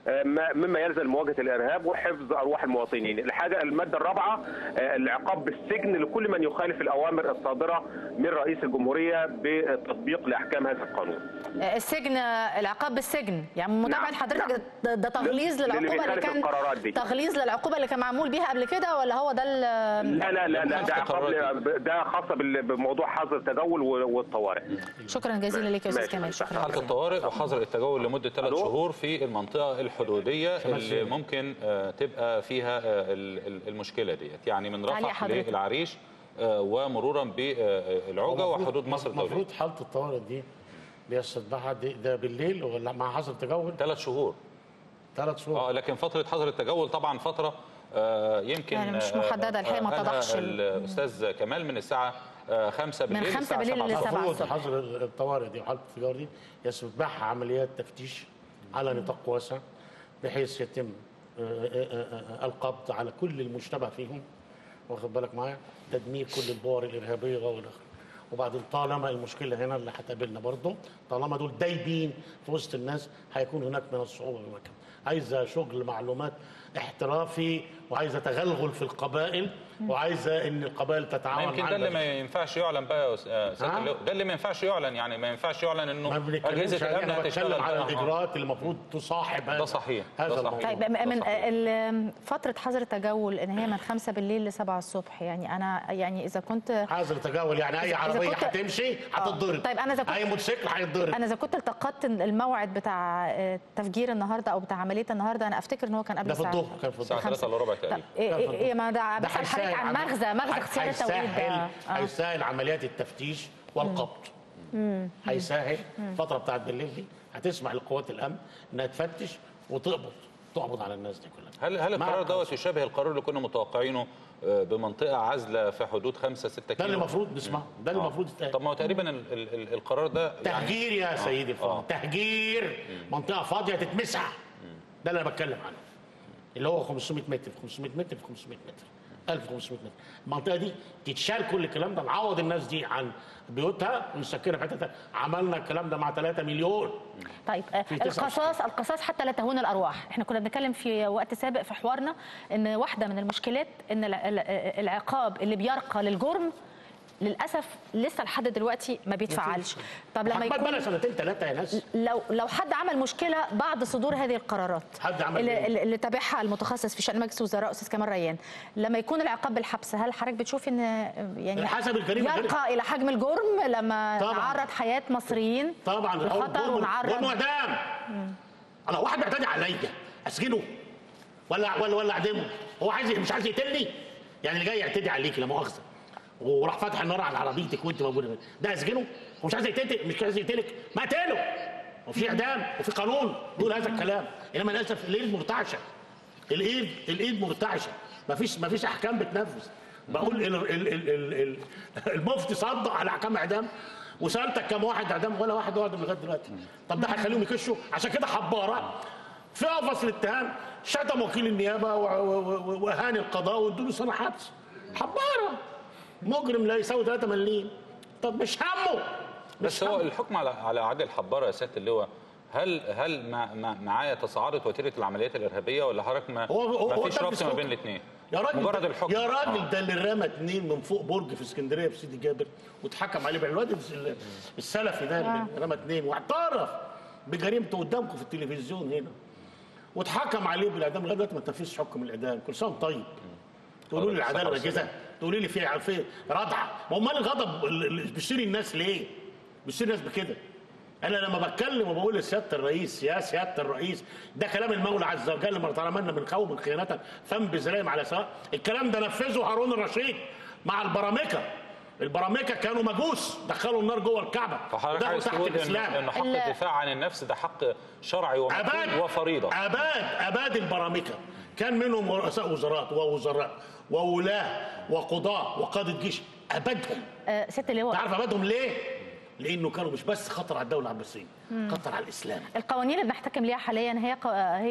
[SPEAKER 6] آه، ما- مما يلزم مواجهه الارهاب وحفظ ارواح المواطنين. الحاجه الماده الرابعه آه، العقاب بالسجن لكل من يخالف الاوامر الصادره من رئيس الجمهوريه بتطبيق لاحكام هذا القانون.
[SPEAKER 1] آه، السجن العقاب بالسجن يعني متابعه
[SPEAKER 6] نعم،
[SPEAKER 1] حضرتك
[SPEAKER 6] نعم.
[SPEAKER 1] ده, ده تغليظ
[SPEAKER 6] للي
[SPEAKER 1] للعقوبه اللي
[SPEAKER 6] بيخالف
[SPEAKER 1] كان
[SPEAKER 6] القرارات دي.
[SPEAKER 1] تغليظ للعقوبه اللي كان معمول بيها قبل كده ولا هو ده ال-
[SPEAKER 6] لا لا لا, لا
[SPEAKER 2] نفس
[SPEAKER 6] ده عقاب
[SPEAKER 2] القرارات
[SPEAKER 6] ده خاصه بال- بموضوع حظر التجول والطوارئ.
[SPEAKER 1] شكرا جزيلا ليك يا استاذ
[SPEAKER 6] ماشي.
[SPEAKER 1] كمال شكرا
[SPEAKER 2] حالة
[SPEAKER 1] جزيلا.
[SPEAKER 2] الطوارئ وحظر التجول لمدة ثلاث
[SPEAKER 6] ألو؟
[SPEAKER 2] شهور في المنطقة الحدودية اللي
[SPEAKER 3] سنين.
[SPEAKER 2] ممكن آه، تبقى فيها آه، ال- ال- المشكلة ديت يعني من
[SPEAKER 1] تعليق
[SPEAKER 2] رفح
[SPEAKER 1] حضرتك.
[SPEAKER 2] للعريش آه، ومرورا بالعوجة
[SPEAKER 3] هو المفروض-
[SPEAKER 2] وحدود مصر الدولية
[SPEAKER 3] المفروض حاله الطوارئ دي بيستتبعها دي- ده بالليل ولا مع حظر تجول
[SPEAKER 2] ثلاث شهور
[SPEAKER 3] ثلاث شهور
[SPEAKER 2] اه لكن فترة حظر التجول طبعا فترة آه، يمكن
[SPEAKER 1] يعني مش
[SPEAKER 2] آه،
[SPEAKER 1] محددة، الحقيقة ما
[SPEAKER 2] آه، قالها
[SPEAKER 1] اتضحش ال-
[SPEAKER 2] الأستاذ كمال من الساعة 5 بالليل
[SPEAKER 1] خمسة
[SPEAKER 2] للساعة
[SPEAKER 1] بالليل
[SPEAKER 2] 7
[SPEAKER 1] لسبعة
[SPEAKER 2] الصبح.
[SPEAKER 3] المفروض
[SPEAKER 1] الصبح.
[SPEAKER 3] حظر الطوارئ دي وحاله التجول دي يستتبعها عمليات تفتيش على نطاق واسع بحيث يتم آه، آه، آه، آه، القبض على كل المشتبه فيهم واخد بالك معايا تدمير كل البؤر الارهابيه والى اخره وبعدين طالما المشكله هنا اللي هتقابلنا برضه طالما دول دايبين في وسط الناس هيكون هناك من الصعوبه بمكان عايزه شغل معلومات احترافي وعايزه تغلغل في القبائل وعايزه ان القبائل
[SPEAKER 2] ما
[SPEAKER 3] تتعاون
[SPEAKER 2] يمكن
[SPEAKER 3] مع
[SPEAKER 2] ده اللي
[SPEAKER 3] البشر.
[SPEAKER 2] ما ينفعش يعلن بقى يا أس- آه، سيادة
[SPEAKER 3] ها؟
[SPEAKER 2] اللواء. ده اللي ما ينفعش يعلن يعني ما ينفعش يعلن
[SPEAKER 3] ما
[SPEAKER 2] انه
[SPEAKER 3] بنتكلمش
[SPEAKER 2] اجهزه
[SPEAKER 3] عليه،
[SPEAKER 2] الامن
[SPEAKER 3] انا
[SPEAKER 2] هتشتغل
[SPEAKER 3] بتكلم على
[SPEAKER 2] آه، آه.
[SPEAKER 3] الاجراءات اللي المفروض تصاحب هذا
[SPEAKER 2] صحيح،
[SPEAKER 3] هذا
[SPEAKER 2] ده صحيح.
[SPEAKER 3] الموضوع.
[SPEAKER 1] طيب
[SPEAKER 2] ده
[SPEAKER 1] من
[SPEAKER 2] صحيح.
[SPEAKER 1] ال- فترة حظر التجول ان هي من خمسة بالليل لسبعة الصبح يعني انا يعني اذا كنت
[SPEAKER 3] حظر تجول يعني اي
[SPEAKER 1] إذا
[SPEAKER 3] عربيه
[SPEAKER 1] كنت-
[SPEAKER 3] هتمشي هتتضرب
[SPEAKER 1] طيب أنا إذا كنت-
[SPEAKER 3] اي موتوسيكل هيتضرب
[SPEAKER 1] انا اذا كنت التقطت الموعد بتاع آه، تفجير النهارده او بتاع عمليه النهارده انا افتكر ان هو كان قبل
[SPEAKER 3] ده في
[SPEAKER 1] الساعه
[SPEAKER 3] الظهر كان في
[SPEAKER 2] الساعة
[SPEAKER 3] الظهر
[SPEAKER 2] 3 الا ربع
[SPEAKER 1] طب
[SPEAKER 2] تقريبا
[SPEAKER 1] ايه ايه إيه ما ده
[SPEAKER 3] ده
[SPEAKER 1] بسال حضرتك
[SPEAKER 3] هيسهل
[SPEAKER 1] عن
[SPEAKER 3] عم-
[SPEAKER 1] مغزى مغزى
[SPEAKER 3] هي-
[SPEAKER 1] اختيار التوقيت ده
[SPEAKER 3] هيسهل
[SPEAKER 1] آه.
[SPEAKER 3] هيسهل عمليات التفتيش والقبض هيسهل الفتره بتاعت بالليل دي هتسمح لقوات الامن انها تفتش وتقبض تقبض على الناس دي كلها
[SPEAKER 2] هل هل
[SPEAKER 3] مع
[SPEAKER 2] القرار
[SPEAKER 3] القصر.
[SPEAKER 2] دوت يشابه القرار اللي كنا متوقعينه آه، بمنطقه عازله في حدود 5 6 كيلو
[SPEAKER 3] ده اللي المفروض نسمعه ده اللي
[SPEAKER 2] آه.
[SPEAKER 3] المفروض يتقال
[SPEAKER 2] طب ما هو تقريبا ال- ال- ال- القرار ده يعني
[SPEAKER 3] تهجير يا سيدي الفاضل
[SPEAKER 2] آه.
[SPEAKER 3] تهجير منطقه فاضيه تتمسح ده اللي انا بتكلم عنه اللي هو 500 متر في 500 متر في 500 متر 1500 متر المنطقه دي تتشال كل الكلام ده نعوض الناس دي عن بيوتها ونسكنها في حته تانية. عملنا الكلام ده مع 3 مليون
[SPEAKER 1] طيب آه،
[SPEAKER 3] في تسعة
[SPEAKER 1] القصاص القصاص حتى لا تهون الارواح احنا كنا بنتكلم في وقت سابق في حوارنا ان واحده من المشكلات ان الع- الع- العقاب اللي بيرقى للجرم للاسف لسه لحد دلوقتي ما بيتفعلش طب لما
[SPEAKER 3] محمد بقى
[SPEAKER 1] يكون
[SPEAKER 3] سنتين ثلاثه يا ناس
[SPEAKER 1] لو لو حد عمل مشكله بعد صدور هذه القرارات
[SPEAKER 3] حد عمل
[SPEAKER 1] اللي,
[SPEAKER 3] إيه؟
[SPEAKER 1] اللي اللي تابعها المتخصص في شان مجلس الوزراء استاذ كمال ريان لما يكون العقاب بالحبس هل حضرتك بتشوف ان يعني
[SPEAKER 3] حسب الجريمة غير-
[SPEAKER 1] يرقى الى حجم الجرم لما
[SPEAKER 3] طبعاً.
[SPEAKER 1] نعرض حياه مصريين
[SPEAKER 3] طبعا
[SPEAKER 1] لخطر
[SPEAKER 3] جرم
[SPEAKER 1] ونعرض
[SPEAKER 3] اعدام انا واحد بيعتدي عليا اسجنه ولا ولا ولا اعدمه هو عايز مش عايز يقتلني يعني اللي جاي يعتدي عليك لا مؤاخذه وراح فاتح النار على عربيتك وانت موجوده هنا. ده اسجنه هو مش عايز يقتلك مش عايز يقتلك ما اقتله وفي اعدام وفي قانون بيقول هذا الكلام انما للاسف الايد مرتعشه الايد الايد مرتعشه مفيش مفيش احكام بتنفذ بقول ال ال ال ال ال المفتي صدق على احكام اعدام وسالتك كم واحد اعدام ولا واحد اعدم لغايه دلوقتي طب ده هيخليهم يكشوا عشان كده حباره في قفص الاتهام شتم وكيل النيابه و- و- و- واهان القضاء وادوا له سنه حبس حباره مجرم لا يساوي 3 مليم طب مش همه
[SPEAKER 2] بس هو الحكم على على عادل حباره يا سياده اللواء هل هل مع مع معايا تصاعدت وتيره العمليات الارهابيه ولا حضرتك ما
[SPEAKER 3] هو هو
[SPEAKER 2] ما
[SPEAKER 3] هو
[SPEAKER 2] فيش
[SPEAKER 3] تنفذ
[SPEAKER 2] ربط ما
[SPEAKER 3] حكم.
[SPEAKER 2] بين الاثنين
[SPEAKER 3] يا راجل
[SPEAKER 2] مجرد
[SPEAKER 3] ده-
[SPEAKER 2] الحكم
[SPEAKER 3] يا راجل
[SPEAKER 2] آه.
[SPEAKER 3] ده اللي رمى اتنين من فوق برج في اسكندريه في سيدي جابر واتحكم عليه بالواد ال- السلفي ده اللي رمى اتنين واعترف بجريمته قدامكم في التلفزيون هنا واتحكم عليه بالاعدام لغايه دلوقتي ما تنفذش حكم الاعدام كل سنه وأنت طيب تقولوا لي
[SPEAKER 2] الصحة
[SPEAKER 3] العداله
[SPEAKER 2] والسلامة.
[SPEAKER 3] راكزه تقولوا لي في في ردعه ما امال الغضب اللي بيشتري الناس ليه؟ بيشتري الناس بكده انا لما بتكلم وبقول لسياده الرئيس يا سياده الرئيس ده كلام المولى عز وجل ما طالما من خوف من خيانه فانبذ ريم على سواء الكلام ده نفذه هارون الرشيد مع البرامكه البرامكه كانوا مجوس دخلوا النار جوه الكعبه
[SPEAKER 2] فحضرتك
[SPEAKER 3] ودخلوا
[SPEAKER 2] عايز
[SPEAKER 3] تحت
[SPEAKER 2] تقول ان
[SPEAKER 3] الاسلام
[SPEAKER 2] ان حق
[SPEAKER 1] ال-
[SPEAKER 2] الدفاع عن النفس ده حق شرعي ومكتوب
[SPEAKER 3] اباد
[SPEAKER 2] وفريضه
[SPEAKER 3] اباد اباد البرامكه كان منهم رؤساء وزراء ووزراء وولاه وقضاة وقادة جيش ابادهم
[SPEAKER 1] آه، ست اللواء
[SPEAKER 3] تعرف ابادهم ليه؟ لانه كانوا مش بس خطر على الدوله العباسيه خطر على الاسلام
[SPEAKER 1] القوانين اللي بنحتكم ليها حاليا هي ق-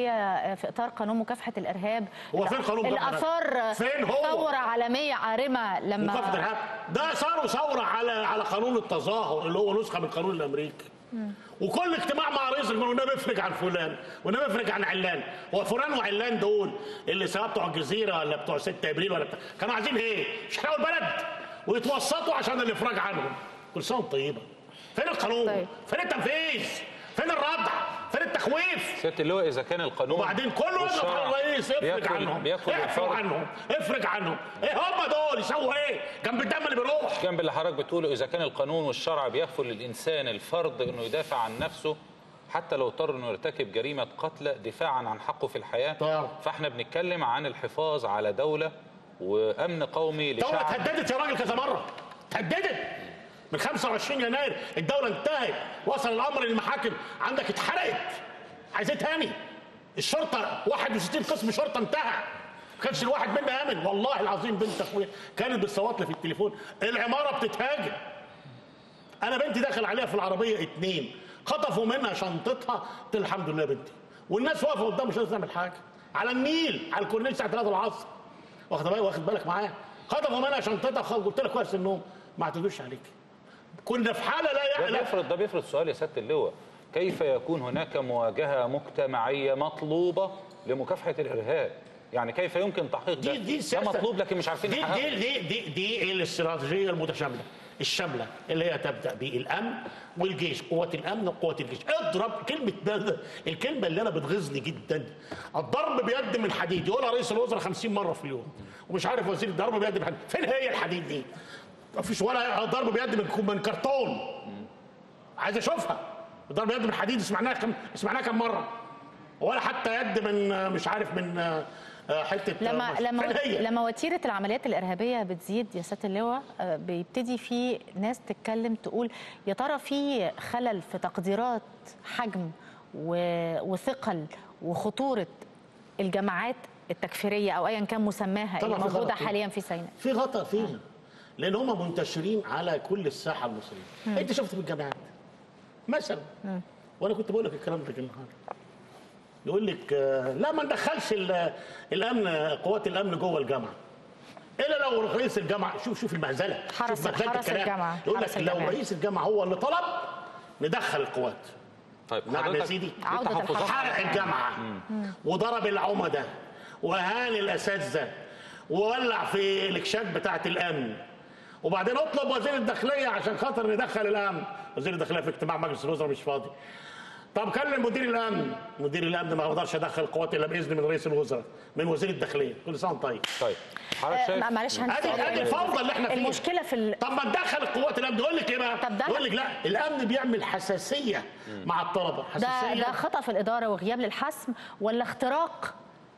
[SPEAKER 1] هي في اطار قانون مكافحه الارهاب
[SPEAKER 3] هو فين قانون
[SPEAKER 1] اللي
[SPEAKER 3] مكافحة
[SPEAKER 1] اثار
[SPEAKER 3] فين هو؟
[SPEAKER 1] ثوره عالميه عارمه لما
[SPEAKER 3] مكافحه الارهاب ده صاروا ثوره على على قانون التظاهر اللي هو نسخه من القانون الامريكي وكل اجتماع مع رئيس الجمهوريه والنبي افرج عن فلان والنبي افرج عن علان هو فلان وعلان دول اللي سواء بتوع الجزيره ولا بتوع 6 ابريل ولا بتوع كانوا عايزين ايه؟ يشحنوا البلد ويتوسطوا عشان الافراج عنهم كل سنه وانتم طيبه فين القانون؟
[SPEAKER 1] طيب.
[SPEAKER 3] فين التنفيذ؟ فين الردع؟ فين التخويف؟
[SPEAKER 2] سياده اللواء اذا كان القانون
[SPEAKER 3] وبعدين كله يضغط
[SPEAKER 2] والشرع
[SPEAKER 3] على الرئيس افرج
[SPEAKER 2] بياخد-
[SPEAKER 3] عنهم
[SPEAKER 2] بياخد
[SPEAKER 3] افرج
[SPEAKER 2] الفرد
[SPEAKER 3] عنهم افرج عنهم ايه هم دول يسووا ايه؟ جنب الدم اللي بيروح
[SPEAKER 2] جنب اللي حضرتك بتقوله اذا كان القانون والشرع بيغفل للانسان الفرد انه يدافع عن نفسه حتى لو اضطر انه يرتكب جريمه قتل دفاعا عن حقه في الحياه
[SPEAKER 3] طبعا.
[SPEAKER 2] فاحنا بنتكلم عن الحفاظ على دوله وامن قومي
[SPEAKER 3] الدولة
[SPEAKER 2] لشعب
[SPEAKER 3] اتهددت يا راجل كذا مرة اتهددت من 25 يناير الدولة انتهت وصل الأمر للمحاكم عندك اتحرقت عايز ايه تاني الشرطة 61 قسم شرطة انتهى ما كانش الواحد منا آمن والله العظيم بنت أخويا كانت بتصوت لي في التليفون العمارة بتتهاجم أنا بنتي داخل عليها في العربية اتنين خطفوا منها شنطتها قلت لها الحمد لله يا بنتي والناس واقفة قدام مش لازم تعمل حاجة على النيل على الكورنيش الساعة 3 العصر واخد بالك واخد بالك معايا خطفوا منها شنطتها خ- قلت لها كويس النوم ما اعتدوش عليك كنا في حاله لا
[SPEAKER 2] ده
[SPEAKER 3] يعلم
[SPEAKER 2] بيفرض ده بيفرض سؤال يا سياده اللواء كيف يكون هناك مواجهه مجتمعيه مطلوبه لمكافحه الارهاب يعني كيف يمكن تحقيق ده
[SPEAKER 3] دي دي
[SPEAKER 2] ده
[SPEAKER 3] سياسة
[SPEAKER 2] مطلوب لكن مش عارفين
[SPEAKER 3] دي
[SPEAKER 2] نحققه
[SPEAKER 3] دي دي دي, دي الاستراتيجيه المتشامله الشامله اللي هي تبدا بالامن والجيش قوه الامن وقوه الجيش اضرب كلمه ده الكلمه اللي انا بتغيظني جدا الضرب بيد من حديد يقولها رئيس الوزراء 50 مره في اليوم ومش عارف وزير الضرب بيد من حديد فين هي الحديد دي ما فيش ولا ضرب بيد من من كرتون عايز اشوفها ضرب يد من حديد سمعناها كم سمعناها كم مره ولا حتى يد من مش عارف من آه، حته
[SPEAKER 1] لما
[SPEAKER 3] فين
[SPEAKER 1] لما
[SPEAKER 3] هي؟
[SPEAKER 1] لما وتيره العمليات الارهابيه بتزيد يا سياده اللواء آه، بيبتدي في ناس تتكلم تقول يا ترى في خلل في تقديرات حجم و- وثقل وخطوره الجماعات التكفيريه او ايا كان مسماها اللي
[SPEAKER 3] طبعاً في
[SPEAKER 1] موجوده
[SPEAKER 3] غلط فيها.
[SPEAKER 1] حاليا في سيناء
[SPEAKER 3] في غلط فيها لان هم منتشرين على كل الساحه المصريه انت شفت في الجامعات مثلا وانا كنت بقول لك الكلام ده النهارده يقول لك آه، لا ما ندخلش ال- الامن قوات الامن جوه الجامعه الا لو رئيس الجامعه شوف شوف المهزله
[SPEAKER 1] حرس-
[SPEAKER 3] شوف مهزلة
[SPEAKER 1] حرس
[SPEAKER 3] الكلام.
[SPEAKER 1] الجامعة،
[SPEAKER 3] يقول
[SPEAKER 1] حرس
[SPEAKER 3] لك لو
[SPEAKER 1] الجامعة.
[SPEAKER 3] رئيس الجامعه هو اللي طلب ندخل القوات
[SPEAKER 2] طيب
[SPEAKER 3] نعم يا
[SPEAKER 2] حضرتك
[SPEAKER 3] سيدي.
[SPEAKER 2] ليه
[SPEAKER 1] عودة
[SPEAKER 2] تحفظات؟
[SPEAKER 1] الحرب.
[SPEAKER 3] حرق الجامعه وضرب العمده وهان الاساتذه وولع في الاكشاك بتاعه الامن وبعدين اطلب وزير الداخليه عشان خاطر ندخل الامن وزير الداخليه في اجتماع مجلس الوزراء مش فاضي طب كلم مدير الامن مدير الامن ما اقدرش ادخل قوات الا باذن من رئيس الوزراء من وزير الداخليه كل سنه وأنت طيب
[SPEAKER 2] طيب حضرتك
[SPEAKER 1] آه،
[SPEAKER 2] شايف
[SPEAKER 1] معلش
[SPEAKER 3] ادي ادي
[SPEAKER 1] هنتكلم
[SPEAKER 3] الفوضى اللي احنا فيها
[SPEAKER 1] المشكله في ال...
[SPEAKER 3] طب ما ندخل القوات الامن يقول لك ايه بقى؟
[SPEAKER 1] طب ده-
[SPEAKER 3] يقول لك لا الامن بيعمل حساسيه مع الطلبه
[SPEAKER 1] ده
[SPEAKER 3] حساسيه
[SPEAKER 1] ده خطا في الاداره وغياب للحسم ولا اختراق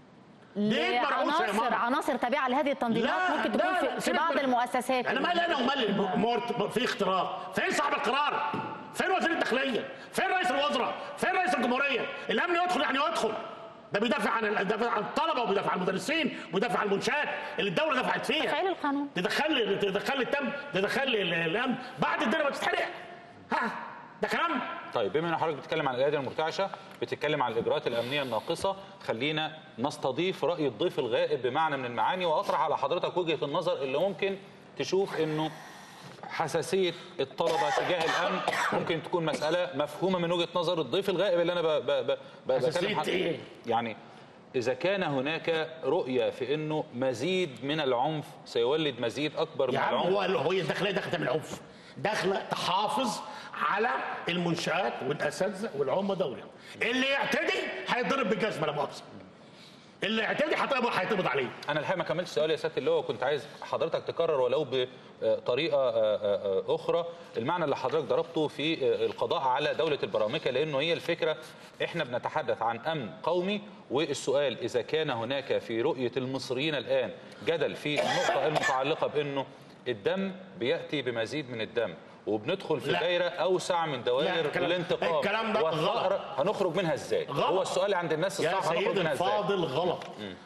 [SPEAKER 3] ليه مرعوشة يا
[SPEAKER 1] لعناصر
[SPEAKER 3] ماما؟
[SPEAKER 1] عناصر تابعه لهذه التنظيمات ممكن تكون
[SPEAKER 3] لا،
[SPEAKER 1] في,
[SPEAKER 3] لا،
[SPEAKER 1] في
[SPEAKER 3] سيبك
[SPEAKER 1] بعض
[SPEAKER 3] من-
[SPEAKER 1] المؤسسات
[SPEAKER 3] انا مالي انا ومال مورت في اختراق فين صاحب القرار فين وزير الداخليه فين رئيس الوزراء فين رئيس الجمهوريه الامن يدخل يعني يدخل ده بيدافع عن بيدافع عن الطلبه وبيدافع عن المدرسين وبيدافع عن المنشات اللي الدوله دفعت فيها
[SPEAKER 1] تفعيل القانون.
[SPEAKER 3] تدخل تدخل التم تدخل الامن بعد الدنيا ما تتحرق ها ده كلام
[SPEAKER 2] طيب بما ان حضرتك بتتكلم عن الايادي المرتعشه بتتكلم عن الاجراءات الامنيه الناقصه خلينا نستضيف راي الضيف الغائب بمعنى من المعاني واطرح على حضرتك وجهه النظر اللي ممكن تشوف انه حساسيه الطلبه تجاه الامن ممكن تكون مساله مفهومه من وجهه نظر الضيف الغائب اللي انا ب ب ب ب
[SPEAKER 3] حساسية
[SPEAKER 2] عن-
[SPEAKER 3] إيه؟
[SPEAKER 2] يعني اذا كان هناك رؤيه في انه مزيد من العنف سيولد مزيد اكبر
[SPEAKER 3] يا
[SPEAKER 2] من
[SPEAKER 3] عم
[SPEAKER 2] العنف
[SPEAKER 3] هو هو هي الداخليه داخله تعمل عنف داخله تحافظ على المنشآت والاساتذه والعمده والعمل. اللي يعتدي هيتضرب بالجزمه لا مؤاخذه اللي يعتدي هيتقبض هيتقبض عليه
[SPEAKER 2] انا الحقيقه ما كملتش سؤالي يا سياده اللواء كنت عايز حضرتك تكرر ولو بطريقه اخرى المعنى اللي حضرتك ضربته في القضاء على دوله البرامكه لانه هي الفكره احنا بنتحدث عن امن قومي والسؤال اذا كان هناك في رؤيه المصريين الان جدل في النقطه المتعلقه بانه الدم بياتي بمزيد من الدم وبندخل في
[SPEAKER 3] لا.
[SPEAKER 2] دايره اوسع من دوائر
[SPEAKER 3] الكلام-
[SPEAKER 2] الانتقام
[SPEAKER 3] الكلام ده
[SPEAKER 2] والثأر هنخرج منها ازاي
[SPEAKER 3] غلط.
[SPEAKER 2] هو السؤال عند الناس
[SPEAKER 3] يا
[SPEAKER 2] الصعب هنخرج
[SPEAKER 3] سيدي
[SPEAKER 2] منها ازاي
[SPEAKER 3] الفاضل غلط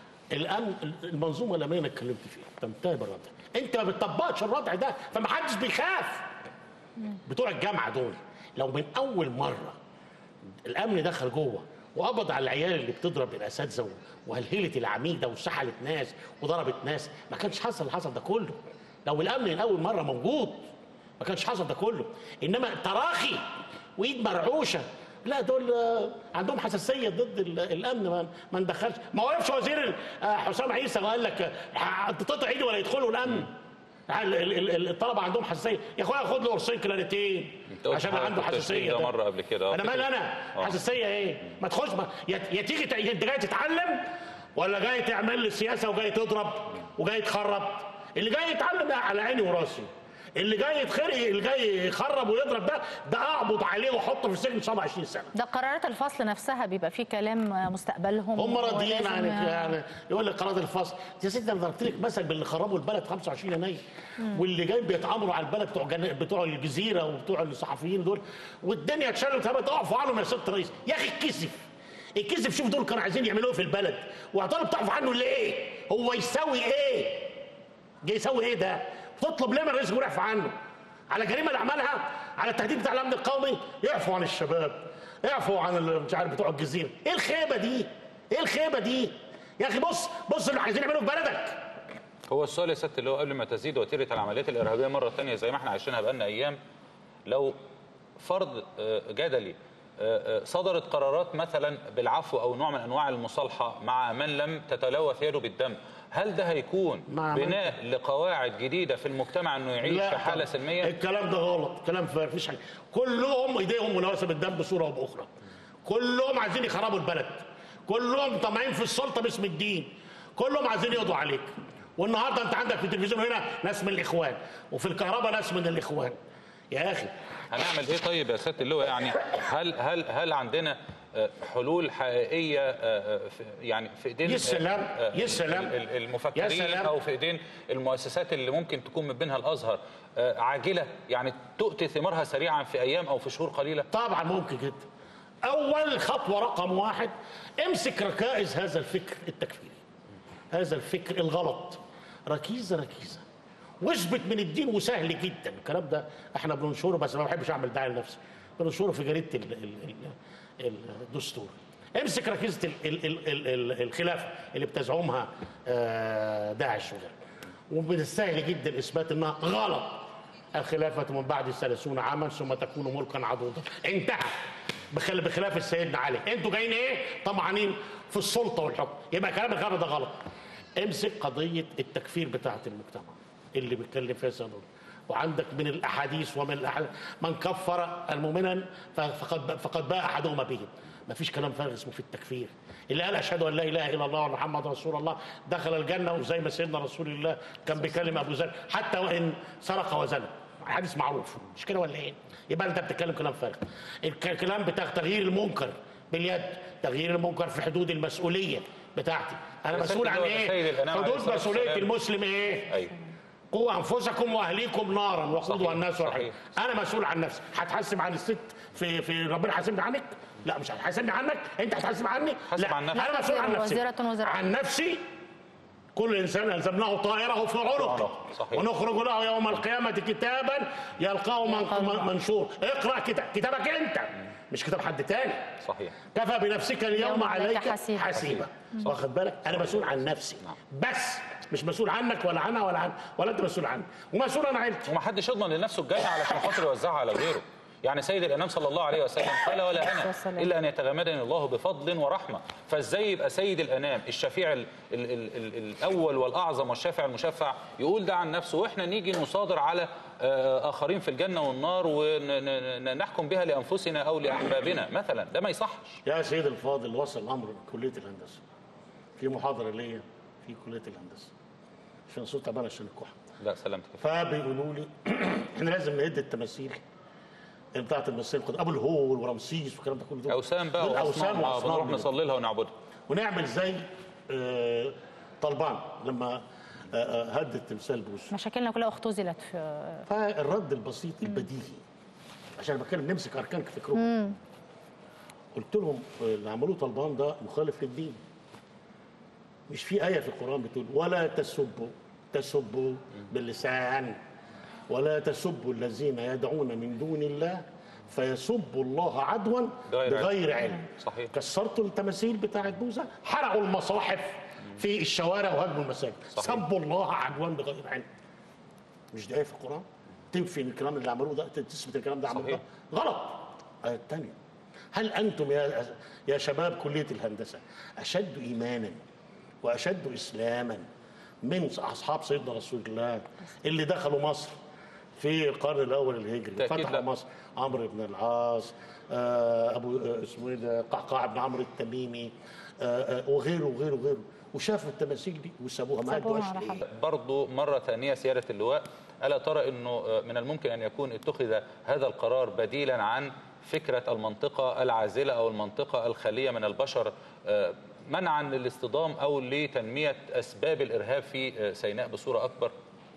[SPEAKER 3] الامن المنظومه الامنيه اللي اتكلمت فيها تنتهي بالردع انت ما بتطبقش الردع ده فمحدش بيخاف بتوع الجامعه دول لو من اول مره الامن دخل جوه وقبض على العيال اللي بتضرب الاساتذه وهلهلت العميده وسحلت ناس وضربت ناس ما كانش حصل اللي حصل ده كله لو الامن من اول مره موجود ما كانش حصل ده كله انما تراخي وايد مرعوشه لا دول آه، عندهم حساسيه ضد ال- الامن ما, ما ندخلش ما وقفش وزير ال- آه، حسام عيسى وقال لك آه، تقطع ايدي ولا يدخلوا الامن ال- ال- ال- الطلبه عندهم حساسيه يا اخويا خد له قرصين كلاريتين
[SPEAKER 2] أنت قلت
[SPEAKER 3] عشان
[SPEAKER 2] حضرتك
[SPEAKER 3] عنده
[SPEAKER 2] التشريح
[SPEAKER 3] حساسيه
[SPEAKER 2] ده
[SPEAKER 3] ده.
[SPEAKER 2] مرة قبل كده.
[SPEAKER 3] انا مال انا
[SPEAKER 2] آه.
[SPEAKER 3] حساسيه ايه ما تخش ما يا يا تيجي ت- انت جاي تتعلم ولا جاي تعمل لي سياسه وجاي تضرب وجاي تخرب اللي جاي يتعلم ده على عيني وراسي اللي جاي يتخرق اللي جاي يخرب ويضرب ده ده اقبض عليه واحطه في السجن 27 سنه
[SPEAKER 1] ده قرارات الفصل نفسها بيبقى فيه كلام مستقبلهم
[SPEAKER 3] هم راضيين
[SPEAKER 1] ولازم-
[SPEAKER 3] عن يعني يقول لك قرارات الفصل يا ستي انا ضربت لك مثل باللي خربوا البلد 25 يناير واللي جاي بيتامروا على البلد بتوع جن... بتوع الجزيره وبتوع الصحفيين دول والدنيا اتشالت طب اقفوا عنهم يا ست رئيس يا اخي اتكسف اتكسف شوف دول كانوا عايزين يعملوا ايه في البلد وهتقولوا بتعرفوا عنه ليه هو يسوي ايه جاي يسوي ايه ده تطلب ليه من رئيس الجمهوريه يعفو عنه على جريمه اللي عملها على التهديد بتاع الامن القومي يعفوا عن الشباب يعفوا عن ال- مش عارف بتوع الجزيره ايه الخيبه دي ايه الخيبه دي يا اخي بص بص اللي عايزين يعملوا في بلدك
[SPEAKER 2] هو السؤال يا سياده اللي هو قبل ما تزيد وتيره العمليات الارهابيه مره ثانيه زي ما احنا عايشينها بقالنا ايام لو فرض آه، جدلي آه، آه، صدرت قرارات مثلا بالعفو او نوع من انواع المصالحه مع من لم تتلوث يده بالدم هل ده هيكون
[SPEAKER 3] مع من-
[SPEAKER 2] بناء لقواعد جديده في المجتمع انه يعيش في حاله
[SPEAKER 3] طبعا.
[SPEAKER 2] سلميه
[SPEAKER 3] الكلام ده غلط كلام فارغ مفيش حاجه كلهم ايديهم ملوثه بالدم بصوره او باخرى كلهم عايزين يخربوا البلد كلهم طمعين في السلطه باسم الدين كلهم عايزين يقضوا عليك والنهارده انت عندك في التلفزيون هنا ناس من الاخوان وفي الكهرباء ناس من الاخوان يا اخي
[SPEAKER 2] هنعمل ايه طيب يا سياده اللواء يعني هل هل هل عندنا آه، حلول حقيقيه آه، آه، في- يعني في ايدين
[SPEAKER 3] يا سلام،
[SPEAKER 2] آه،
[SPEAKER 3] يا سلام.
[SPEAKER 2] ال- ال-
[SPEAKER 3] يا
[SPEAKER 2] المفكرين
[SPEAKER 3] سلام.
[SPEAKER 2] او في ايدين المؤسسات اللي ممكن تكون من بينها الازهر آه، عاجله يعني تؤتي ثمارها سريعا في ايام او في شهور قليله
[SPEAKER 3] طبعا ممكن جدا اول خطوه رقم واحد امسك ركائز هذا الفكر التكفيري هذا الفكر الغلط ركيزه ركيزه واثبت من الدين وسهل جدا الكلام ده احنا بننشره بس ما بحبش اعمل دعايه لنفسي بننشره في جريده ال- ال- ال- الدستور امسك ركيزه ال- ال- ال- ال- ال- الخلافه اللي بتزعمها آه، داعش وغيرها ومن السهل جدا اثبات انها غلط الخلافة من بعد ثلاثون عاما ثم تكون ملكا عضوضا انتهى بخل- بخلاف سيدنا علي انتوا جايين ايه طمعانين في السلطة والحكم يبقى كلام الغرب ده غلط امسك قضية التكفير بتاعة المجتمع اللي بيتكلم فيها سنون وعندك من الاحاديث ومن الأحاديث من كفر المؤمنا ف- فقد فقد باء احدهما به ما فيش كلام فارغ اسمه في التكفير اللي قال اشهد ان لا اله الا الله ومحمد رسول الله دخل الجنه وزي ما سيدنا رسول الله كان بيكلم ابو ذر حتى وان سرق وزنى حديث معروف مش كده ولا ايه يبقى انت بتتكلم كلام فارغ الكلام بتاع تغيير المنكر باليد تغيير المنكر في حدود المسؤوليه بتاعتي انا
[SPEAKER 2] يا
[SPEAKER 3] مسؤول
[SPEAKER 2] سيدي
[SPEAKER 3] عن
[SPEAKER 2] اللي هو سيد
[SPEAKER 3] ايه
[SPEAKER 2] الأنام عليه
[SPEAKER 3] حدود
[SPEAKER 2] الصلاة
[SPEAKER 3] مسؤوليه
[SPEAKER 2] والسلام.
[SPEAKER 3] المسلم ايه
[SPEAKER 2] ايوه
[SPEAKER 3] قوا انفسكم واهليكم نارا وقودها
[SPEAKER 2] صحيح،
[SPEAKER 3] الناس والحجاره
[SPEAKER 2] صحيح.
[SPEAKER 3] انا مسؤول عن نفسي هتحاسب عن الست في في ربنا هيحاسبني عنك لا مش هتحاسبني عنك انت هتحاسب عني
[SPEAKER 2] حاسب
[SPEAKER 3] لا
[SPEAKER 2] عن نفسك.
[SPEAKER 3] انا مسؤول عن نفسي
[SPEAKER 1] وزيرة وزراء.
[SPEAKER 3] عن نفسي كل انسان الزمناه طائره في عنقه
[SPEAKER 2] عنقه، صحيح.
[SPEAKER 3] ونخرج له يوم القيامه كتابا يلقاه من- منشور اقرا كتاب كتابك انت مش كتاب حد تاني
[SPEAKER 2] صحيح
[SPEAKER 3] كفى بنفسك اليوم
[SPEAKER 1] اليوم
[SPEAKER 3] عليك
[SPEAKER 1] عليك حسيبا.
[SPEAKER 3] حسيبا واخد بالك انا مسؤول عن نفسي بس مش مسؤول عنك ولا عنها ولا عن ولا انت مسؤول عني ومسؤول عن عيلتي
[SPEAKER 2] ومحدش يضمن لنفسه الجنه علشان خاطر يوزعها على غيره يعني سيد الانام صلى الله عليه وسلم قال ولا انا
[SPEAKER 1] والسلام.
[SPEAKER 2] الا ان يتغمدني الله بفضل ورحمه فازاي يبقى سيد الانام الشفيع ال ال ال ال الاول والاعظم والشافع المشفع يقول ده عن نفسه واحنا نيجي نصادر على آه، اخرين في الجنه والنار ونحكم بها لانفسنا او لاحبابنا مثلا ده ما يصحش
[SPEAKER 3] يا سيد الفاضل وصل الامر كليه الهندسه في محاضره ليا في كليه الهندسه عشان صوت تعبان عشان الكحه
[SPEAKER 2] لا سلامتك
[SPEAKER 3] فبيقولوا لي احنا لازم نهد التماثيل بتاعت المصريين القدام ابو الهول ورمسيس والكلام ده كله دول
[SPEAKER 2] اوسام بقى
[SPEAKER 3] دول
[SPEAKER 2] واصنام آه،
[SPEAKER 3] وأصنام
[SPEAKER 2] بنروح
[SPEAKER 3] دول.
[SPEAKER 2] نصلي لها ونعبدها
[SPEAKER 3] ونعمل زي آه، طلبان لما آه، آه، هد التمثال بوسه
[SPEAKER 1] مشاكلنا كلها اختزلت في
[SPEAKER 3] فالرد البسيط البديهي عشان بتكلم نمسك اركان فكرهم قلت لهم آه، اللي عملوه طلبان ده مخالف للدين مش في ايه في القران بتقول ولا تسبوا تسبوا باللسان ولا تسبوا الذين يدعون من دون الله فيسبوا الله عدوا
[SPEAKER 2] بغير علم.
[SPEAKER 3] بغير علم
[SPEAKER 2] صحيح.
[SPEAKER 3] كسرتوا التماثيل بتاعت موسى حرقوا المصاحف في الشوارع وهجموا المساجد
[SPEAKER 2] صحيح.
[SPEAKER 3] سبوا الله عدوا بغير علم مش ده آية في القرآن تنفي الكلام اللي عملوه ده تثبت الكلام ده عملوه ده
[SPEAKER 2] صحيح.
[SPEAKER 3] غلط الثانيه هل انتم يا يا شباب كليه الهندسه اشد ايمانا واشد اسلاما من اصحاب سيدنا رسول الله اللي دخلوا مصر في القرن الاول الهجري
[SPEAKER 2] تأكيد
[SPEAKER 3] فتحوا
[SPEAKER 2] لا.
[SPEAKER 3] مصر عمرو بن العاص آه، ابو آه، اسمه ايه ده قعقاع بن عمرو التميمي آه، آه، وغيره وغيره وغيره وشافوا التماثيل دي وسابوها ما
[SPEAKER 1] سابوها
[SPEAKER 3] ادوهاش
[SPEAKER 1] على
[SPEAKER 3] ليه؟
[SPEAKER 1] حل.
[SPEAKER 2] برضو مرة ثانية سيادة اللواء ألا ترى أنه من الممكن أن يكون اتخذ هذا القرار بديلا عن فكرة المنطقة العازلة أو المنطقة الخالية من البشر آه، منعا للاصطدام أو لتنمية أسباب الإرهاب في آه، سيناء بصورة أكبر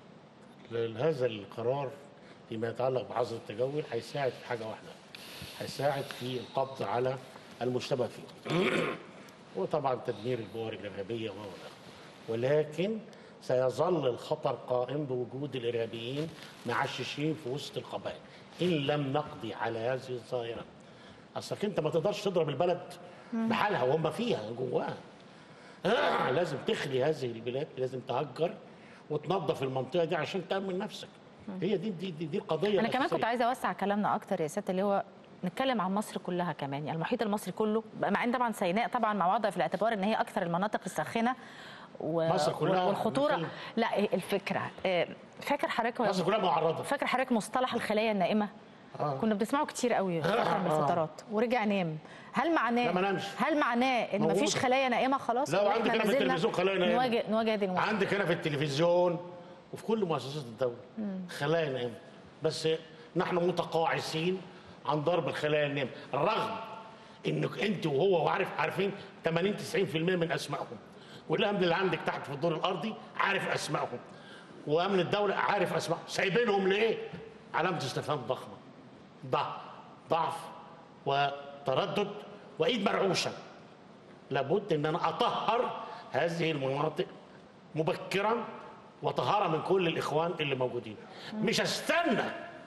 [SPEAKER 3] هذا القرار فيما يتعلق بحظر التجول هيساعد في حاجه واحده هيساعد في القبض على المشتبه فيه وطبعا تدمير البؤر الارهابيه و و و. ولكن سيظل الخطر قائم بوجود الارهابيين معششين في وسط القبائل ان لم نقضي على هذه الظاهره اصلك انت ما تقدرش تضرب البلد بحالها وهم فيها جواها آه لازم تخلي هذه البلاد لازم تهجر وتنظف المنطقه دي عشان تامن نفسك هي دي دي دي, دي القضيه
[SPEAKER 1] انا كمان
[SPEAKER 3] الأساسية.
[SPEAKER 1] كنت عايزه اوسع كلامنا اكتر يا سياده اللي هو نتكلم عن مصر كلها كمان يعني المحيط المصري كله مع ان طبعا سيناء طبعا مع وضع في الاعتبار ان هي اكثر المناطق الساخنه و...
[SPEAKER 3] مصر كلها
[SPEAKER 1] والخطوره
[SPEAKER 3] مثل-
[SPEAKER 1] لا الفكره آه، فاكر حضرتك
[SPEAKER 3] مصر كلها معرضه
[SPEAKER 1] فاكر حضرتك مصطلح الخلايا النائمه
[SPEAKER 3] آه.
[SPEAKER 1] كنا بنسمعه كتير قوي في فتره من
[SPEAKER 3] آه.
[SPEAKER 1] الفترات ورجع نام هل معناه
[SPEAKER 3] لا، ما نامش.
[SPEAKER 1] هل معناه ان
[SPEAKER 3] موجودة.
[SPEAKER 1] مفيش خلايا نائمه خلاص
[SPEAKER 3] لا،
[SPEAKER 1] وإن
[SPEAKER 3] وعندك
[SPEAKER 1] إحنا
[SPEAKER 3] هنا في
[SPEAKER 1] ما زلنا
[SPEAKER 3] التلفزيون خلايا نائمة.
[SPEAKER 1] نواجه نواجه هذه المشكله
[SPEAKER 3] عندك هنا في التلفزيون وفي كل مؤسسات الدوله خلايا نائمه بس نحن متقاعسين عن ضرب الخلايا النائمه رغم انك انت وهو وعارف عارفين 80 90% من اسمائهم والامن اللي عندك تحت في الدور الارضي عارف اسمائهم وامن الدوله عارف اسمائهم سايبينهم ليه؟ علامه استفهام ضخمه ضعف ضعف وتردد وايد مرعوشه لابد ان انا اطهر هذه المناطق مبكرا وطهارة من كل الاخوان اللي موجودين مش استنى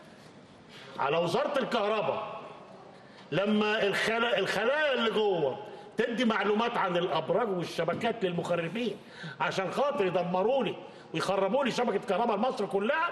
[SPEAKER 3] على وزاره الكهرباء لما الخلا... الخلايا اللي جوه تدي معلومات عن الابراج والشبكات للمخربين عشان خاطر يدمروا لي ويخربوا لي شبكه كهرباء مصر كلها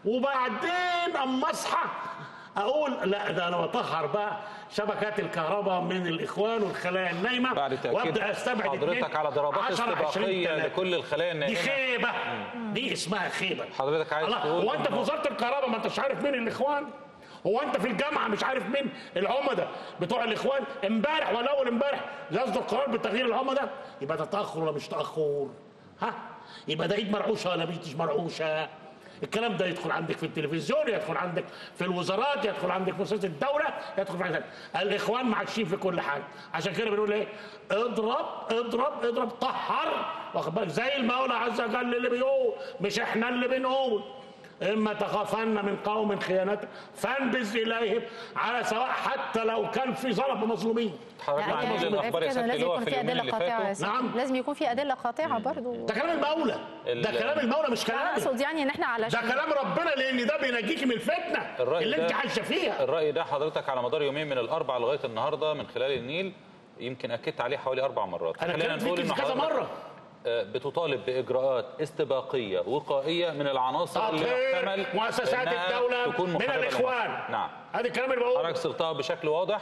[SPEAKER 3] وبعدين اما اصحى اقول لا ده انا بطهر بقى شبكات الكهرباء من الاخوان والخلايا النايمه
[SPEAKER 2] بعد تأكيد
[SPEAKER 3] وابدا استبعد
[SPEAKER 2] حضرتك
[SPEAKER 3] اتنين،
[SPEAKER 2] على ضربات
[SPEAKER 3] 10 20
[SPEAKER 2] استباقية
[SPEAKER 3] تلاتة.
[SPEAKER 2] لكل الخلايا
[SPEAKER 3] دي
[SPEAKER 2] النائمة
[SPEAKER 3] خيبه دي اسمها خيبه
[SPEAKER 2] حضرتك عايز
[SPEAKER 3] الله،
[SPEAKER 2] تقول
[SPEAKER 3] هو انت في
[SPEAKER 2] إنه-
[SPEAKER 3] وزاره الكهرباء ما انتش عارف مين الاخوان هو انت في الجامعه مش عارف مين العمده بتوع الاخوان امبارح ولا اول امبارح يصدر قرار بتغيير العمده يبقى ده تاخر ولا مش تاخر ها يبقى ده ايد مرعوشه ولا مش مرعوشه الكلام ده يدخل عندك في التلفزيون يدخل عندك في الوزارات يدخل عندك في وزاره الدوله يدخل في حاجة. الاخوان معشين في كل حاجه عشان كده بنقول ايه اضرب اضرب اضرب طهر واخد بالك زي المولى عز وجل اللي بيقول مش احنا اللي بنقول إما تخافن من قوم خيانة فانبذ إليهم على سواء حتى لو كان في ظلم مظلومين
[SPEAKER 2] حضرتك
[SPEAKER 1] لا،
[SPEAKER 2] مع
[SPEAKER 1] يعني
[SPEAKER 2] كل الأخبار يا
[SPEAKER 1] كده
[SPEAKER 2] سيادة
[SPEAKER 1] لازم
[SPEAKER 2] اللواء
[SPEAKER 1] يكون
[SPEAKER 2] في
[SPEAKER 1] في
[SPEAKER 2] اليومين
[SPEAKER 1] ادله
[SPEAKER 2] اللي
[SPEAKER 1] قاطعه يا
[SPEAKER 2] فاتوا
[SPEAKER 1] سيدي.
[SPEAKER 3] نعم.
[SPEAKER 1] لازم يكون في ادله قاطعه برضو
[SPEAKER 3] ده كلام المولى
[SPEAKER 2] ال-
[SPEAKER 3] ده كلام المولى مش
[SPEAKER 1] انا
[SPEAKER 3] كلامي
[SPEAKER 1] اقصد يعني ان احنا
[SPEAKER 3] ده
[SPEAKER 1] علشان
[SPEAKER 3] كلام ربنا لأن ده بينجيك من الفتنة
[SPEAKER 2] الرأي
[SPEAKER 3] اللي
[SPEAKER 2] ده-
[SPEAKER 3] أنت عايشة فيها
[SPEAKER 2] الرأي ده حضرتك على مدار يومين من الأربع لغاية النهاردة من خلال النيل يمكن أكدت عليه حوالي أربع مرات
[SPEAKER 3] أنا
[SPEAKER 2] خلينا
[SPEAKER 3] كنت
[SPEAKER 2] نقول
[SPEAKER 3] فيك
[SPEAKER 2] إنه
[SPEAKER 3] كذا
[SPEAKER 2] حضرتك،
[SPEAKER 3] مرة
[SPEAKER 2] آه، بتطالب بإجراءات استباقية وقائية من العناصر اللي
[SPEAKER 3] تطهير
[SPEAKER 2] محتمل
[SPEAKER 3] مؤسسات
[SPEAKER 2] إنها
[SPEAKER 3] الدولة
[SPEAKER 2] تكون
[SPEAKER 3] من
[SPEAKER 2] محاربة
[SPEAKER 3] الإخوان
[SPEAKER 2] لمصر. نعم
[SPEAKER 3] هذا الكلام اللي بقوله
[SPEAKER 2] حضرتك صرتها بشكل واضح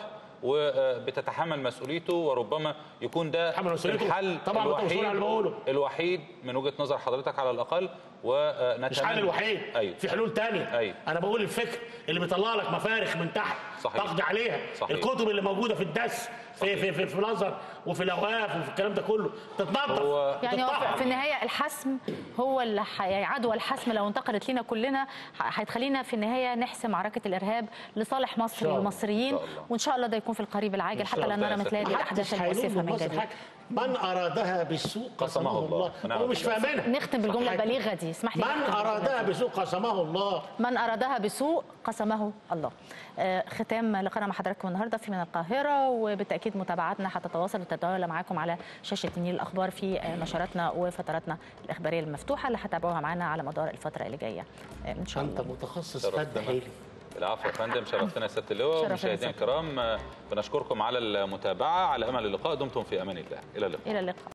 [SPEAKER 2] وبتتحمل مسؤوليته وربما يكون ده
[SPEAKER 3] تتحمل مسؤوليته.
[SPEAKER 2] الحل
[SPEAKER 3] طبعاً بتبقى مسؤول
[SPEAKER 2] الوحيد
[SPEAKER 3] عن اللي بقوله.
[SPEAKER 2] الوحيد من وجهة نظر حضرتك على الأقل ونتمنى
[SPEAKER 3] مش حل الوحيد
[SPEAKER 2] أيوه
[SPEAKER 3] في حلول تانية
[SPEAKER 2] أيوه.
[SPEAKER 3] انا بقول الفكر اللي بيطلع لك مفارخ من تحت
[SPEAKER 2] صحيح.
[SPEAKER 3] تقضي عليها
[SPEAKER 2] صحيح.
[SPEAKER 3] الكتب اللي موجوده في الدس في في في, في الازهر وفي الاوقاف وفي الكلام ده كله تتنظف
[SPEAKER 2] هو-
[SPEAKER 1] يعني هو
[SPEAKER 3] تتطهر.
[SPEAKER 1] في النهايه الحسم هو اللي ح- يعني عدوى الحسم لو انتقلت لنا كلنا ح- هتخلينا في النهايه نحسم معركه الارهاب لصالح مصر
[SPEAKER 3] شاء الله.
[SPEAKER 1] والمصريين
[SPEAKER 2] إن شاء الله.
[SPEAKER 1] وان شاء الله ده يكون في القريب العاجل
[SPEAKER 3] إن شاء
[SPEAKER 1] حتى لا
[SPEAKER 2] الله.
[SPEAKER 1] نرى مثل هذه
[SPEAKER 3] محدش
[SPEAKER 1] الاحداث
[SPEAKER 3] هيلوم
[SPEAKER 1] المؤسفه من
[SPEAKER 3] مصر
[SPEAKER 1] جديد
[SPEAKER 3] حاجة. من ارادها بالسوء قسمه
[SPEAKER 2] قسمه الله.
[SPEAKER 3] الله
[SPEAKER 2] نعم.
[SPEAKER 3] هو مش فاهمينها
[SPEAKER 1] نختم بالجمله
[SPEAKER 3] حاجة.
[SPEAKER 1] البليغه دي اسمح لي
[SPEAKER 3] من
[SPEAKER 1] نختم بالجملة
[SPEAKER 3] ارادها
[SPEAKER 1] دي.
[SPEAKER 3] بسوء قسمه الله
[SPEAKER 1] من أرادها بسوء قسمه الله آه، ختام لقاءنا مع حضراتكم النهارده في من القاهرة وبالتأكيد متابعتنا هتتواصل وتتوالى معاكم على شاشة النيل الأخبار في آه، نشراتنا وفتراتنا الإخبارية المفتوحة اللي هتابعوها معانا على مدار الفترة اللي جاية آه، إن شاء
[SPEAKER 3] انت
[SPEAKER 1] الله
[SPEAKER 3] متخصص
[SPEAKER 2] شرفتنا.
[SPEAKER 3] فد حيلي
[SPEAKER 2] العفو يا فندم شرفتنا يا سياده اللواء
[SPEAKER 1] شرفتنا
[SPEAKER 2] مشاهدينا
[SPEAKER 1] سيادة
[SPEAKER 2] الكرام آه، بنشكركم على المتابعه على امل اللقاء دمتم في امان الله الى اللقاء
[SPEAKER 1] إلى اللقاء